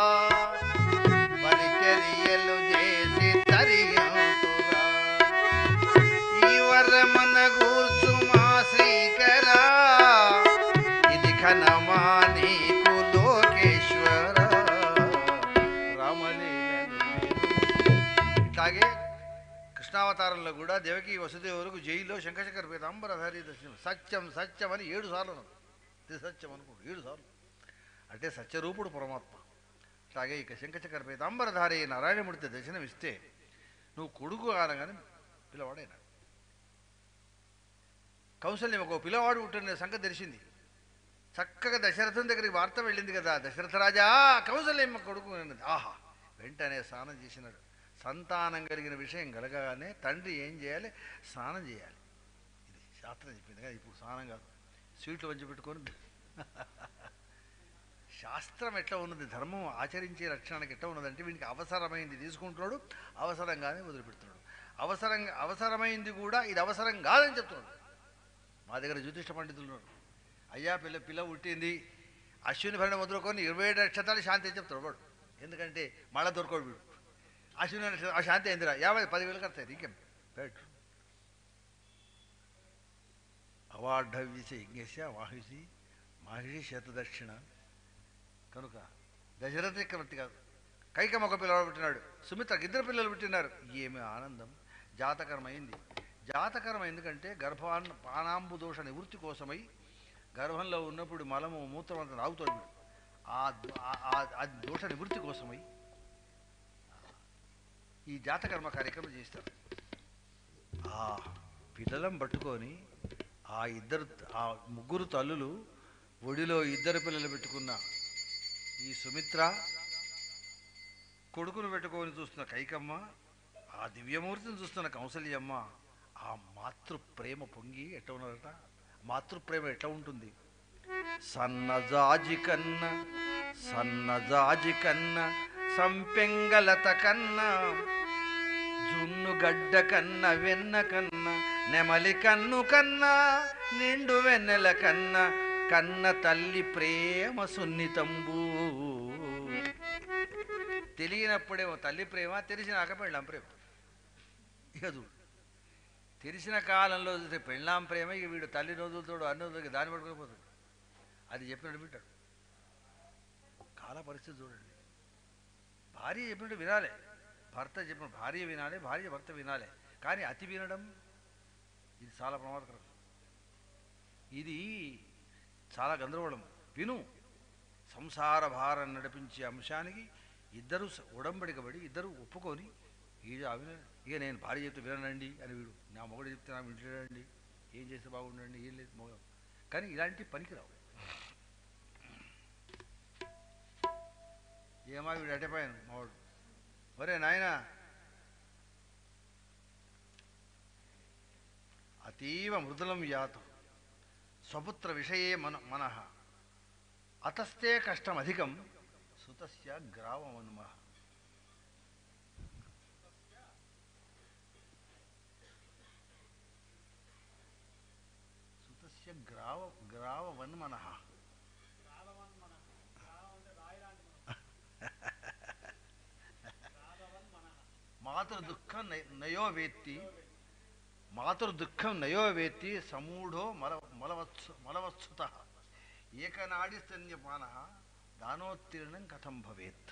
పరిచర్యలు చేసి తరియంతురా ఈ వరమన గూర్చు మా శ్రీకరా ఇది ఘనమా నీకు లోకేశ్వర రామలీలను ఇట్లాగే కృష్ణావతారంలో కూడా దేవకి వసుదేవులకు జైల్లో శంఖచక్ర పీతాంబరధారి దర్శనం సత్యం సత్యం అని ఏడు సార్లు అన్నారు ఇది సత్యం అనుకోండి ఏడు సార్లు అంటే సత్యరూపుడు పరమాత్మ అట్లాగే ఇక శంఖచక్ర పీతాంబరధారి నారాయణమూర్తి దర్శనం ఇస్తే నువ్వు కొడుకు అనగానే పిల్లవాడైనా కౌశల్యం ఒక పిల్లవాడు పుట్టిన సంగతి తెలిసింది చక్కగా దశరథం దగ్గరికి వార్త వెళ్ళింది కదా దశరథ రాజా కౌశల్యమ్మ కొడుకు అన్నది ఆహా వెంటనే స్నానం చేసినాడు సంతానం కలిగిన విషయం కలగగానే తండ్రి ఏం చేయాలి స్నానం చేయాలి ఇది శాస్త్రం చెప్పింది కదా ఇప్పుడు స్నానం కాదు స్వీట్లు వంచి పెట్టుకొని శాస్త్రం ఎట్లా ఉన్నది ధర్మం ఆచరించే లక్షణానికి ఎట్లా ఉన్నదంటే వీనికి అవసరమైంది తీసుకుంటున్నాడు అవసరంగానే వదిలిపెడుతున్నాడు అవసరంగా అవసరమైంది కూడా ఇది అవసరం కాదని చెప్తున్నాడు మా దగ్గర జ్యోతిష్ట పండితులు ఉన్నారు అయ్యా పిల్ల పిల్ల పుట్టింది అశ్విని భరణ మొదలుకొని ఇరవై ఏడు నక్షత్రాలు శాంతి అని చెప్తాడు వాడు ఎందుకంటే మళ్ళా దొరకడు వీడు అశ్విని నక్షత్రం ఆ శాంతి అయిందిరా యాభై పదివేలు కడతాయి ఇంకేం పెట్టు అవాఢవ్యసి యజ్ఞస్య మాహిషి మాహిషి శతదక్షిణ కనుక దశరథ చక్రవర్తి కాదు కైకం ఒక పిల్లవాడు పుట్టినాడు సుమిత్రకు ఇద్దరు పిల్లలు పుట్టినారు ఏమి ఆనందం జాతకరమైంది జాతకరం ఎందుకంటే గర్భాన్ పానాంబు దోష నివృత్తి కోసమై గర్భంలో ఉన్నప్పుడు మలము మూత్రం అంతా తాగుతాడు వీడు ఆ ఆ- ఆ- ఆ దోష నివృత్తి కోసమై ఈ జాతకర్మ కార్యక్రమం చేస్తారు ఆ పిల్లలను పట్టుకొని ఆ ఇద్దరు ఆ ముగ్గురు తల్లులు ఒడిలో ఇద్దరు పిల్లలు పెట్టుకున్న ఈ సుమిత్ర కొడుకును పెట్టుకొని చూస్తున్న కైకమ్మ ఆ దివ్యమూర్తిని చూస్తున్న కౌసల్యమ్మ ఆ మాతృ ప్రేమ పొంగి ఎట్లా ఉన్నారట మాతృ ప్రేమ ఎట్లా ఉంటుంది సన్నజాజి కన్న సన్నజాజి కన్న సంపెంగలత కన్నా జున్ను గడ్డ కన్న వెన్న కన్న నెమలి కన్ను కన్నా నిండు వెన్నెల కన్న కన్న తల్లి ప్రేమ సున్నితంబు తెలియనప్పుడేమో తల్లి ప్రేమ తెలిసినాక పెళ్ళాం ప్రేమ ఇక చూడు తెలిసిన కాలంలో చూస్తే పెళ్ళాం ప్రేమ ఇక వీడు తల్లి రోజులతోడు అన్ని రోజులకి దాన్ని పట్టుకొని పోతాడు అది చెప్పినట్టు వింటాడు కాల పరిస్థితి చూడండి భార్య చెప్పినట్టు వినాలి భర్త చెప్పిన భార్య వినాలి భార్య భర్త వినాలి కానీ అతి వినడం ఇది చాలా ప్రమాదకరం ఇది చాలా గందరగోళం విను సంసార భారం నడిపించే అంశానికి ఇద్దరు స- ఉడంబడికబడి ఇద్దరు ఒప్పుకొని ఇది అవిన ఇక నేను భార్య చెప్తే విననండి అని వీడు నా మొగడు చెప్తే నా వింటాడండి ఏం చేస్తే బాగుండండి ఏం లేదు మొగ కానీ ఇలాంటి పనికిరావు ఏమా వీడు అటపోయాను మావాడు ఒరే నాయనా అతీవ మృదులం యాతు స్వపుత్ర విషయే మన మనః అతస్తే కష్టం అధికం సుతస్య గ్రావమన్మ సుతస్య గ్రావ గ్రావవన్మన మాతృ దుఃఖం నయ- నయో వేత్తి మాతృ దుఃఖం నయో వేత్తి సమూఢో మల మలవత్సు మలవత్సుత ఏకనాడి స్తన్యపాన దానోత్తీర్ణం కథం భవేత్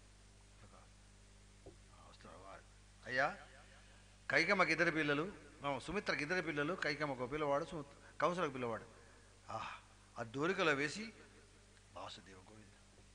అయ్యా కైకమ్మకి ఇద్దరు పిల్లలు ఆ, సుమిత్రకి ఇద్దరు పిల్లలు కైకమ్మకు ఒక పిల్లవాడు సుమిత్ర కంసులకు పిల్లవాడు ఆహ్ ఆ డోరికలో వేసి వాసుదేవ గోవింద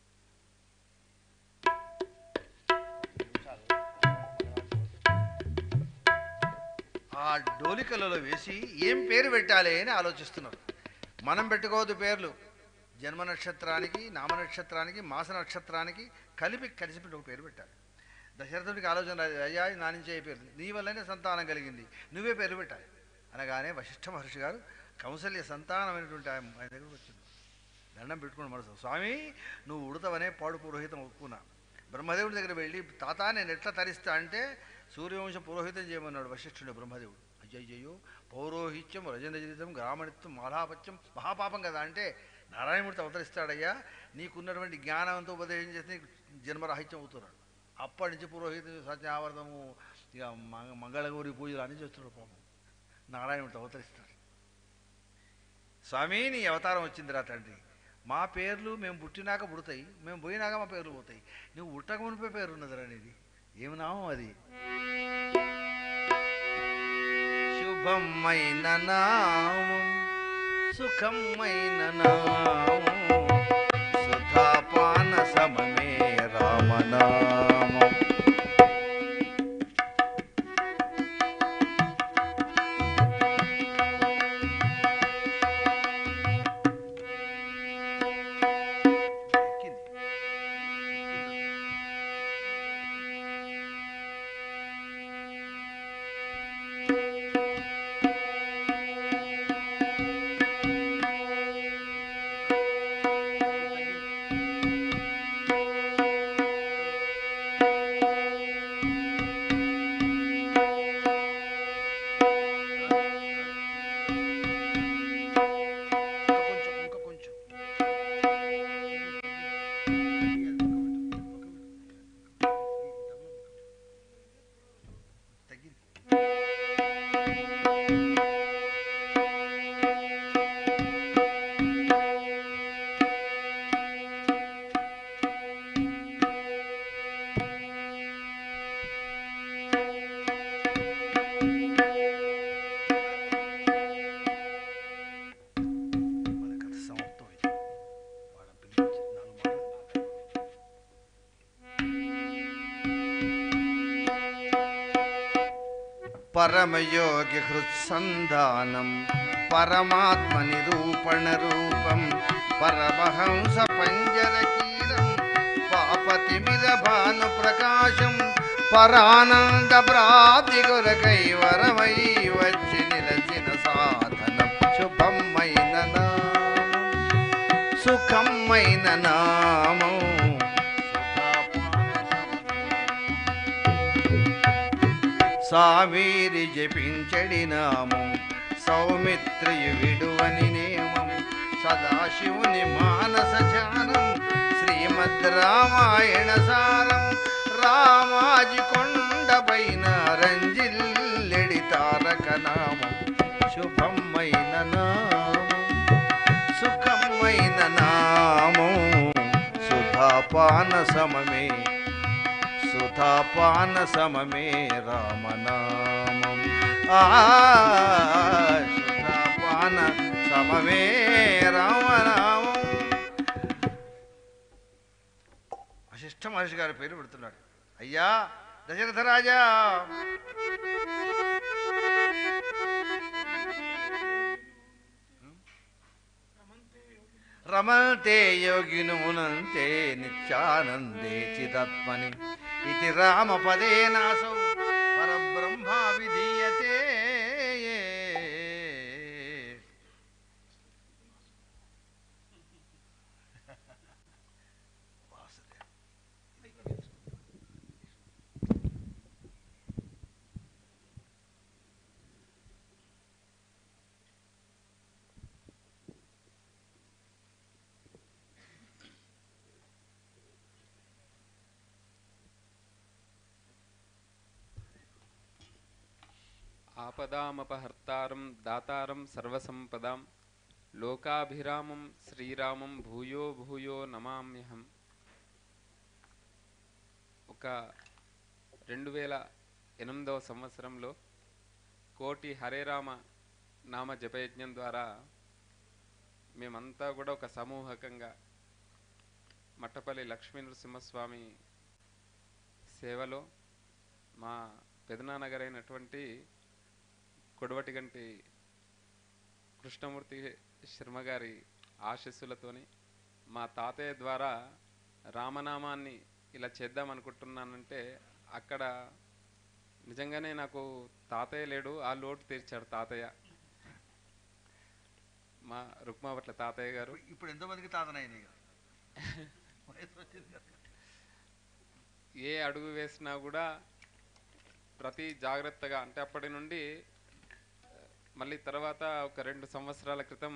ఆ డోలికలలో వేసి ఏం పేరు పెట్టాలి అని ఆలోచిస్తున్నారు మనం పెట్టుకోవద్దు పేర్లు జన్మ నక్షత్రానికి నామ నక్షత్రానికి మాస నక్షత్రానికి కలిపి కలిసి పెట్టి ఒక పేరు పెట్టాలి దశరథుడికి ఆలోచన రాలేదు, అయ్యా నా నుంచే ఈ పేరు నీ వల్లనే సంతానం కలిగింది నువ్వే పేరు పెట్టాలి అనగానే వశిష్ఠ మహర్షి గారు కౌసల్య సంతానమైనటువంటి ఆయన ఆయన దగ్గరకు వచ్చింది దండం పెట్టుకుని మనసు స్వామి నువ్వు ఉడతవనే పాడు పురోహితం ఒప్పుకున్నా బ్రహ్మదేవుడి దగ్గర వెళ్ళి తాత నేను ఎట్లా తరిస్తా అంటే సూర్యవంశం పురోహితం చేయమన్నాడు వశిష్ఠుడు బ్రహ్మదేవుడు అయ్యయ్యో పౌరోహిత్యం రజనజరితం గ్రామణిత్వం మాలాపత్యం మహాపాపం కదా అంటే నారాయణమూర్తి అవతరిస్తాడయ్యా నీకున్నటువంటి జ్ఞానంతో ఉపదేశం చేస్తే నీకు జన్మరాహిత్యం అవుతున్నాడు అప్పటి నుంచి పురోహితం సత్యావర్తము ఇక మంగ మంగళగౌరి పూజలు అన్నీ చేస్తున్నాడు పాపం నారాయణమూర్తి అవతరిస్తాడు స్వామి నీ అవతారం వచ్చిందిరా తండ్రి మా పేర్లు మేము పుట్టినాక పుడతాయి మేము పోయినాక మా పేర్లు పోతాయి నువ్వు ఉట్టక మునిపే పేరు ఉన్నదిరా నీది ఏమి నామం అది శుభమైన నామం సుఖమైన నామం సుధాపాన సమమే రామనామం ఎక్కింది. పరమయోగి హృత్సంధానం పరమాత్మ నిరూపణ రూపం పరమహంస పంజరకీలం పాపతిమిర భాను ప్రకాశం పరానంద ప్రాప్తి కొరకై వరమై వచ్చి నిలచిన సాధనం శుభమైన నామం సుఖమైన నామం సావీరి జపించడి నామం సౌమిత్రియు విడువని నియమం సదాశివుని మానస ధ్యానం శ్రీమద్ రామాయణ సారం రామాజి కొండపైన రంజిల్లెడి తారక నామం శుభమైన నామం సుఖమైన నామం సుధాపాన సమమే సుధాపాన సమమే రామనామం ఆ సుధాపాన సమమే రామనామం వశిష్ఠ మహర్షి గారి పేరు పెడుతున్నాడు అయ్యా దశరథ రాజా రమంతే యోగినునంతే నిత్యానందే చిదాత్మని ఇది రామపదేనాసౌ పరబ్రహ్మ విధీయతే ఆపదామపహర్తారం దాతారం సర్వసంపదాం లోకాభిరామం శ్రీరామం భూయో భూయో నమామ్యహం ఒక రెండు వేల ఎనిమిదవ సంవత్సరంలో కోటి హరేరామ నామ జపయజ్ఞం ద్వారా మేమంతా కూడా ఒక సమూహకంగా మట్టపల్లి లక్ష్మీ నరసింహస్వామి సేవలో మా పెదనాన్నగారైనటువంటి కొడవటిగంటి కృష్ణమూర్తి శర్మ గారి ఆశీస్సులతోని మా తాతయ్య ద్వారా రామనామాన్ని ఇలా చేద్దాం అనుకుంటున్నానంటే అక్కడ నిజంగానే నాకు తాతయ్య లేడు ఆ లోటు తీర్చాడు తాతయ్య మా రుక్మావట్ల తాతయ్య గారు ఇప్పుడు ఎంతమందికి తాతనైన వయసు వచ్చింది కదా. ఏ అడుగు వేసినా కూడా ప్రతి జాగ్రత్తగా అంటే అప్పటి నుండి ఆ, మళ్ళీ తర్వాత ఒక రెండు సంవత్సరాల క్రితం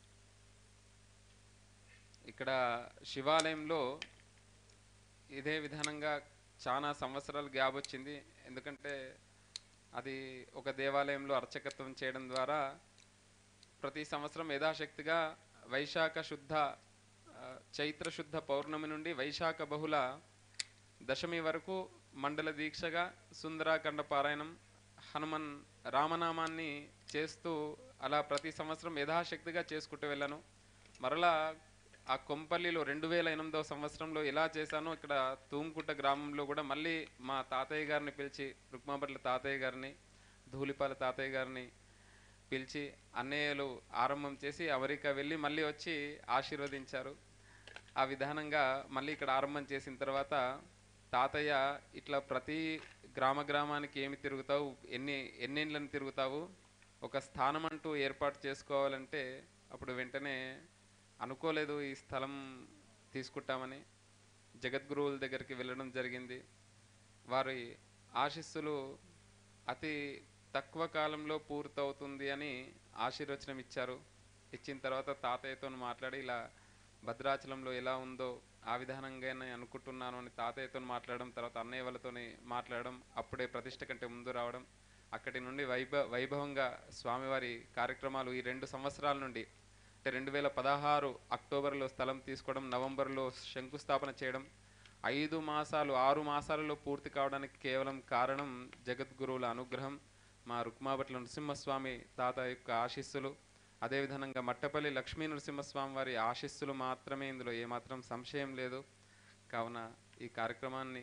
ఇక్కడ శివాలయంలో ఇదే విధానంగా చాలా సంవత్సరాలు గ్యాప్ వచ్చింది ఎందుకంటే అది ఒక దేవాలయంలో అర్చకత్వం చేయడం ద్వారా ప్రతి సంవత్సరం యథాశక్తిగా వైశాఖ శుద్ధ ఆ, చైత్ర శుద్ధ పౌర్ణమి నుండి వైశాఖ బహుళ దశమి వరకు మండల దీక్షగా సుందరాఖండ పారాయణం హనుమన్ రామనామాన్ని చేస్తూ అలా ప్రతి సంవత్సరం యథాశక్తిగా చేసుకుంటూ వెళ్ళాను మరలా ఆ కొంపల్లిలో రెండు వేల ఎనిమిదవ సంవత్సరంలో ఎలా చేశానో ఇక్కడ తూంకుట గ్రామంలో కూడా మళ్ళీ మా తాతయ్య గారిని పిలిచి రుక్మాపట్ల తాతయ్య గారిని ధూళిపాల తాతయ్య గారిని పిలిచి అన్నయ్యలు ఆరంభం చేసి అమెరికా వెళ్ళి మళ్ళీ వచ్చి ఆశీర్వదించారు ఆ విధానంగా మళ్ళీ ఇక్కడ ఆరంభం చేసిన తర్వాత తాతయ్య ఇట్లా ప్రతి గ్రామ గ్రామానికి ఏమి తిరుగుతావు ఎన్ని ఎన్నేళ్ళని తిరుగుతావు ఒక స్థానం అంటూ ఏర్పాటు చేసుకోవాలంటే అప్పుడు వెంటనే అనుకోలేదు ఈ స్థలం తీసుకుంటామని జగద్గురువుల దగ్గరికి వెళ్ళడం జరిగింది వారి ఆశీస్సులు అతి తక్కువ కాలంలో పూర్తవుతుంది అని ఆశీర్వచనం ఇచ్చారు ఇచ్చిన తర్వాత తాతయ్యతో మాట్లాడి ఇలా భద్రాచలంలో ఎలా ఉందో ఆ విధానంగానే అనుకుంటున్నాను అని తాతయ్యతో మాట్లాడడం తర్వాత అన్నయ్య వాళ్ళతోని మాట్లాడడం అప్పుడే ప్రతిష్ట కంటే ముందు రావడం అక్కడి నుండి వైభ వైభవంగా స్వామివారి కార్యక్రమాలు ఈ రెండు సంవత్సరాల నుండి అంటే రెండు వేల పదహారు అక్టోబర్లో స్థలం తీసుకోవడం నవంబర్లో శంకుస్థాపన చేయడం ఐదు మాసాలు ఆరు మాసాలలో పూర్తి కావడానికి కేవలం కారణం జగద్గురువుల అనుగ్రహం మా రుక్మాభట్ల నరసింహస్వామి తాత యొక్క ఆశీస్సులు అదేవిధంగా మట్టపల్లి లక్ష్మీ నరసింహస్వామి వారి ఆశీస్సులు మాత్రమే ఇందులో ఏమాత్రం సంశయం లేదు కావున ఈ కార్యక్రమాన్ని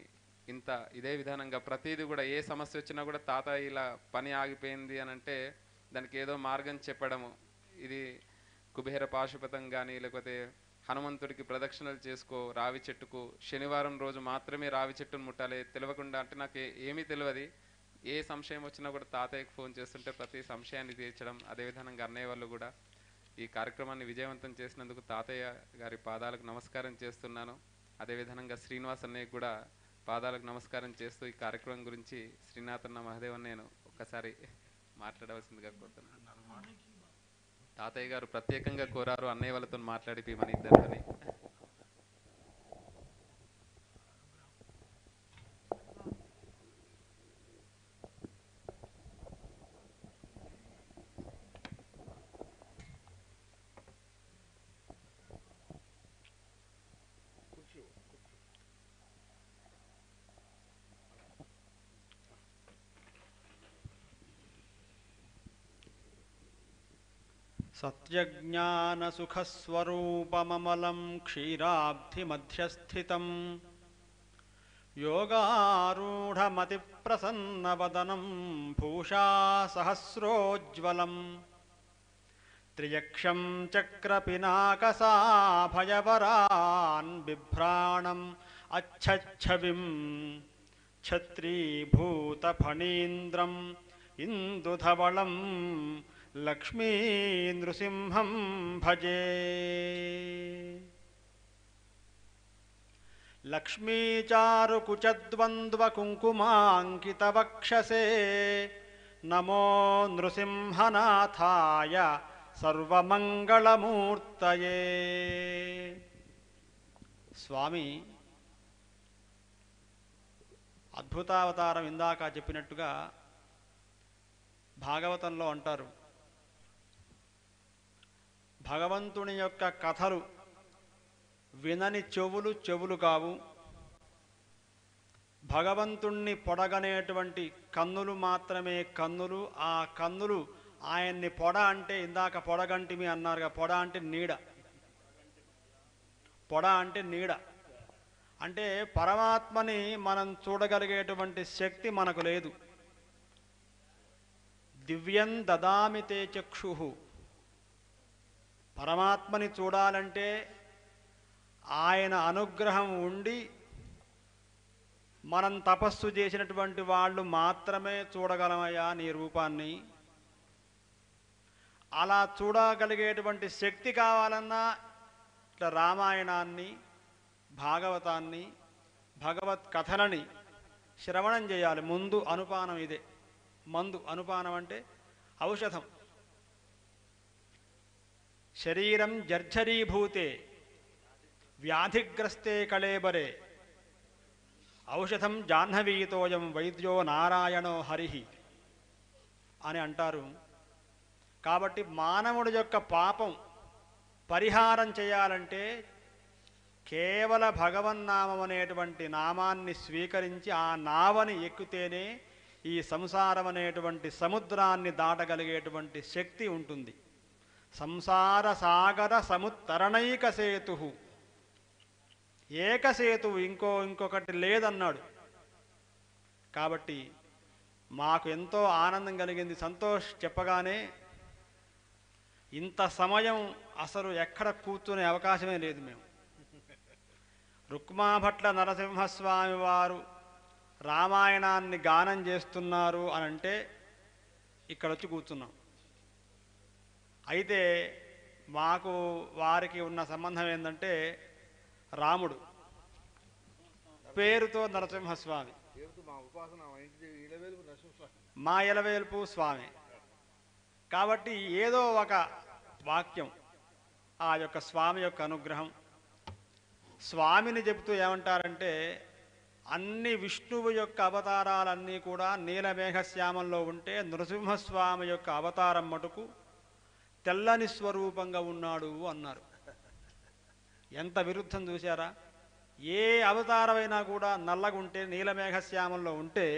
ఇంత ఇదే విధానంగా ప్రతిదీ కూడా ఏ సమస్య వచ్చినా కూడా తాత ఇలా పని ఆగిపోయింది అని అంటే దానికి ఏదో మార్గం చెప్పడము ఇది కుబేర పాశుపతం కానీ లేకపోతే హనుమంతుడికి ప్రదక్షిణలు చేసుకో రావి చెట్టుకు శనివారం రోజు మాత్రమే రావి చెట్టును ముట్టాలి తెలియకుండా అంటే నాకు ఏ- ఏమీ తెలియదు ఏ సంశయం వచ్చినా కూడా తాతయ్యకి ఫోన్ చేస్తుంటే ప్రతి సంశయాన్ని తీర్చడం అదేవిధంగా అన్నయ్య వాళ్ళు కూడా ఈ కార్యక్రమాన్ని విజయవంతం చేసినందుకు తాతయ్య గారి పాదాలకు నమస్కారం చేస్తున్నాను అదేవిధంగా శ్రీనివాస్ అన్నయ్య కూడా పాదాలకు నమస్కారం చేస్తూ ఈ కార్యక్రమం గురించి శ్రీనాథన్న మహదేవన్ నేను ఒక్కసారి మాట్లాడవలసిందిగా కోరుతున్నాను తాతయ్య గారు ప్రత్యేకంగా కోరారు అన్నయ్య వాళ్ళతో మాట్లాడి మన ఇద్దరిని सत्यज्ञानसुखस्वरूपममलं क्षीराब्धिमध्यस्थितं योगारूढमतिप्रसन्नवदनं भूषा सहस्रोज्ज्वलम् त्रियक्षं चक्रपिनाकसाभयवरान् बिभ्राणम् अच्छच्छविं छत्रीभूतफणीन्द्रम् इन्दुधवलं लक्ष्मीनृसिंहं भजे लक्ष्मीचारुकुचद्वन्द्वकुङ्कुमाङ्कितवक्षसे नमो नृसिंहनाथाय సర్వమంగళమూర్తయే స్వామి అద్భుతావతారం ఇందాక చెప్పినట్టుగా భాగవతంలో అంటారు భగవంతుని యొక్క కథలు వినని చెవులు చెవులు కావు భగవంతుణ్ణి పొడగనేటువంటి కన్నులు మాత్రమే కన్నులు ఆ కన్నులు ఆయన్ని పొడ అంటే ఇందాక పొడగంటిమి అన్నారుగా పొడ అంటే నీడ పొడ అంటే నీడ అంటే పరమాత్మని మనం చూడగలిగేటువంటి శక్తి మనకు లేదు దివ్యం దదామి తే చక్షు పరమాత్మని చూడాలంటే ఆయన అనుగ్రహం ఉండి మనం తపస్సు చేసినటువంటి వాళ్ళు మాత్రమే చూడగలమయ్యా నీ రూపాన్ని అలా చూడగలిగేటువంటి శక్తి కావాలన్నా ఇట్లా రామాయణాన్ని భాగవతాన్ని భగవత్ కథలని శ్రవణం చేయాలి ముందు అనుపానం ఇదే మందు అనుపానం అంటే ఔషధం శరీరం జర్జరీభూతే వ్యాధిగ్రస్తే కళేబరే ఔషధం జాహ్నవీతోయం వైద్యో నారాయణో హరిహి అని అంటారు కాబట్టి మానవుడి యొక్క పాపం పరిహారం చేయాలంటే కేవల భగవన్నామం అనేటువంటి నామాన్ని స్వీకరించి ఆ నావని ఎక్కితేనే ఈ సంసారం అనేటువంటి సముద్రాన్ని దాటగలిగేటువంటి శక్తి ఉంటుంది సంసార సాగర సముత్తరణైక సేతు ఏకసేతు ఇంకో ఇంకొకటి లేదన్నాడు కాబట్టి మాకు ఎంతో ఆనందం కలిగింది సంతోష్ చెప్పగానే ఇంత సమయం అసలు ఎక్కడ కూర్చునే అవకాశమే లేదు మేము రుక్మాభట్ల నరసింహస్వామి వారు రామాయణాన్ని గానం చేస్తున్నారు అని అంటే ఇక్కడ వచ్చి కూర్చున్నాం అయితే మాకు వారికి ఉన్న సంబంధం ఏంటంటే రాముడు పేరుతో నరసింహస్వామి మా ఉపాసన మా ఇంటి ఇలవేలు నరసింహస్వామి మా ఎలవేల్పు స్వామి కాబట్టి ఏదో ఒక వాక్యం ఆ యొక్క స్వామి యొక్క అనుగ్రహం స్వామిని చెబుతూ ఏమంటారంటే అన్ని విష్ణువు యొక్క అవతారాలన్నీ కూడా నీలమేఘశ్యామంలో ఉంటే నృసింహస్వామి యొక్క అవతారం మటుకు తెల్లని స్వరూపంగా ఉన్నాడు అన్నారు ఎంత విరుద్ధం చూశారా ఏ అవతారమైనా కూడా నల్లగుంటే నీలమేఘశ్యామంలో ఉంటే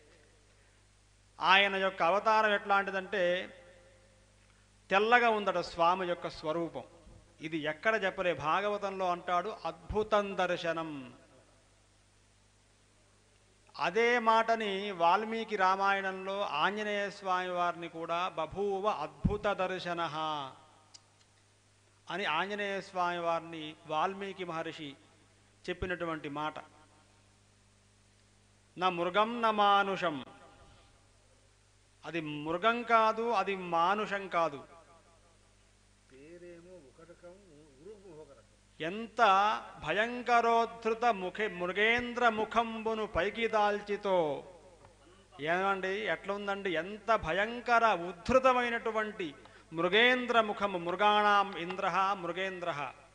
ఆయన యొక్క అవతారం ఎట్లాంటిదంటే తెల్లగా ఉందట స్వామి యొక్క స్వరూపం ఇది ఎక్కడ చెప్పలే భాగవతంలో అంటాడు అద్భుతం దర్శనం అదే మాటని వాల్మీకి రామాయణంలో ఆంజనేయ స్వామి వారిని కూడా బభూవ అద్భుత దర్శన అని ఆంజనేయ స్వామి వారిని వాల్మీకి మహర్షి చెప్పినటువంటి మాట నా మృగం న మానుషం అది మృగం కాదు అది మానుషం కాదు ఎంత భయంకరోద్ధృత ముఖ మృగేంద్ర ముఖంబును పైకి దాల్చితో ఏమండి ఎట్లుందండి ఎంత భయంకర ఉద్ధృతమైనటువంటి మృగేంద్ర ముఖము మృగాణం ఇంద్ర మృగేంద్ర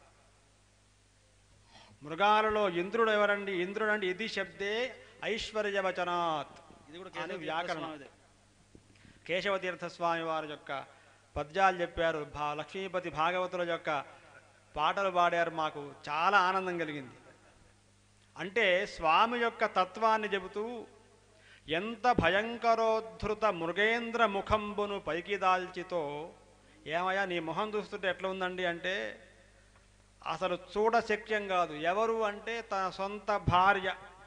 మృగాలలో ఇంద్రుడు ఎవరండి ఇంద్రుడు అంటే ఇది శబ్దే ఐశ్వర్యవచనాత్ ఇది కూడా అని కేశవ వ్యాకరణం స్వామిదే. కేశవతీర్థ స్వామి వారి యొక్క పద్యాలు చెప్పారు భా లక్ష్మీపతి భాగవతుల యొక్క పాటలు పాడారు మాకు చాలా ఆనందం కలిగింది అంటే స్వామి యొక్క తత్వాన్ని చెబుతూ ఎంత భయంకరోద్ధృత మృగేంద్ర ముఖంబును పైకి దాల్చితో ఏమయ్యా నీ మొహం చూస్తుంటే ఎట్లా ఉందండి అంటే అసలు చూడశక్యం కాదు ఎవరు అంటే తన సొంత భార్య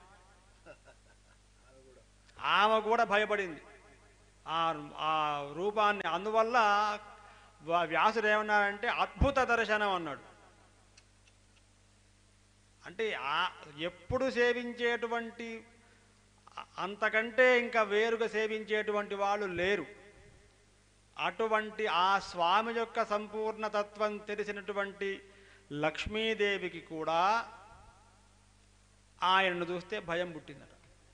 ఆమె కూడా భయపడింది ఆ ఆ రూపాన్ని అందువల్ల వా- వ్యాసుడు ఏమన్నాడంటే అద్భుత దర్శనం అన్నాడు అంటే ఆ ఎప్పుడు సేవించేటువంటి అ- అంతకంటే ఇంకా వేరుగా సేవించేటువంటి వాళ్ళు లేరు అటువంటి ఆ స్వామి యొక్క సంపూర్ణ తత్వం తెలిసినటువంటి లక్ష్మీదేవికి కూడా ఆయనను చూస్తే భయం పుట్టిందట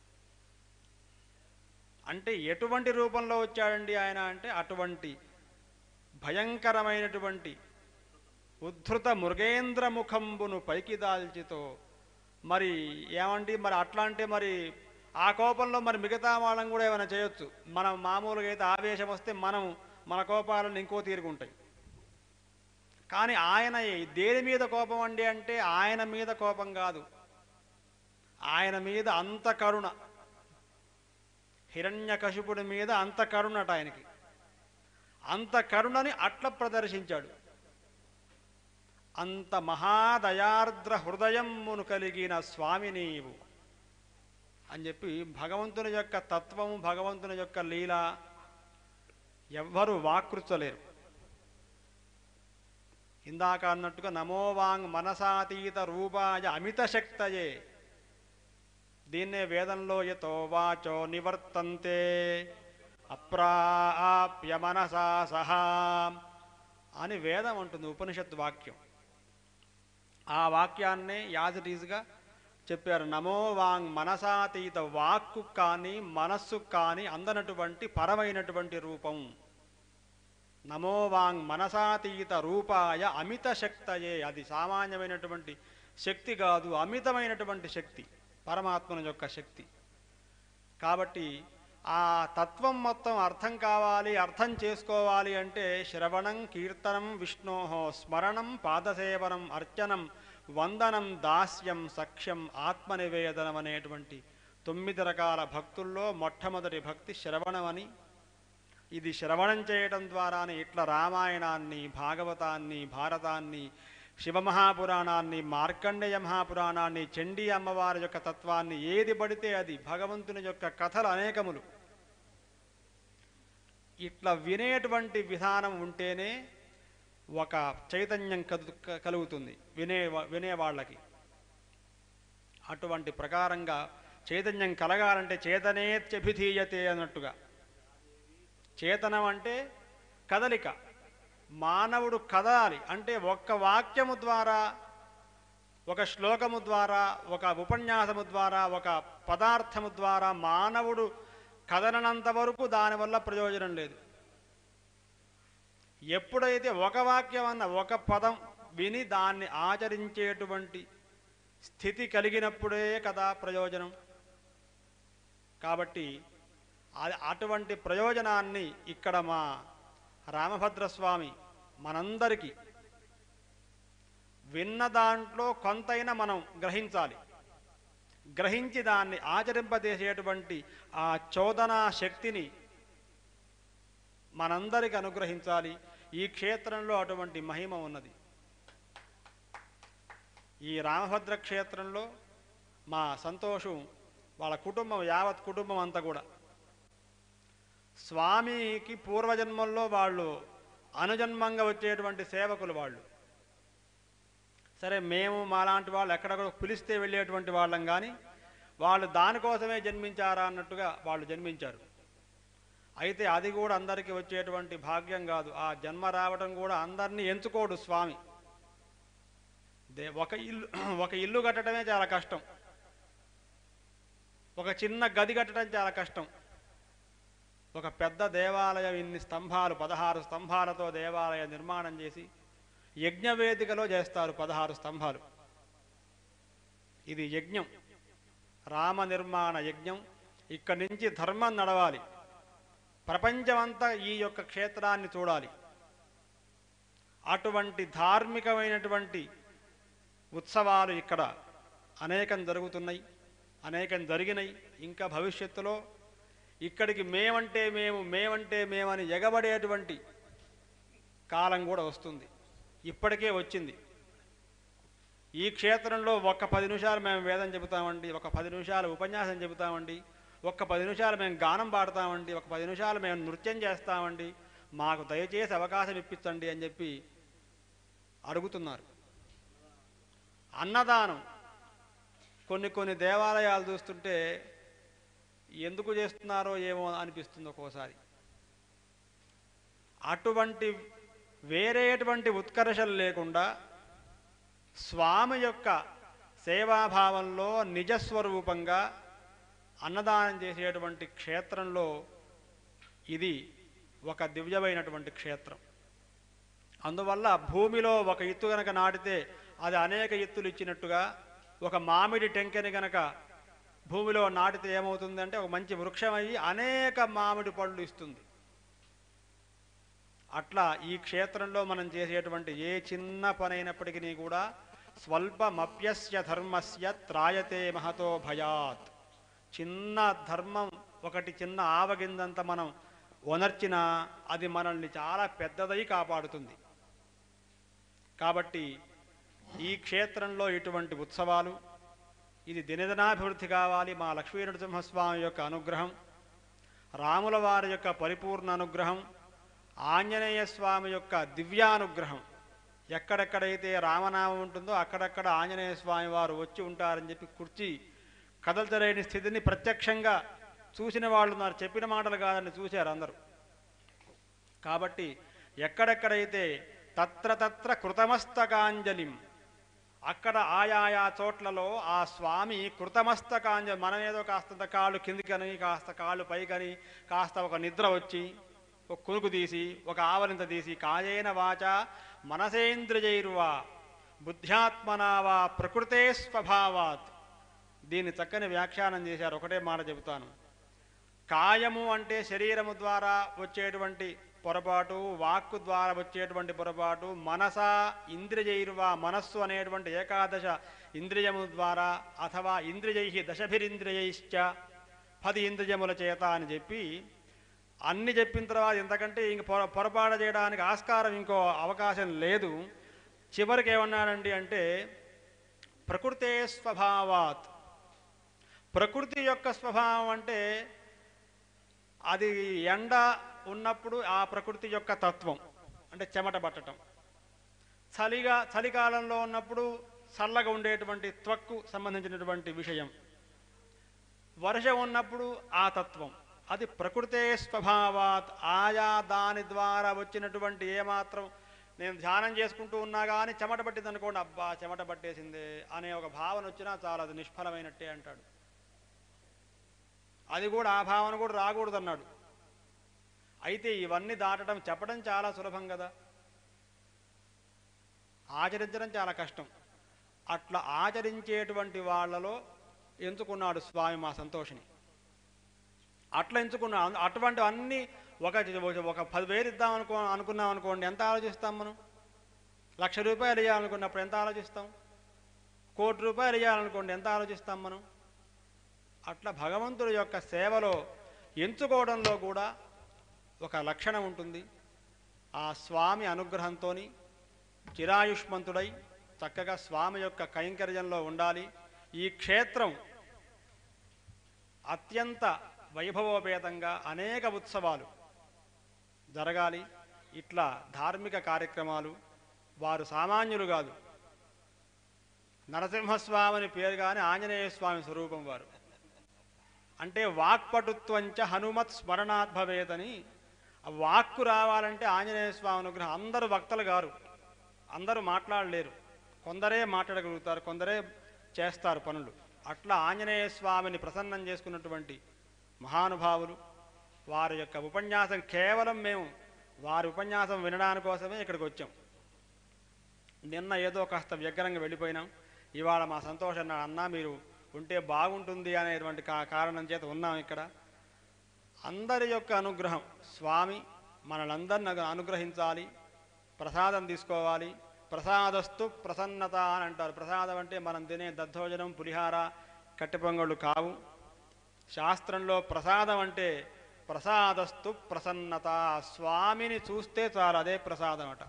అంటే ఎటువంటి రూపంలో వచ్చాడండి ఆయన అంటే అటువంటి భయంకరమైనటువంటి ఉద్ధృత మృగేంద్ర ముఖంబును పైకి దాల్చితో మరి ఏమండి మరి అట్లా అంటే మరి ఆ కోపంలో మరి మిగతా వాళ్ళని కూడా ఏమైనా చేయొచ్చు మనం మామూలుగా అయితే ఆవేశం వస్తే మనం మన కోపాలను ఇంకో తీరుగుంటాయి కానీ ఆయన దేని మీద కోపం అండి అంటే ఆయన మీద కోపం కాదు ఆయన మీద అంత కరుణ హిరణ్యకశిపుడి మీద అంత కరుణట ఆయనకి అంత కరుణని అట్ల ప్రదర్శించాడు అంత మహాదయార్ద్ర హృదయమును కలిగిన స్వామి నీవు అని చెప్పి భగవంతుని యొక్క తత్వము భగవంతుని యొక్క లీల ఎవ్వరూ వాకృచ్చలేరు ఇందాక అన్నట్టుగా నమోవాంగ్ మనసాతీత రూపాయ అమిత శక్తయే దీన్నే వేదంలో యతో వాచో నివర్తంతే అప్రాప్య మనసా సహా అని వేదం అంటుంది ఉపనిషత్తు వాక్యం ఆ వాక్యాన్నే యాజ్ ఇట్ ఈజ్గా చెప్పారు నమో వాంగ్ మనసాతీత వాక్కు కానీ మనస్సు కానీ అందనటువంటి పరమైనటువంటి రూపం నమో వాంగ్ మనసాతీత రూపాయ అమిత శక్తయే అది సామాన్యమైనటువంటి శక్తి కాదు అమితమైనటువంటి శక్తి పరమాత్మను యొక్క శక్తి కాబట్టి ఆ తత్వం మొత్తం అర్థం కావాలి అర్థం చేసుకోవాలి అంటే శ్రవణం కీర్తనం విష్ణోహో స్మరణం పాదసేవనం అర్చనం వందనం దాస్యం సఖ్యం ఆత్మనివేదనం అనేటువంటి తొమ్మిది రకాల భక్తుల్లో మొట్టమొదటి భక్తి శ్రవణం అని ఇది శ్రవణం చేయడం ద్వారానే ఇట్లా రామాయణాన్ని భాగవతాన్ని భారతాన్ని శివమహాపురాణాన్ని మార్కండేయ మహాపురాణాన్ని చండీ అమ్మవారి యొక్క తత్వాన్ని ఏది పడితే అది భగవంతుని యొక్క కథలు అనేకములు ఇట్లా వినేటువంటి విధానం ఉంటేనే ఒక చైతన్యం కదు కలుగుతుంది వినే వినేవాళ్ళకి అటువంటి ప్రకారంగా చైతన్యం కలగాలంటే చేతనేత్యభిధీయతే అన్నట్టుగా చేతనం అంటే కదలిక మానవుడు కదలాలి అంటే ఒక్క వాక్యము ద్వారా ఒక శ్లోకము ద్వారా ఒక ఉపన్యాసము ద్వారా ఒక పదార్థము ద్వారా మానవుడు కదలనంత వరకు దానివల్ల ప్రయోజనం లేదు ఎప్పుడైతే ఒక వాక్యం అన్న ఒక పదం విని దాన్ని ఆచరించేటువంటి స్థితి కలిగినప్పుడే కదా ప్రయోజనం కాబట్టి అది అటువంటి ప్రయోజనాన్ని ఇక్కడ మా రామభద్రస్వామి మనందరికీ విన్న దాంట్లో కొంతైనా మనం గ్రహించాలి గ్రహించి దాన్ని ఆచరింపజేసేటువంటి ఆ చోదనా శక్తిని మనందరికి అనుగ్రహించాలి ఈ క్షేత్రంలో అటువంటి మహిమ ఉన్నది ఈ రామభద్ర క్షేత్రంలో మా సంతోషం వాళ్ళ కుటుంబం యావత్ కుటుంబం అంతా కూడా స్వామికి పూర్వజన్మల్లో వాళ్ళు అనుజన్మంగా వచ్చేటువంటి సేవకులు వాళ్ళు సరే మేము మాలాంటి వాళ్ళు ఎక్కడెక్కడ పిలిస్తే వెళ్ళేటువంటి వాళ్ళం కానీ వాళ్ళు దానికోసమే జన్మించారా అన్నట్టుగా వాళ్ళు జన్మించారు అయితే అది కూడా అందరికీ వచ్చేటువంటి భాగ్యం కాదు ఆ జన్మ రావడం కూడా అందరినీ ఎంచుకోడు స్వామి దే ఒక ఇల్లు ఒక ఇల్లు కట్టడమే చాలా కష్టం ఒక చిన్న గది కట్టడం చాలా కష్టం ఒక పెద్ద దేవాలయం ఇన్ని స్తంభాలు పదహారు స్తంభాలతో దేవాలయ నిర్మాణం చేసి యజ్ఞవేదికలో చేస్తారు పదహారు స్తంభాలు ఇది యజ్ఞం రామ నిర్మాణ యజ్ఞం ఇక్కడి నుంచి ధర్మం నడవాలి ప్రపంచమంతా ఈ యొక్క క్షేత్రాన్ని చూడాలి అటువంటి ధార్మికమైనటువంటి ఉత్సవాలు ఇక్కడ అనేకం జరుగుతున్నాయి అనేకం జరిగినాయి ఇంకా భవిష్యత్తులో ఇక్కడికి మేమంటే మేము మేమంటే మేమని ఎగబడేటువంటి కాలం కూడా వస్తుంది ఇప్పటికే వచ్చింది ఈ క్షేత్రంలో ఒక్క పది నిమిషాలు మేము వేదం చెబుతామండి ఒక పది నిమిషాలు ఉపన్యాసం చెబుతామండి ఒక్క పది నిమిషాలు మేము గానం పాడతామండి ఒక పది నిమిషాలు మేము నృత్యం చేస్తామండి మాకు దయచేసి అవకాశం ఇప్పించండి అని చెప్పి అడుగుతున్నారు అన్నదానం కొన్ని కొన్ని దేవాలయాలు చూస్తుంటే ఎందుకు చేస్తున్నారో ఏమో అనిపిస్తుంది ఒక్కోసారి అటువంటి వేరేటువంటి ఉత్కర్షలు లేకుండా స్వామి యొక్క సేవాభావంలో నిజస్వరూపంగా అన్నదానం చేసేటువంటి క్షేత్రంలో ఇది ఒక దివ్యమైనటువంటి క్షేత్రం అందువల్ల భూమిలో ఒక ఎత్తు గనక నాటితే అది అనేక ఎత్తులు ఇచ్చినట్టుగా ఒక మామిడి టెంకెని గనక భూమిలో నాటితే ఏమవుతుందంటే ఒక మంచి వృక్షం అయ్యి అనేక మామిడి పళ్ళు ఇస్తుంది అట్లా ఈ క్షేత్రంలో మనం చేసేటువంటి ఏ చిన్న పనైనప్పటికీ కూడా స్వల్పమప్యస్య ధర్మస్య త్రాయతే మహతో భయాత్ చిన్న ధర్మం ఒకటి చిన్న ఆవగిందంత మనం ఒనర్చినా అది మనల్ని చాలా పెద్దదై కాపాడుతుంది కాబట్టి ఈ క్షేత్రంలో ఇటువంటి ఉత్సవాలు ఇది దినదినాభివృద్ధి కావాలి మా లక్ష్మీ నరసింహస్వామి యొక్క అనుగ్రహం రాముల వారి యొక్క పరిపూర్ణ అనుగ్రహం ఆంజనేయ స్వామి యొక్క దివ్యానుగ్రహం ఎక్కడెక్కడైతే రామనామం ఉంటుందో అక్కడక్కడ ఆంజనేయ స్వామి వారు వచ్చి ఉంటారని చెప్పి కుర్చీ కదల్చలేని స్థితిని ప్రత్యక్షంగా చూసిన వాళ్ళు ఉన్నారు చెప్పిన మాటలు కాదని చూశారు అందరూ కాబట్టి ఎక్కడెక్కడైతే తత్ర తత్ర కృతమస్తకాంజలిం అక్కడ ఆయాయా చోట్లలో ఆ స్వామి కృతమస్తకాంజలి మనం ఏదో కాస్తంత కాళ్ళు కిందికని కాస్త కాళ్ళు పైకని కాస్త ఒక నిద్ర వచ్చి ఒక కునుకు తీసి ఒక ఆవలింత తీసి కాయేన వాచ మనసేంద్రియైర్వా బుద్ధ్యాత్మనా వా ప్రకృతే స్వభావాత్ దీన్ని చక్కని వ్యాఖ్యానం చేశారు ఒకటే మాట చెబుతాను కాయము అంటే శరీరము ద్వారా వచ్చేటువంటి పొరపాటు వాక్కు ద్వారా వచ్చేటువంటి పొరపాటు మనస ఇంద్రియైర్వా మనస్సు అనేటువంటి ఏకాదశ ఇంద్రియము ద్వారా అథవా ఇంద్రియై దశభిరింద్రియైశ్చ పది ఇంద్రియముల చేత అని చెప్పి అన్ని చెప్పిన తర్వాత ఇంతకంటే ఇంక పొర పొరపాటు చేయడానికి ఆస్కారం ఇంకో అవకాశం లేదు చివరికి ఏమన్నాడండి అంటే ప్రకృతే స్వభావాత్ ప్రకృతి యొక్క స్వభావం అంటే అది ఎండ ఉన్నప్పుడు ఆ ప్రకృతి యొక్క తత్వం అంటే చెమట పట్టడం చలిగా చలికాలంలో ఉన్నప్పుడు చల్లగా ఉండేటువంటి త్వక్కు సంబంధించినటువంటి విషయం వర్షం ఉన్నప్పుడు ఆ తత్వం అది ప్రకృతే స్వభావాత్ ఆయా దాని ద్వారా వచ్చినటువంటి ఏమాత్రం నేను ధ్యానం చేసుకుంటూ ఉన్నా కానీ చెమట పట్టింది అనుకోండి అబ్బా చెమట పట్టేసిందే అనే ఒక భావన వచ్చినా చాలా అది నిష్ఫలమైనట్టే అంటాడు అది కూడా ఆ భావన కూడా రాకూడదు అన్నాడు అయితే ఇవన్నీ దాటడం చెప్పడం చాలా సులభం కదా ఆచరించడం చాలా కష్టం అట్లా ఆచరించేటువంటి వాళ్ళలో ఎంచుకున్నాడు స్వామి మా సంతోషిని అట్లా ఎంచుకున్నా అటువంటి అన్ని ఒక ఒక పదివేలు ఇద్దాం అనుకో అనుకున్నాం అనుకోండి ఎంత ఆలోచిస్తాం మనం లక్ష రూపాయలు ఇవ్వాలనుకున్నప్పుడు ఎంత ఆలోచిస్తాం కోటి రూపాయలు ఇవ్వాలనుకోండి ఎంత ఆలోచిస్తాం మనం అట్లా భగవంతుడి యొక్క సేవలో ఎంచుకోవడంలో కూడా ఒక లక్షణం ఉంటుంది ఆ స్వామి అనుగ్రహంతో చిరాయుష్మంతుడై చక్కగా స్వామి యొక్క కైంకర్యంలో ఉండాలి ఈ క్షేత్రం అత్యంత వైభవోపేతంగా అనేక ఉత్సవాలు జరగాలి ఇట్లా ధార్మిక కార్యక్రమాలు వారు సామాన్యులు కాదు నరసింహస్వామిని పేరు కానీ ఆంజనేయ స్వామి స్వరూపం వారు అంటే వాక్పటుత్వంచ హనుమత్ స్మరణాత్ భవేదని ఆ వాక్కు రావాలంటే ఆంజనేయ స్వామి అనుగ్రహం అందరూ భక్తులు గారు అందరూ మాట్లాడలేరు కొందరే మాట్లాడగలుగుతారు కొందరే చేస్తారు పనులు అట్లా ఆంజనేయ స్వామిని ప్రసన్నం చేసుకున్నటువంటి మహానుభావులు వారి యొక్క ఉపన్యాసం కేవలం మేము వారి ఉపన్యాసం వినడానికి కోసమే ఇక్కడికి వచ్చాం నిన్న ఏదో కాస్త వ్యగ్రంగా వెళ్ళిపోయినాం ఇవాళ మా సంతోషం నా అన్న మీరు ఉంటే బాగుంటుంది అనేటువంటి కా కారణం చేత ఉన్నాం ఇక్కడ అందరి యొక్క అనుగ్రహం స్వామి మనలందరిని అను- అనుగ్రహించాలి ప్రసాదం తీసుకోవాలి ప్రసాదస్తు ప్రసన్నత అని అంటారు ప్రసాదం అంటే మనం తినే దద్దోజనం పులిహార కట్టె పొంగళ్ళు కావు శాస్త్రంలో ప్రసాదం అంటే ప్రసాదస్తు ప్రసన్నత స్వామిని చూస్తే చాలు అదే ప్రసాదం అట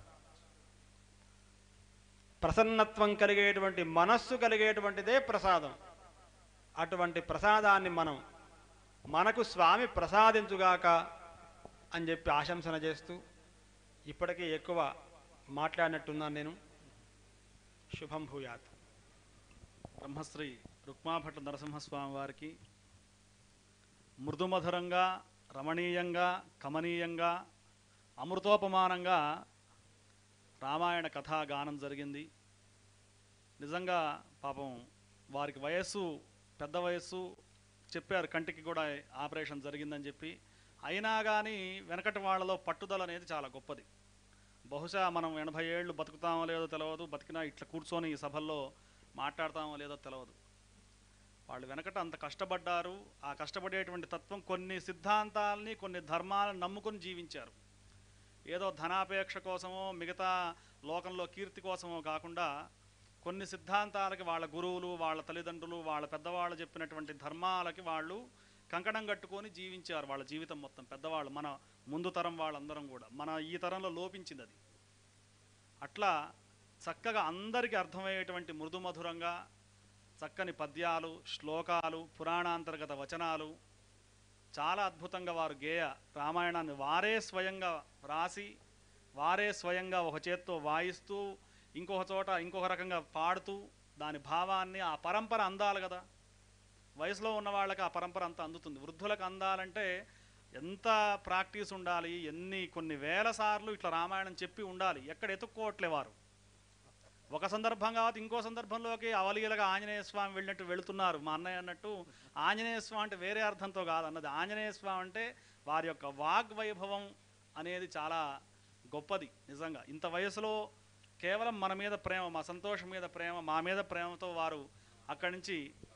ప్రసన్నత్వం కలిగేటువంటి మనస్సు కలిగేటువంటిదే ప్రసాదం అటువంటి ప్రసాదాన్ని మనం మనకు స్వామి ప్రసాదించుగాక అని చెప్పి ఆశంసన చేస్తూ ఇప్పటికీ ఎక్కువ మాట్లాడినట్టున్నాను నేను శుభం భూయాత్ బ్రహ్మశ్రీ రుక్మాభట్ల నరసింహస్వామి వారికి మృదుమధురంగా రమణీయంగా కమనీయంగా అమృతోపమానంగా రామాయణ కథా గానం జరిగింది నిజంగా పాపం వారికి వయస్సు పెద్ద వయస్సు చెప్పారు కంటికి కూడా ఆపరేషన్ జరిగిందని చెప్పి అయినా కానీ వెనకటి వాళ్ళలో పట్టుదల అనేది చాలా గొప్పది బహుశా మనం ఎనభై ఏళ్ళు బతుకుతామో లేదో తెలియదు బతికినా ఇట్లా కూర్చొని ఈ సభల్లో మాట్లాడతామో లేదో తెలియదు వాళ్ళు వెనకట అంత కష్టపడ్డారు ఆ కష్టపడేటువంటి తత్వం కొన్ని సిద్ధాంతాలని కొన్ని ధర్మాలను నమ్ముకొని జీవించారు ఏదో ధనాపేక్ష కోసమో మిగతా లోకంలో కీర్తి కోసమో కాకుండా కొన్ని సిద్ధాంతాలకి వాళ్ళ గురువులు వాళ్ళ తల్లిదండ్రులు వాళ్ళ పెద్దవాళ్ళు చెప్పినటువంటి ధర్మాలకి వాళ్ళు కంకణం కట్టుకొని జీవించారు వాళ్ళ జీవితం మొత్తం పెద్దవాళ్ళు మన ముందు తరం వాళ్ళందరం కూడా మన ఈ తరంలో లోపించింది అది అట్లా చక్కగా అందరికీ అర్థమయ్యేటువంటి మృదుమధురంగా చక్కని పద్యాలు శ్లోకాలు పురాణాంతర్గత వచనాలు చాలా అద్భుతంగా వారు గేయ రామాయణాన్ని వారే స్వయంగా రాసి వారే స్వయంగా ఒక చేత్తో వాయిస్తూ ఇంకొక చోట ఇంకొక రకంగా పాడుతూ దాని భావాన్ని ఆ పరంపర అందాలి కదా వయసులో ఉన్న వాళ్ళకి ఆ పరంపర అంతా అందుతుంది వృద్ధులకు అందాలంటే ఎంత ప్రాక్టీస్ ఉండాలి ఎన్ని కొన్ని వేల సార్లు ఇట్లా రామాయణం చెప్పి ఉండాలి ఎక్కడ ఎత్తుక్కోవట్లే వారు ఒక సందర్భం కాబట్టి ఇంకో సందర్భంలోకి అవలీలగా ఆంజనేయ స్వామి వెళ్ళినట్టు వెళుతున్నారు మా అన్నయ్య అన్నట్టు ఆంజనేయ స్వామి అంటే వేరే అర్థంతో కాదు అన్నది ఆంజనేయ స్వామి అంటే వారి యొక్క వాగ్వైభవం అనేది చాలా గొప్పది నిజంగా ఇంత వయసులో కేవలం మన మీద ప్రేమ మా సంతోషం మీద ప్రేమ మా మీద ప్రేమతో వారు అక్కడి నుంచి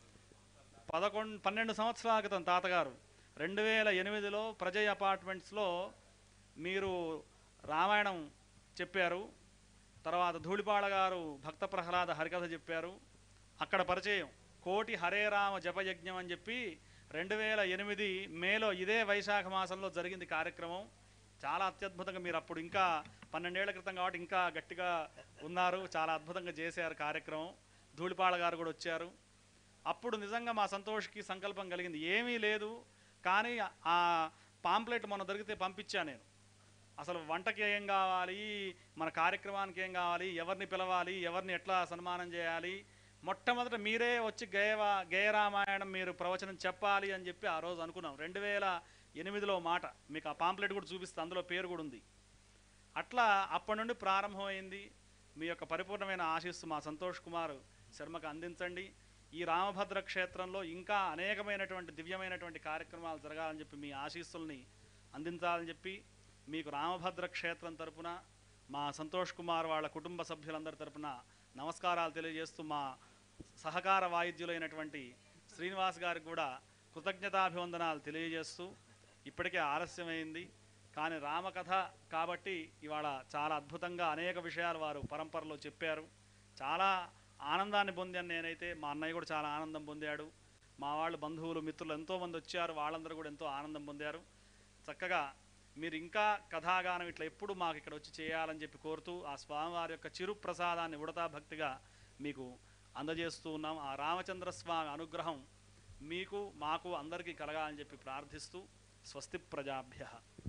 పదకొండు పన్నెండు సంవత్సరాల క్రితం తాతగారు రెండు వేల ఎనిమిదిలో ప్రజయ్ అపార్ట్మెంట్స్లో మీరు రామాయణం చెప్పారు తర్వాత ధూళిపాళ గారు భక్త ప్రహ్లాద హరికథ చెప్పారు అక్కడ పరిచయం కోటి హరే రామ జపయజ్ఞం అని చెప్పి రెండు వేల ఎనిమిది మేలో ఇదే వైశాఖ మాసంలో జరిగింది కార్యక్రమం చాలా అత్యద్భుతంగా మీరు అప్పుడు ఇంకా పన్నెండేళ్ల క్రితం కాబట్టి ఇంకా గట్టిగా ఉన్నారు చాలా అద్భుతంగా చేశారు కార్యక్రమం ధూళిపాళ గారు కూడా వచ్చారు అప్పుడు నిజంగా మా సంతోష్కి సంకల్పం కలిగింది ఏమీ లేదు కానీ ఆ పాంప్లెట్ మొన్న దొరికితే పంపించా నేను అసలు వంటకి ఏం కావాలి మన కార్యక్రమానికి ఏం కావాలి ఎవరిని పిలవాలి ఎవరిని ఎట్లా సన్మానం చేయాలి మొట్టమొదట మీరే వచ్చి గేయ గేయరామాయణం మీరు ప్రవచనం చెప్పాలి అని చెప్పి ఆ రోజు అనుకున్నాం రెండు వేల ఎనిమిదిలో మాట మీకు ఆ పాంప్లెట్ కూడా చూపిస్తే అందులో పేరు కూడా ఉంది అట్లా అప్పటి నుండి ప్రారంభమైంది మీ యొక్క పరిపూర్ణమైన ఆశీస్సు మా సంతోష్ కుమార్ శర్మకు అందించండి ఈ రామభద్ర క్షేత్రంలో ఇంకా అనేకమైనటువంటి దివ్యమైనటువంటి కార్యక్రమాలు జరగాలని చెప్పి మీ ఆశీస్సుల్ని అందించాలని చెప్పి మీకు రామభద్ర క్షేత్రం తరపున మా సంతోష్ కుమార్ వాళ్ళ కుటుంబ సభ్యులందరి తరపున నమస్కారాలు తెలియజేస్తూ మా సహకార వాయిద్యులైనటువంటి శ్రీనివాస్ గారికి కూడా కృతజ్ఞతాభివందనాలు తెలియజేస్తూ ఇప్పటికే ఆలస్యమైంది కానీ రామకథ కాబట్టి ఇవాళ చాలా అద్భుతంగా అనేక విషయాలు వారు పరంపరలో చెప్పారు చాలా ఆనందాన్ని పొందాను నేనైతే మా అన్నయ్య కూడా చాలా ఆనందం పొందాడు మా వాళ్ళు బంధువులు మిత్రులు ఎంతోమంది వచ్చారు వాళ్ళందరూ కూడా ఎంతో ఆనందం పొందారు చక్కగా మీరు ఇంకా కథాగానం ఇట్లా ఎప్పుడు మాకు ఇక్కడ వచ్చి చేయాలని చెప్పి కోరుతూ ఆ స్వామివారి యొక్క చిరు ప్రసాదాన్ని ఉడతా భక్తిగా మీకు అందజేస్తూ ఉన్నాం ఆ రామచంద్ర స్వామి అనుగ్రహం మీకు మాకు అందరికీ కలగాలని చెప్పి ప్రార్థిస్తూ స్వస్తి ప్రజాభ్య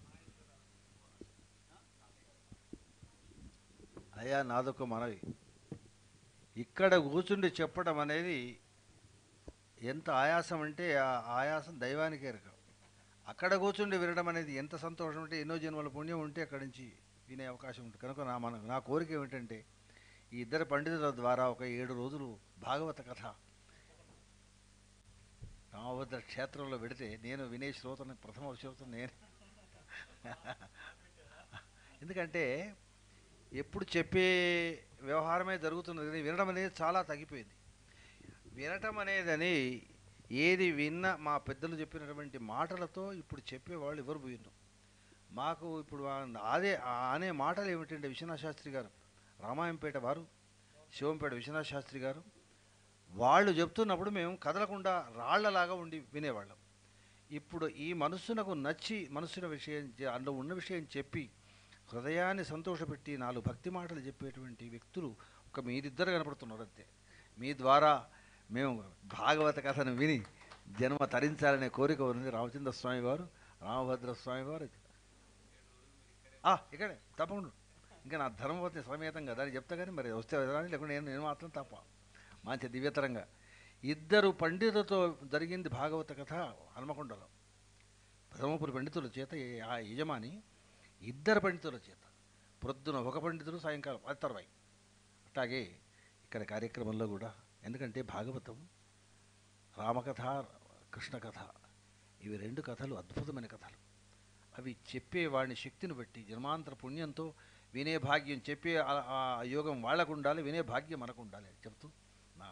అయ్యా నాదొక మనవి ఇక్కడ కూర్చుండి చెప్పడం అనేది ఎంత ఆయాసం అంటే ఆ ఆయాసం దైవానికి ఎరక అక్కడ కూర్చుండి వినడం అనేది ఎంత సంతోషం అంటే ఎన్నో జన్మల పుణ్యం ఉంటే అక్కడి నుంచి వినే అవకాశం ఉంటుంది కనుక నా మన నా కోరిక ఏమిటంటే ఈ ఇద్దరు పండితుల ద్వారా ఒక ఏడు రోజులు భాగవత కథ రామభద్ర క్షేత్రంలో పెడితే నేను వినే శ్రోతని ప్రథమ శ్రోతను నేను ఎందుకంటే ఎప్పుడు చెప్పే వ్యవహారమే జరుగుతున్నది కానీ వినడం అనేది చాలా తగ్గిపోయింది వినటం అనేదని ఏది విన్నా మా పెద్దలు చెప్పినటువంటి మాటలతో ఇప్పుడు చెప్పేవాళ్ళు ఎవరు పోయినారు మాకు ఇప్పుడు ఆ- అదే ఆ అనే మాటలు ఏమిటంటే విశ్వనాథ శాస్త్రి గారు రామాయంపేట వారు శివంపేట విశ్వనాథ శాస్త్రి గారు వాళ్ళు చెప్తున్నప్పుడు మేము కదలకుండా రాళ్లలాగా ఉండి వినేవాళ్ళం ఇప్పుడు ఈ మనస్సునకు నచ్చి మనస్సున విషయం చె- అందులో ఉన్న విషయం చెప్పి హృదయాన్ని సంతోషపెట్టి నాలుగు భక్తి మాటలు చెప్పేటువంటి వ్యక్తులు ఒక మీరిద్దరు కనపడుతున్నారు అంతే మీ ద్వారా మేము భాగవత కథను విని జన్మ తరించాలనే కోరిక ఉంది రామచంద్ర స్వామి వారు రామభద్ర స్వామి వారు ఆ, ఇక్కడే తప్పకుండా ఇంకా నా ధర్మపత్ని సమేతం కదా అని చెప్తా కానీ మరి వస్తే రాని లేకుంటే నేను నేను మాత్రం తప్ప మంచి దివ్యతరంగా ఇద్దరు పండితులతో జరిగింది భాగవత కథ హనుమకొండలో ప్రథమపురి పండితుల చేత ఈ- ఆ యజమాని ఇద్దరు పండితుల చేత ప్రొద్దున ఒక పండితుడు సాయంకాలం అది తర్వాయి అట్లాగే ఇక్కడ కార్యక్రమంలో కూడా ఎందుకంటే భాగవతం రామకథ కృష్ణ కథ ఇవి రెండు కథలు అద్భుతమైన కథలు అవి చెప్పే వాడిని శక్తిని బట్టి జన్మాంతర పుణ్యంతో వినే భాగ్యం చెప్పే ఆ- ఆ యోగం వాళ్ళకు ఉండాలి వినే భాగ్యం మనకు ఉండాలి అని చెప్తూ నా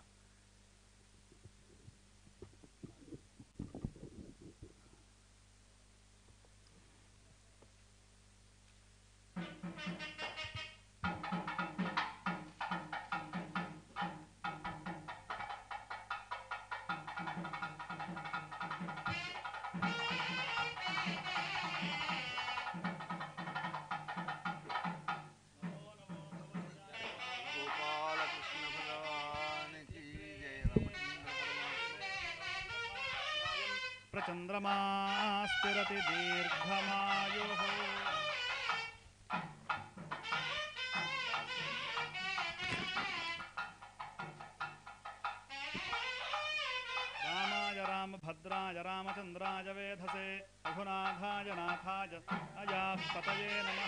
గోపాలకృష్ణ భగవానికి జయ రామచంద్ర పరమాత్మ ప్రచంద్రమా స్థిరతి దీర్ఘమాయు రామాయ రామభద్రాయ రామచంద్రాయ వేధసే రఘునాథాయ నాథాయ అయాపతయే నమః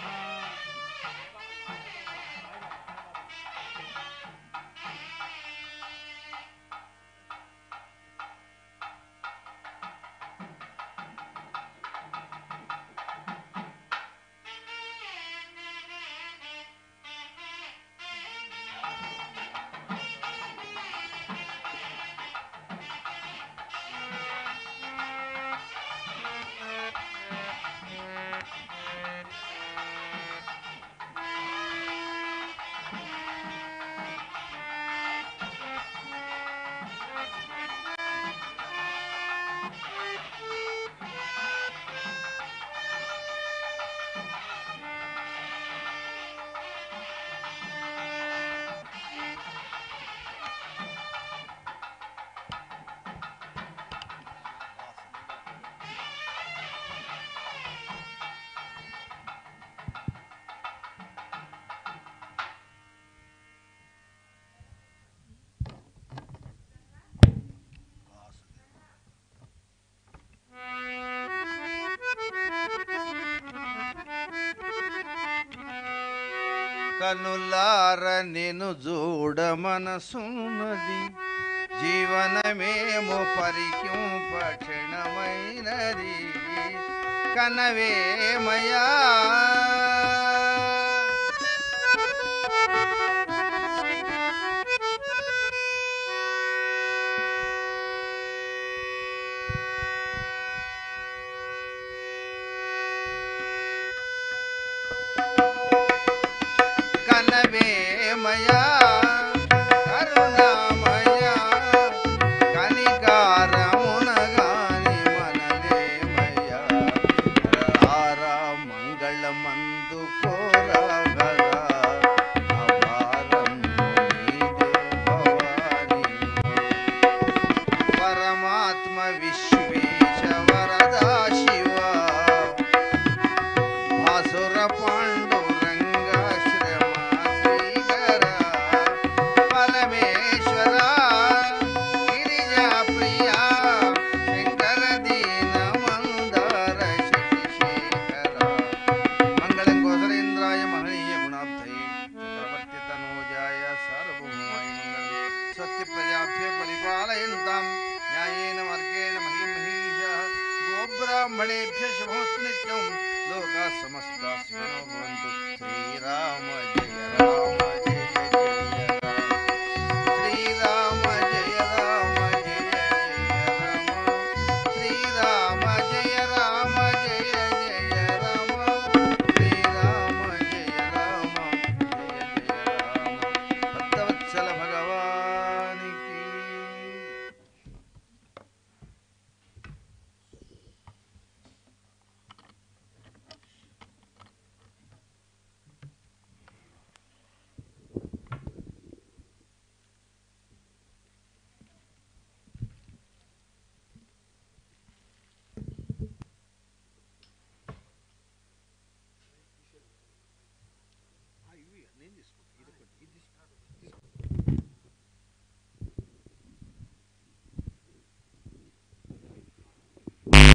కనులార నేను చూడ మనసున్నది జీవనమేమో పరికింప క్షణమైనది కనవేమయా కనవేమయా కరుణామయా కనికారమునగాని మనలేమయా రారా మంగళమంద स्वस्ति प्रजाभ्य परिपालयन्तां न्यायेन मार्गेण महीमहीषः गोब्राह्मणेभ्य शुभमस्तु नित्यं लोकाः समस्ताः सुखिनो भवन्तु श्रीराम